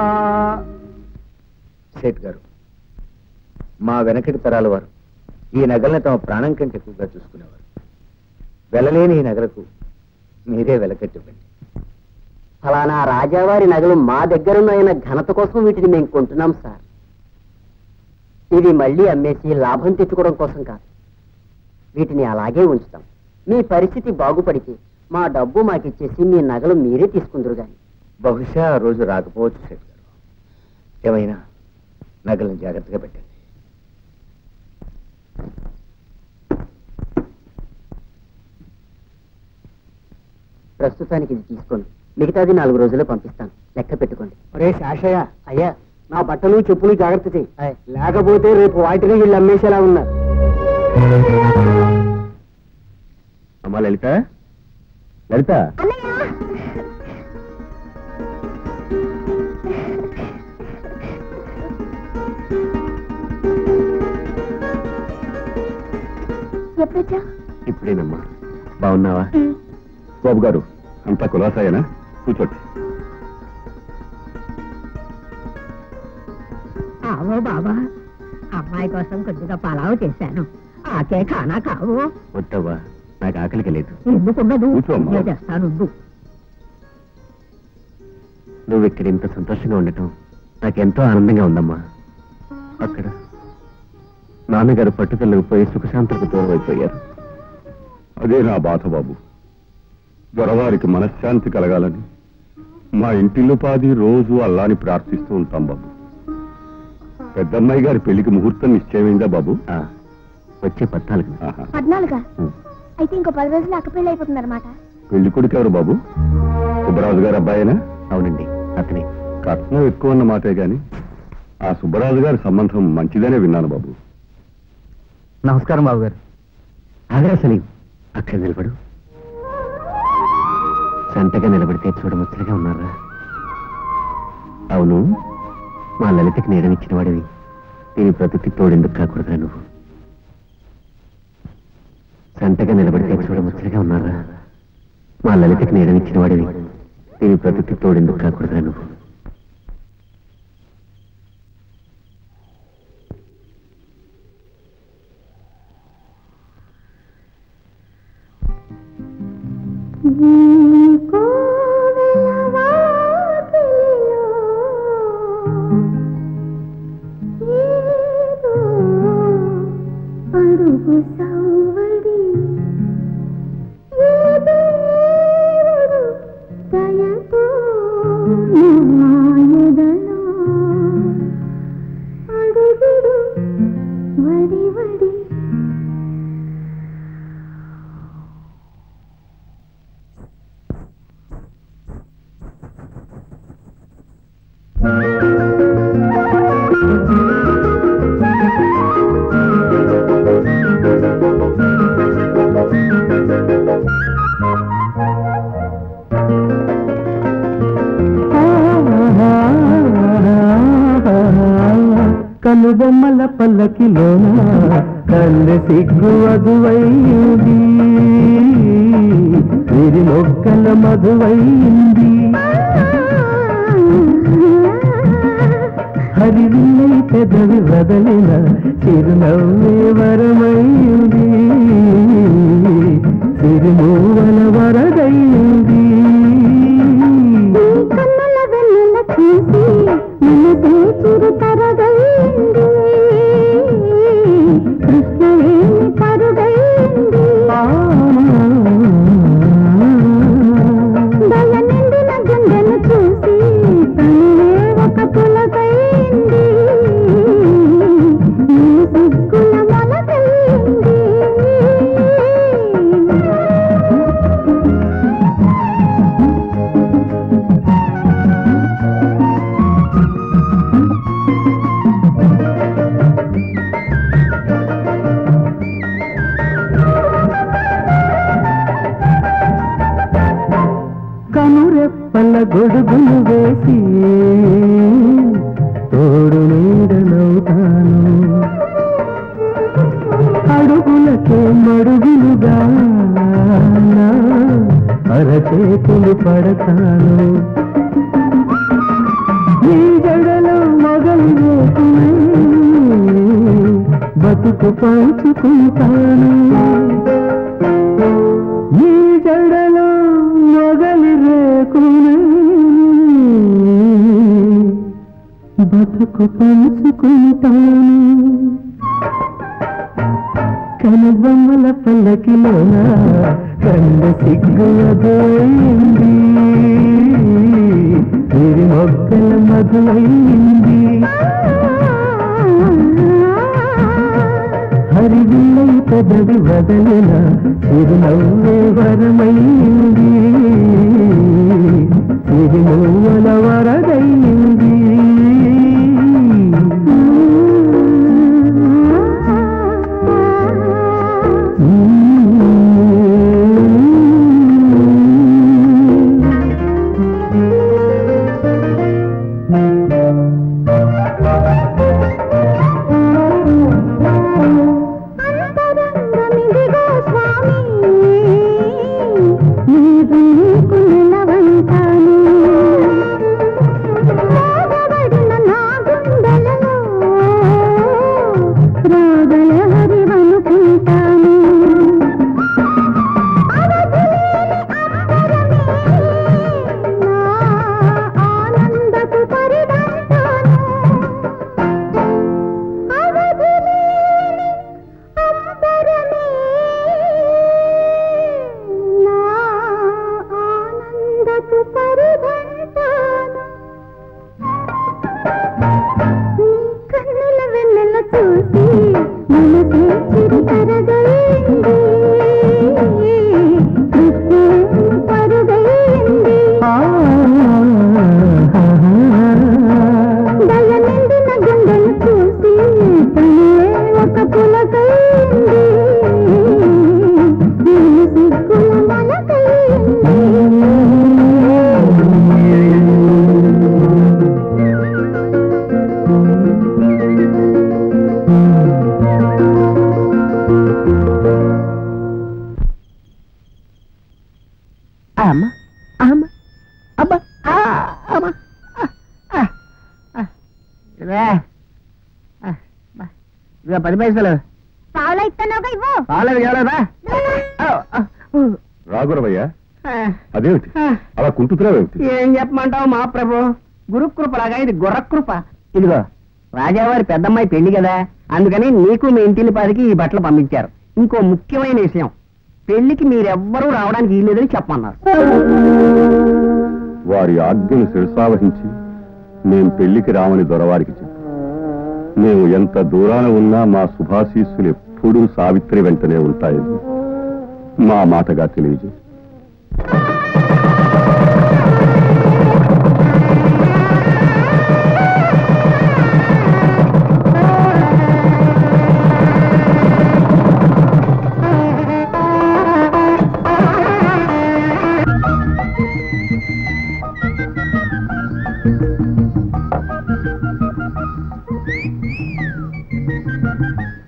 Speaker 8: సేట్ గారు మా వెనకటి తరాల వారు ఈ నగల్ని తమ ప్రాణం కంటే ఎక్కువగా చూసుకునేవారు వెళ్ళలేని ఈ నగలకు మీరే వెలకట్టివ్వండి
Speaker 3: ఫలానా రాజావారి నగలు మా దగ్గరున్న ఘనత కోసం వీటిని మేము కొంటున్నాం సార్ ఇవి మళ్ళీ అమ్మేసి లాభం తెచ్చుకోవడం కోసం కాదు వీటిని అలాగే ఉంచుతాం మీ పరిస్థితి బాగుపడితే మా డబ్బు మాకిచ్చేసి మీ నగలు మీరే తీసుకుందరు గాని
Speaker 8: బహుశా ఆ రోజు రాకపోవచ్చు సేట్ గారు ఏమైనా నగలను జాగ్రత్తగా పెట్టండి
Speaker 3: ప్రస్తుతానికి ఇది తీసుకోండి మిగతాది నాలుగు రోజుల్లో పంపిస్తాను లెక్క పెట్టుకోండి రే శాషయ్య అయ్యా నా బట్టలు చెప్పులు జాగ్రత్త చేయి లేకపోతే రేపు వాటిని వీళ్ళు అమ్మేసేలా ఉన్నారు
Speaker 2: అమ్మా లలిత లలిత
Speaker 5: ఎప్పుడొచ్చా
Speaker 2: ఇప్పుడేనమ్మా బాగున్నావా
Speaker 4: బాబు గారు అంతా కులాసాయేనా కూర్చోండి
Speaker 6: ఆవో బాబా అమ్మాయి కోసం కొద్దిగా పలావ్ చేశాను ఆకే ఖానా కావు
Speaker 2: వద్దవ్వా నాకు ఆకలికి లేదు
Speaker 6: ఎందుకున్నదు
Speaker 4: కూర్చో అమ్మా.
Speaker 6: నేను తెస్తానుండు
Speaker 2: నువ్వు ఇక్కడ ఇంత సంతోషంగా ఉండటం నాకెంతో ఆనందంగా ఉందమ్మా అక్కడ నాన్నగారు పట్టుదలకు పోయి సుఖశాంతులకు దూరం అయిపోయారు
Speaker 4: అదే నా బాధ బాబు దొరవారికి మనశ్శాంతి కలగాలని మా ఇంటిల్లుపాది రోజు అల్లాని ప్రార్థిస్తూ ఉంటాం బాబు పెద్దమ్మాయి గారి పెళ్లికి ముహూర్తం నిశ్చయమైందా బాబు
Speaker 2: ఆ, వచ్చే పద్నాలుగు
Speaker 4: ఆహా.
Speaker 5: పద్నాలుగా
Speaker 2: ఉం.
Speaker 5: అయితే ఇంకో పది రోజులు అక్క పెళ్ళి అయిపోతుంది అనమాట
Speaker 4: పెళ్లి కొడుకు ఎవరు బాబు సుబ్బరాజు గారు అబ్బాయేనా
Speaker 2: అవునండి అతనే
Speaker 4: కట్నం ఎక్కువ అన్న మాటే గాని ఆ సుబ్బరాజు గారి సంబంధం మంచిదనే విన్నాను బాబు
Speaker 2: నమస్కారం బాబు గారు ఆగరా సలీం అక్కడ నిలబడు సంతగా నిలబడితే చూడముచ్చటగా ఉన్నారా అవును మా లలితకి నీడనిచ్చిన వాడివి దీని బ్రతుకి తోడెందుకు కాకూడదురా నువ్వు సంతగా నిలబడితే చూడముచ్చటగా ఉన్నారా మా లలితకి నీడనిచ్చిన వాడివి దీని బ్రతుకి తోడెందుకు కాకూడదురా నువ్వు
Speaker 5: కోవెల వాకిలిలో
Speaker 10: కనుబొమ్మల పల్లకిలోన కన్నె సిగ్గు అదువైంది విరి మొక్కల మధువైంది హరివిల్లై పెదవి వదలిన చిరునవ్వే వరమైంది సిరిమూవల వరదైంది
Speaker 5: కన్నుల వెన్నెల చూసి మనసే చిరు తరగైంది కృష్ణవేణి పరుగైంది దయ నిండిన గుండెను చూసి తనువే ఒక పులకైంది నీ సిగ్గుల మొలకైంది
Speaker 10: కనురెప్పల గొడుగులు వేసి తోడు నీడనవుతాను అడుగులకే మడుగులుగా నా అరచేతులు పడతాను ఈ జడలో మొగలు రేకునే బతుకు పంచుకుంటాను ఈ జడలో మొగలి రేకునే బతుకు పంచుకుంటాను కనుబొమ్మల పల్లకిలోన కంద సిగ్గు అదోయింది విరి మొక్కల మధువైంది హరివిల్లై పెదవి వదలిన చిరునవ్వే వరమైంది చిరునవ్వుల వరదైంది
Speaker 5: అంతరంగమిదిగో స్వామి నీకు నీకు నిలవంటాను మోగబడిన నా గుండెలలో రాగల హరివనుకుంటాను అవధిలేని అంబరమే నా ఆనందపు పరిదంతాను అవధిలేని అంబరమే నా ఆనందపు పరిదంతాను నీ కన్నుల వెన్నెల చూసి మనసే చిరు తరగైంది కృష్ణ పరుగైంది దయ నిండిన గుండెను చూసి తనే ఒక పులకైంది నీ సిగ్గుల మొలకైంది
Speaker 3: అమ్మ అమ్మ అబ్బా ఆ, అమ్మ ఆ, ఆ, ఆ. ఇదిగో. ఆ, బా. ఇదిగో పది పైసలు
Speaker 5: పావులా ఇస్తున్నావుగా ఇవ్వు
Speaker 3: పాలేదు ఎవరా
Speaker 4: రాఘురవయ్య అదేమిటి అలా కుంటుతున్నావేమిటి
Speaker 3: ఏం చెప్పమంటావు మా ప్రభు గురుకృపలాగా ఇది గుర్రకృప ఇదిగో రాజావారి పెద్దమ్మాయి పెళ్లి కదా అందుకని నీకు మీ ఇంటిని పాదికి ఈ బట్టలు పంపించారు ఇంకో ముఖ్యమైన విషయం పెళ్లికి మీరెవ్వరూ రావడానికి వీల్లేదని చెప్పమన్నారు
Speaker 4: వారి ఆజ్ఞను శిరసావహించి మేం పెళ్లికి రామని దొరవారికి చెప్పాం మేము ఎంత దూరాన ఉన్నా మా శుభాశీస్సులు ఎప్పుడూ సావిత్రి వెంటనే ఉంటాయని మా మాటగా తెలియజేసి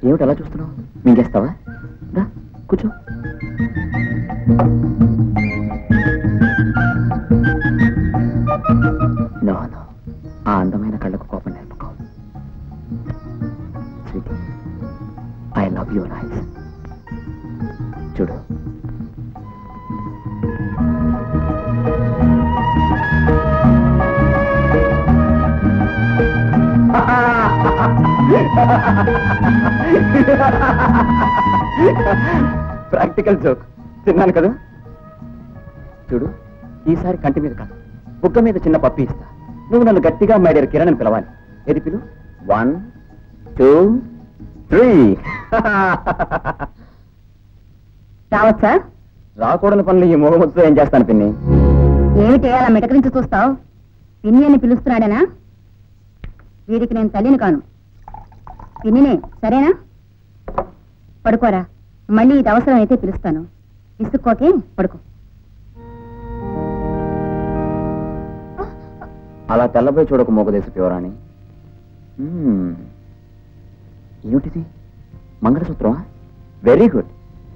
Speaker 3: ఏమిటి అలా చూస్తున్నావు మింగేస్తావా రా కూర్చో నో నో ఆ అందమైన కళ్ళకు కోపం నేర్పుకో sweetie I love your eyes చూడు ప్రాక్టికల్ జోక్ తిన్నాను కదా చూడు ఈసారి కంటి మీద కాదు బుగ్గ మీద చిన్న పప్పి ఇస్తా నువ్వు నన్ను గట్టిగా మైడియర్ కిరణ్ అని పిలవాలి ఏది పిలు వన్ టూ త్రీ
Speaker 5: రావచ్చా
Speaker 3: రాకూడని పనులు ఈ మొహమ్మద్తో ఏం చేస్తాను పిన్ని
Speaker 5: ఏమిటి అలా మిటకరించి చూస్తావు పిన్ని అని పిలుస్తున్నాడనా వీడికి నేను తల్లిని కాను పిన్నినే సరేనా పడుకోరా మళ్ళీ ఇది అవసరం అయితే పిలుస్తాను విసుక్కోకే పడుకో
Speaker 3: అలా తెల్లబోయి చూడక మోగదేశ పివరాణి మ్మ్. ఏమిటిది మంగళసూత్రమా వెరీ గుడ్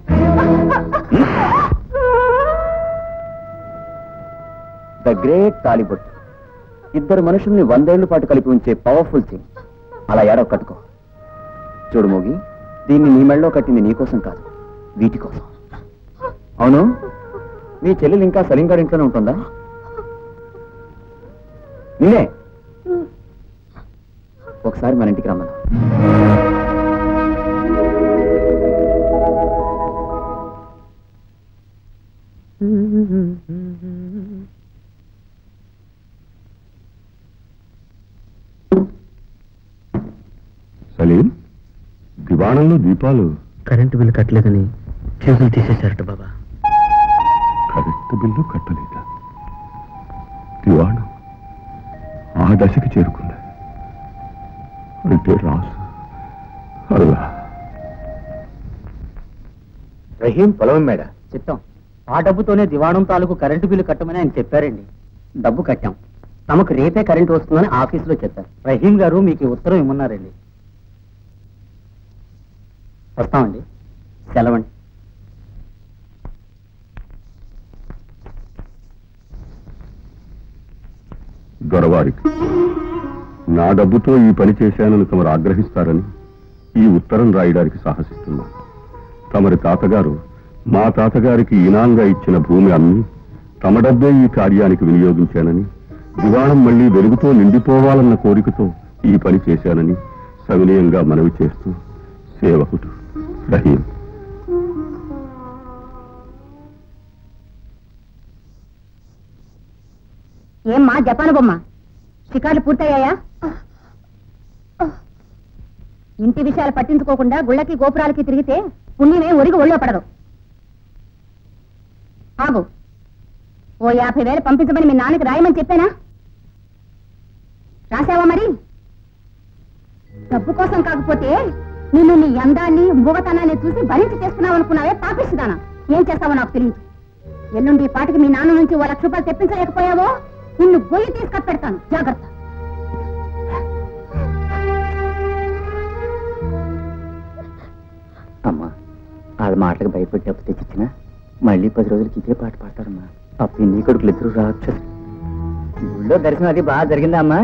Speaker 3: ద గ్రేట్ తాలిబొట్టు ఇద్దరు మనుషుల్ని వందేళ్ల పాటు కలిపి ఉంచే పవర్ఫుల్ థింగ్ అలా ఏడవ కట్టుకో చూడు మోగి దీన్ని నీ మెళ్ళలో కట్టింది నీ కోసం కాదు వీటి కోసం అవును మీ చెల్లెలు ఇంకా సలీంగాడి ఇంట్లోనే ఉంటుందా నిన్నే ఒకసారి మన ఇంటికి రమ్మను
Speaker 4: సలీం దివాణంలో దీపాలు
Speaker 9: కరెంటు బిల్లు కట్టలేదని ఫ్యూజులు తీసేశారట బాబా
Speaker 4: కరెక్ట్ బిల్లు కట్టలేదా దివాణం ఆ దశకి చేరుకుంది అంటే రాసు అల్లా
Speaker 3: రహీం పొలం మేడ
Speaker 2: చిత్తం ఆ డబ్బుతోనే దివాణం తాలూకు కరెంటు బిల్లు కట్టమని ఆయన చెప్పారండి డబ్బు కట్టాం తమకు రేపే కరెంటు వస్తుందని ఆఫీసులో చెప్పారు రహీం గారు మీకు ఈ ఉత్తరం ఇమ్మన్నారండి వస్తామండి సెలవండి
Speaker 4: దొరవారికి నా డబ్బుతో ఈ పని చేశానని తమరు ఆగ్రహిస్తారని ఈ ఉత్తరం రాయడానికి సాహసిస్తున్నా తమరి తాతగారు మా తాతగారికి ఇనాంగా ఇచ్చిన భూమి అమ్మి తమ డబ్బే ఈ కార్యానికి వినియోగించానని దివాణం మళ్ళీ వెలుగుతో నిండిపోవాలన్న కోరికతో ఈ పని చేశానని సవినయంగా మనవి చేస్తూ సేవకుడు రహీం
Speaker 5: ఏమ్మా జపాను బొమ్మ షికార్లు పూర్తయ్యాయా ఇంటి విషయాలు పట్టించుకోకుండా గుళ్ళకి గోపురాలకి తిరిగితే పుణ్యమే ఒరిగి ఒళ్ళో పడదు ఆగు ఓ యాభై వేలు పంపించమని మీ నాన్నకి రాయమని చెప్పానా రాశావా మరి డబ్బు కోసం కాకపోతే నిన్ను నీ అందాన్ని మూగతనాన్ని చూసి భరించి చేస్తున్నావు అనుకున్నావే పాపిస్తుదానా ఏం చేస్తావో నాకు తెలియదు ఎల్లుండి ఈ పాటికి మీ నాన్న నుంచి ఓ లక్ష రూపాయలు తెప్పించలేకపోయావో నిన్ను గొయ్యి తీసి కప్పెడతాను జాగ్రత్త
Speaker 3: అమ్మా వాళ్ళ మాటలకు భయపడి డబ్బు తెచ్చిచ్చినా మళ్ళీ పది రోజులకి ఇదే పాట పాడతారమ్మా ఆ పిన్ని కొడుకులు ఇద్దరు రాక్షసు గుళ్ళో దర్శనం అది బాగా జరిగిందా అమ్మా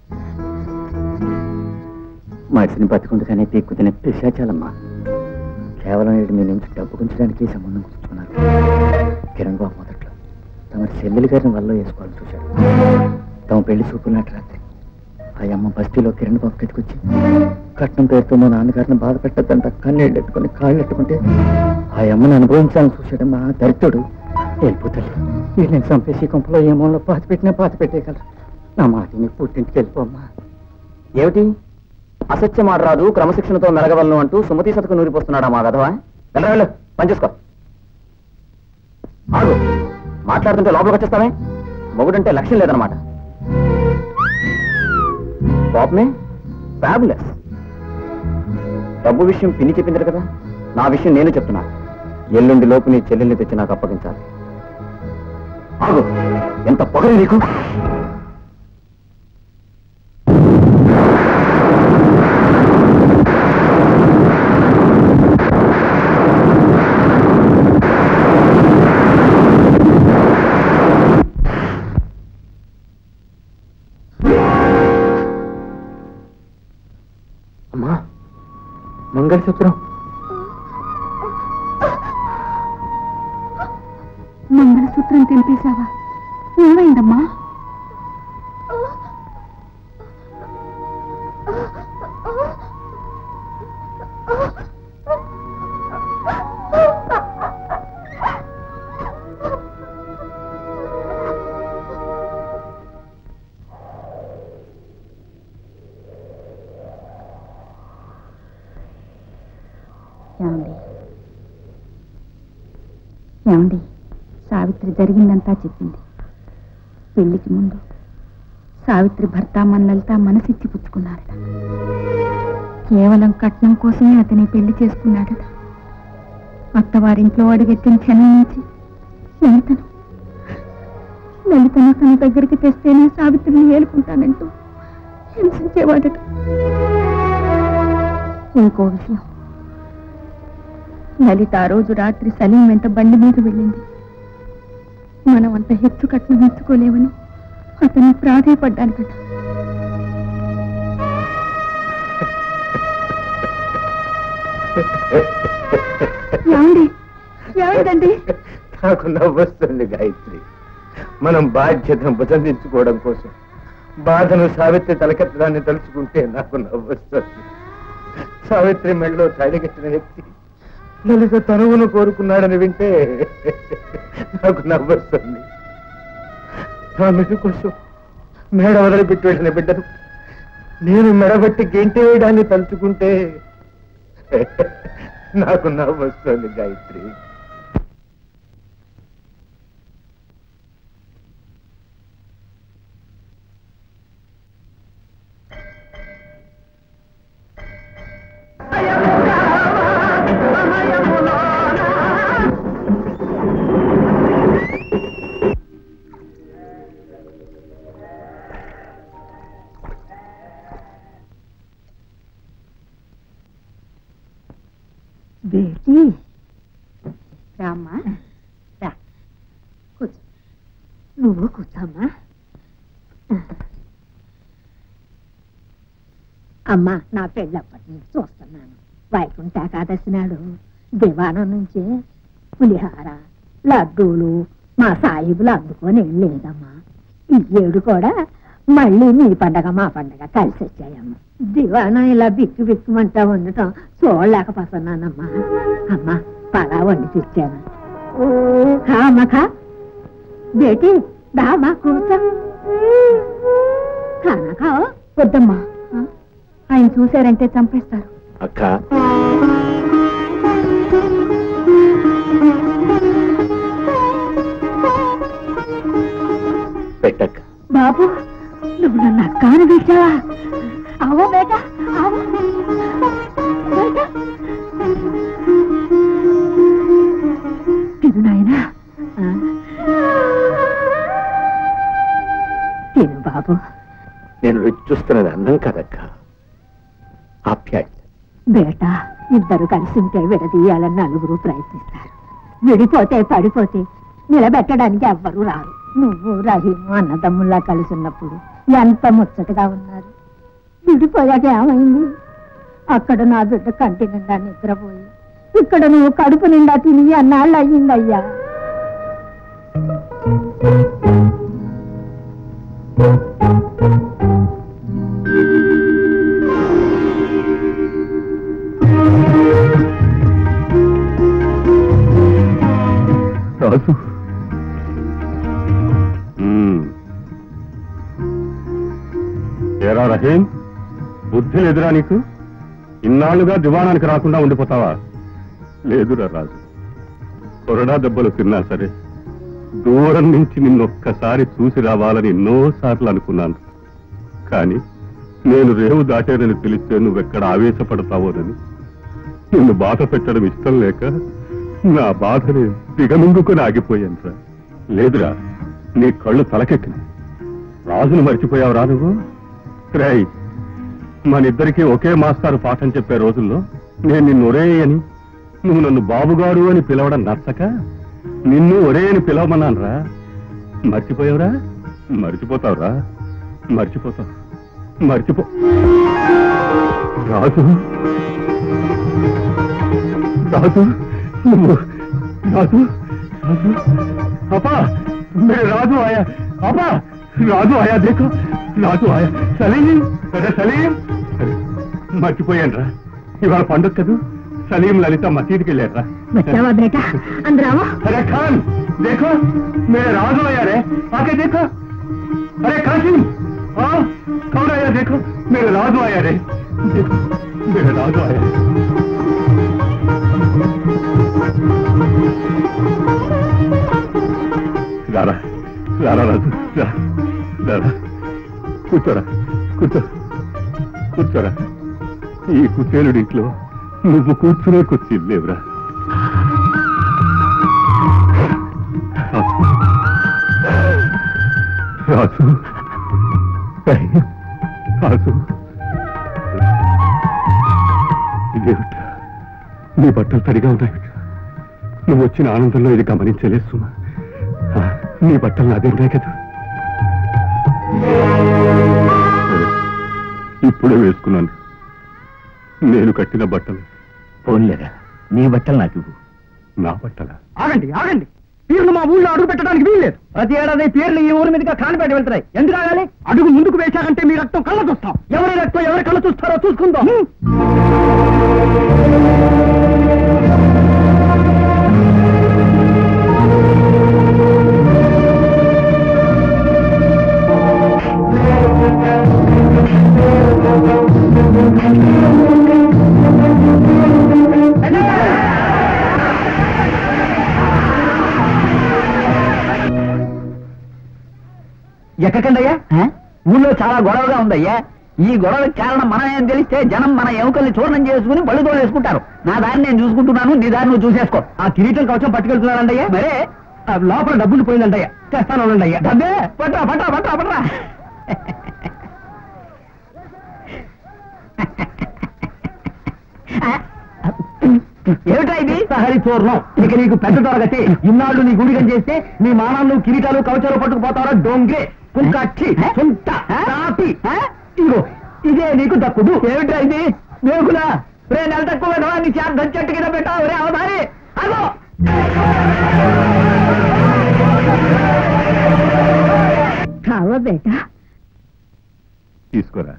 Speaker 3: మనిషిని బతుకుండగానే పీక్కుతిన పిశాచాలమ్మా కేవలం ఏడు మీ నుంచి డబ్బు గుంచడానికి ఈ సంబంధం కుదుర్చుకున్నారు కిరణ్ బాబు మొదట్లో తమ చెల్లెలి గారిని వల్ల వేసుకోవాలని చూశాడు తమ పెళ్లి చూపులు నాటి రాత్రి ఆ అమ్మ బస్తీలో కిరణ్ బాబు ఎత్తుకొచ్చి కట్నం పేరుతో మా నాన్నగారిని బాధ పెట్టద్దంట కన్నీళ్ళు ఎట్టుకుని కాళ్ళు ఎట్టుకుంటే ఆ అమ్మని అనుభవించాలని చూశాడమ్మా దరిద్రుడు వెళ్ళిపోతాడు వీళ్ళని చంపేసి కొంపలో ఏమో పాతి పెట్టినా పాతి పెట్టేయగలరు నా మాట నీ పుట్టింటికి వెళ్ళిపోమ్మా ఏమిటి అసత్యం ఆడరాదు క్రమశిక్షణతో మెలగవలను అంటూ సుమతి సతకు నూరిపోస్తున్నాడా మా గదవా వెళ్ళరా వెళ్ళు పని చేసుకో ఆగు మాట్లాడుతుంటే లోపలికి వచ్చేస్తామే మొగుడంటే లక్ష్యం లేదనమాట పాపమే ఫ్యాబులెస్ డబ్బు విషయం పిన్ని చెప్పింది కదా నా విషయం నేను చెప్తున్నా ఎల్లుండి లోపు నీ చెల్లెల్ని తెచ్చి నాకు అప్పగించాలి ఆగు ఎంత పొగరు నీకు
Speaker 8: మంగళసూత్రం
Speaker 5: మంగళసూత్రం తెంపేశావా ఏమైందమ్మా ఏమండి ఏమండి సావిత్రి జరిగిందంతా చెప్పింది పెళ్లికి ముందు సావిత్రి భర్త మన లలిత మనసిచ్చి పుచ్చుకున్నారట కేవలం కట్నం కోసమే అతని పెళ్లి చేసుకున్నాడట అత్తవారింట్లో అడుగెత్తిన క్షణం నుంచి లలితను లలితను తన దగ్గరికి తెస్తేనే సావిత్రిని ఏలుకుంటానంటూ హింసించేవాడట ఇంకో విషయం లలిత ఆ రోజు రాత్రి సలీం వెంట బండి మీద వెళ్ళింది మనం అంత హెచ్చు కట్నం మెచ్చుకోలేవని అతన్ని ప్రాధేయపడ్డానికట ఏమండి ఏమైందండి
Speaker 8: నాకు నవ్వొస్తుంది గాయత్రి మనం బాధ్యతను భుజందించుకోవడం కోసం బాధను సావిత్రి తలకెత్తడాన్ని తలుచుకుంటే నాకు నవ్వొస్తుంది సావిత్రి మెళ్ళలో తాడిగట్టిన వ్యక్తి లలిత తనువును కోరుకున్నాడని వింటే నాకు నవ్వొస్తుంది నా మెడ కోసం మేడ వదిలిపెట్టి వెళ్ళిన బిడ్డను నేను మెడబట్టి గెంటి వేయడాన్ని తలుచుకుంటే నాకు నవ్వొస్తుంది గాయత్రి
Speaker 6: బేటీ రామ్మా రా కూర్చో నువ్వు కూర్చోమ్మా అమ్మా నా పెళ్ళప్పటి నుంచి చూస్తున్నాను వైకుంఠ ఏకాదశి నాడు దివాణం నుంచే పులిహార లడ్డూలు మా సాయిబులు అందుకొని వెళ్ళలేదమ్మా ఈ ఏడు కూడా మళ్ళీ మీ పండగ మా పండగ కలిసి వచ్చాయమ్మా దివాణం ఇలా బిక్కు బిక్కుమంటా ఉండటం చూడలేకపోతున్నానమ్మా అమ్మా పలా వండి తెచ్చాను కామక బేటీ దామా కూర్చో ఖానా ఖాओ
Speaker 5: వద్దమ్మా ఆయన చూశారంటే చంపేస్తారు
Speaker 8: అక్క పెట్టక్క
Speaker 6: బాబు నువ్వు నన్ను అక్కాను పిలిచావా అవో బేట అవో బేట తిను నాయనా ఆ. తిను బాబు
Speaker 8: నేను రుచి చూస్తున్నది అన్నం కదక్క ఆప్యాయత
Speaker 6: బేట ఇద్దరు కలిసి ఉంటే విడదీయాలని నలుగురు ప్రయత్నిస్తారు విడిపోతే పడిపోతే నిలబెట్టడానికి ఎవ్వరూ రారు నువ్వు రహీము అన్నదమ్ముల్లా కలిసి ఉన్నప్పుడు ఎంత ముచ్చటగా ఉన్నారు విడిపోయాక ఏమైంది అక్కడ నా బిడ్డ కంటి నిండా నిద్రపోయి ఇక్కడ నువ్వు కడుపు నిండా తిని అన్నాళ్ళు అయ్యిందయ్యా
Speaker 4: రాజు మ్మ్. ఏరా రహీం బుద్ధి లేదురా నీకు ఇన్నాళ్లుగా దివాణానికి రాకుండా ఉండిపోతావా లేదురా రాజు కొరడా దెబ్బలు తిన్నా సరే దూరం నుంచి నిన్నొక్కసారి చూసి రావాలని ఎన్నోసార్లు అనుకున్నాను కానీ నేను రేవు దాటానని తెలిస్తే నువ్వెక్కడ ఆవేశపడతావోనని నిన్ను బాధ పెట్టడం ఇష్టం లేక నా బాధని దిగమింగుకొని ఆగిపోయాను రా లేదురా నీ కళ్ళు తలకెక్కినాయి రాజును మర్చిపోయావురా నువ్వు రై మనిద్దరికీ ఒకే మాస్టారు పాఠం చెప్పే రోజుల్లో నేను నిన్ను ఒరే అని నువ్వు నన్ను బాబుగారు అని పిలవడం నచ్చక నిన్ను ఒరే అని పిలవమన్నాను రా మర్చిపోయావురా మర్చిపోతావురా మర్చిపోతావు మర్చిపో రాజు రాజు నువ్వు రాజు రాజు అప్పా मेरे राजू आया अबा రాజు ఆయా దేఖో రాజు ఆయా సలీం అరే సలీం మర్చిపోయాను రా ఇవాళ పండుగ కదూ సలీం లలిత మసీద్కి వెళ్ళారా
Speaker 6: వచ్చావా బేటా అందరావా
Speaker 4: अरे खान देखो मेरे राजू आया रे आके देखो अरे कासिम हाँ कौन आया देखो मेरे राजू आया रे देखो मेरे राजू आया రారా రారా రాజు రా రారా కూర్చోరా కూర్చో కూర్చోరా ఈ కుచేలుడి ఇంట్లో నువ్వు కూర్చునే కుర్చీలు లేవురా రాజు రాజు ఏయ్, రాజు ఇదేమిట్రా నీ బట్టలు తడిగా ఉన్నాయి నువ్వు వచ్చిన ఆనందంలో ఇది గమనించలేదు సుమా ఆ, నీ బట్టలు నాదేంటాయి కదా ఇప్పుడే వేసుకున్నాను నేను కట్టిన బట్టలు
Speaker 3: పోన్లేరా నీ బట్టలు నాకు ఇవ్వు.
Speaker 4: నా బట్టల
Speaker 3: ఆగండి ఆగండి పీర్లు మా ఊళ్ళో అడుగు పెట్టడానికి వీల్లేదు ప్రతి ఏడాది పీర్లు ఈ ఊరి మీదుగా కానిపేట వెళ్తున్నాయి ఎందుకు ఆగాలి అడుగు ముందుకు వేశాకంటే మీ రక్తం కళ్ళ చూస్తాం ఎవరి రక్తం ఎవరి కళ్ళ చూస్తారో చూసుకుందాం ఎక్కకండయ్యా ఊళ్ళో చాలా గొడవగా ఉందయ్యా ఈ గొడవకి కారణం మనం ఏం తెలిస్తే జనం మన ఎముకల్ని చూర్ణం చేసుకుని బళ్ళు తోలేసుకుంటారు నా దాన్ని నేను చూసుకుంటున్నాను నీ దాన్ని నువ్వు చూసేసుకో ఆ కిరీటం కవచం పట్టుకెళ్తున్నారండయ్యా మరే ఆ లోపల డబ్బులు పోయిందంటయ్యా తెస్తాను అయ్యా డబ్బే పట్రా పట్రా పట్రా పట్రా ఏమిటా ఇది సహరి చూర్ణం ఇక నీకు పెద్ద తరగతి ఇన్నాళ్ళు నీ గుడిగం చేస్తే నీ మానాలు కిరీటాలు కవచాలు పట్టుకుపోతారా డొంగే కుంకచ్చి సుంట కాపి ఇదిగో ఇదే నీకు దక్కుడు ఏమిటా ఇది మేకులా రే నెల తక్కువ కదా నీ చేత చెట్టు కింద పెట్టావు రే అవధారి అగో
Speaker 6: కావా బేటా
Speaker 4: తీసుకోరా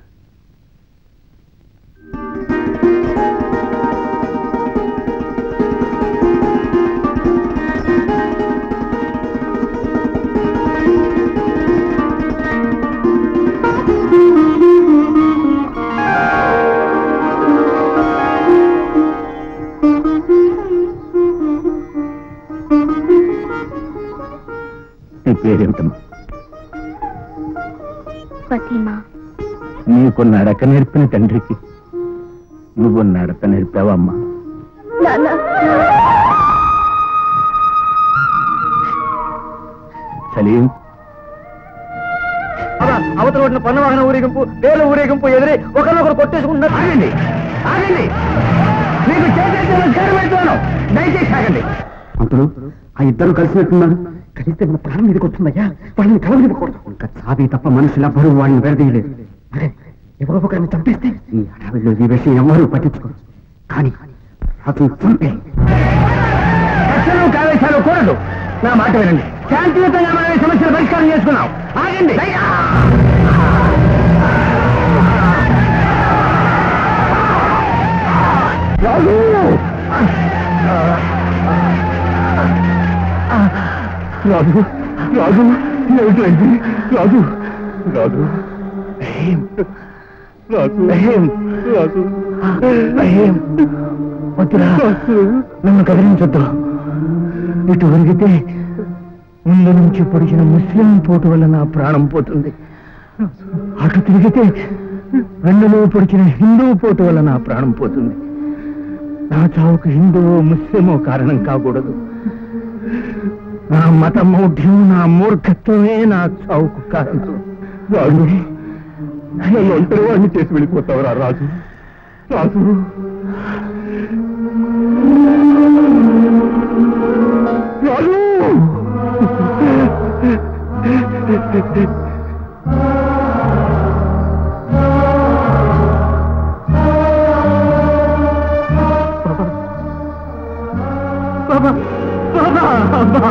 Speaker 3: నీ పేరేమిటమ్మా
Speaker 5: ఫతిమా
Speaker 3: నీకు నడక నేర్పిన తండ్రికి నువ్వు నడక నేర్పావమ్మా
Speaker 5: నాన్న
Speaker 3: సలీం అవతల ఒడిన పన్ను వాహన ఊరేగింపు వేల ఊరేగింపు ఎదిరి ఒకరినొకరు కొట్టేసుకుంటున్నారు ఆగండి ఆగండి మీకు చేసేసి నమస్కారం పెడుతున్నాను దయచేసి ఆగండి
Speaker 2: అంతులు ఆ ఇద్దరు కలిసినట్టున్నారు కలిస్తే మన ప్రాణం మీదకి వస్తుందయ్యా వాళ్ళని కలవనివ్వకూడదు ఇంకా చావి తప్ప మనుషులు ఎవ్వరూ వాళ్ళని విడదీయలేదు అరే ఎవరో ఒకరిని చంపేస్తే ఈ అడవిలో ఈ విషయం ఎవరూ పట్టించుకోరు కానీ అతను చంపే
Speaker 3: చర్చలు కావేశాలు కూడదు నా మాట వినండి శాంతియుతంగా మనం ఈ సమస్యలు పరిష్కారం చేసుకున్నాం ఆగండి రాజు!
Speaker 4: రాజు రాజు ఏమిటైంది రాజు రాజు రాజు రాజు
Speaker 3: వద్దురా నన్ను కదిలించొద్దు ఇటు ఒరిగితే ముందు నుంచి పొడిచిన ముస్లిం పోటు వల్ల నా ప్రాణం పోతుంది అటు తిరిగితే వెన్నులో పొడిచిన హిందూ పోటు వల్ల నా ప్రాణం పోతుంది నా చావుకు హిందువో ముస్లిమో కారణం కాకూడదు నా మత మౌఢ్యం నా మూర్ఖత్వమే నా చావుకు కారణం
Speaker 4: రాజు నన్ను ఒంటరి వాడిని చేసి వెళ్ళిపోతావురా రాజు రాజు రాజు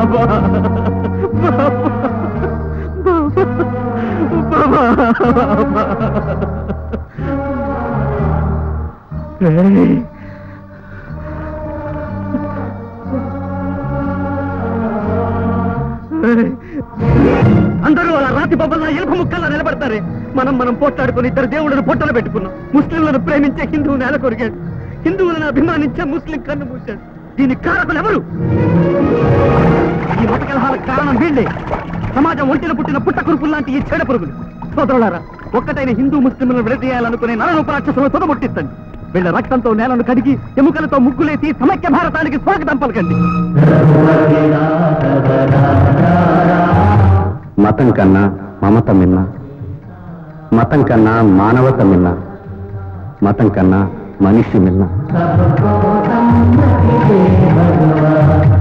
Speaker 3: అందరూ అలా రాతి బొమ్మల్లా ఎలుపు ముక్కల్లా నిలబడతారే మనం మనం పోట్లాడుకుని ఇద్దరు దేవుళ్ళను పొట్టలు పెట్టుకున్నాం ముస్లింలను ప్రేమించే హిందువు నేల కొరిగాడు హిందువులను అభిమానించే ముస్లిం కన్ను మూశాడు దీనికి కారకులు ఎవరు ఈ మత కలహాలకు కారణం వీళ్ళే సమాజం ఒంటిన పుట్టిన పుట్ట కురుపులు లాంటి ఈ చెడ పురుగులు సోదరులారా ఒక్కటైన హిందూ ముస్లింలను విడదీయాలనుకునే నరరూపరాక్షసులను తుదముట్టించండి వీళ్ళ రక్తంతో నేలను కడిగి ఎముకలతో ముగ్గులేసి సమైక్య భారతానికి స్వాగతం పలకండి
Speaker 2: మతం కన్నా మమత మిన్న మతం కన్నా మానవత మిన్న మతం కన్నా మనిషి మిన్న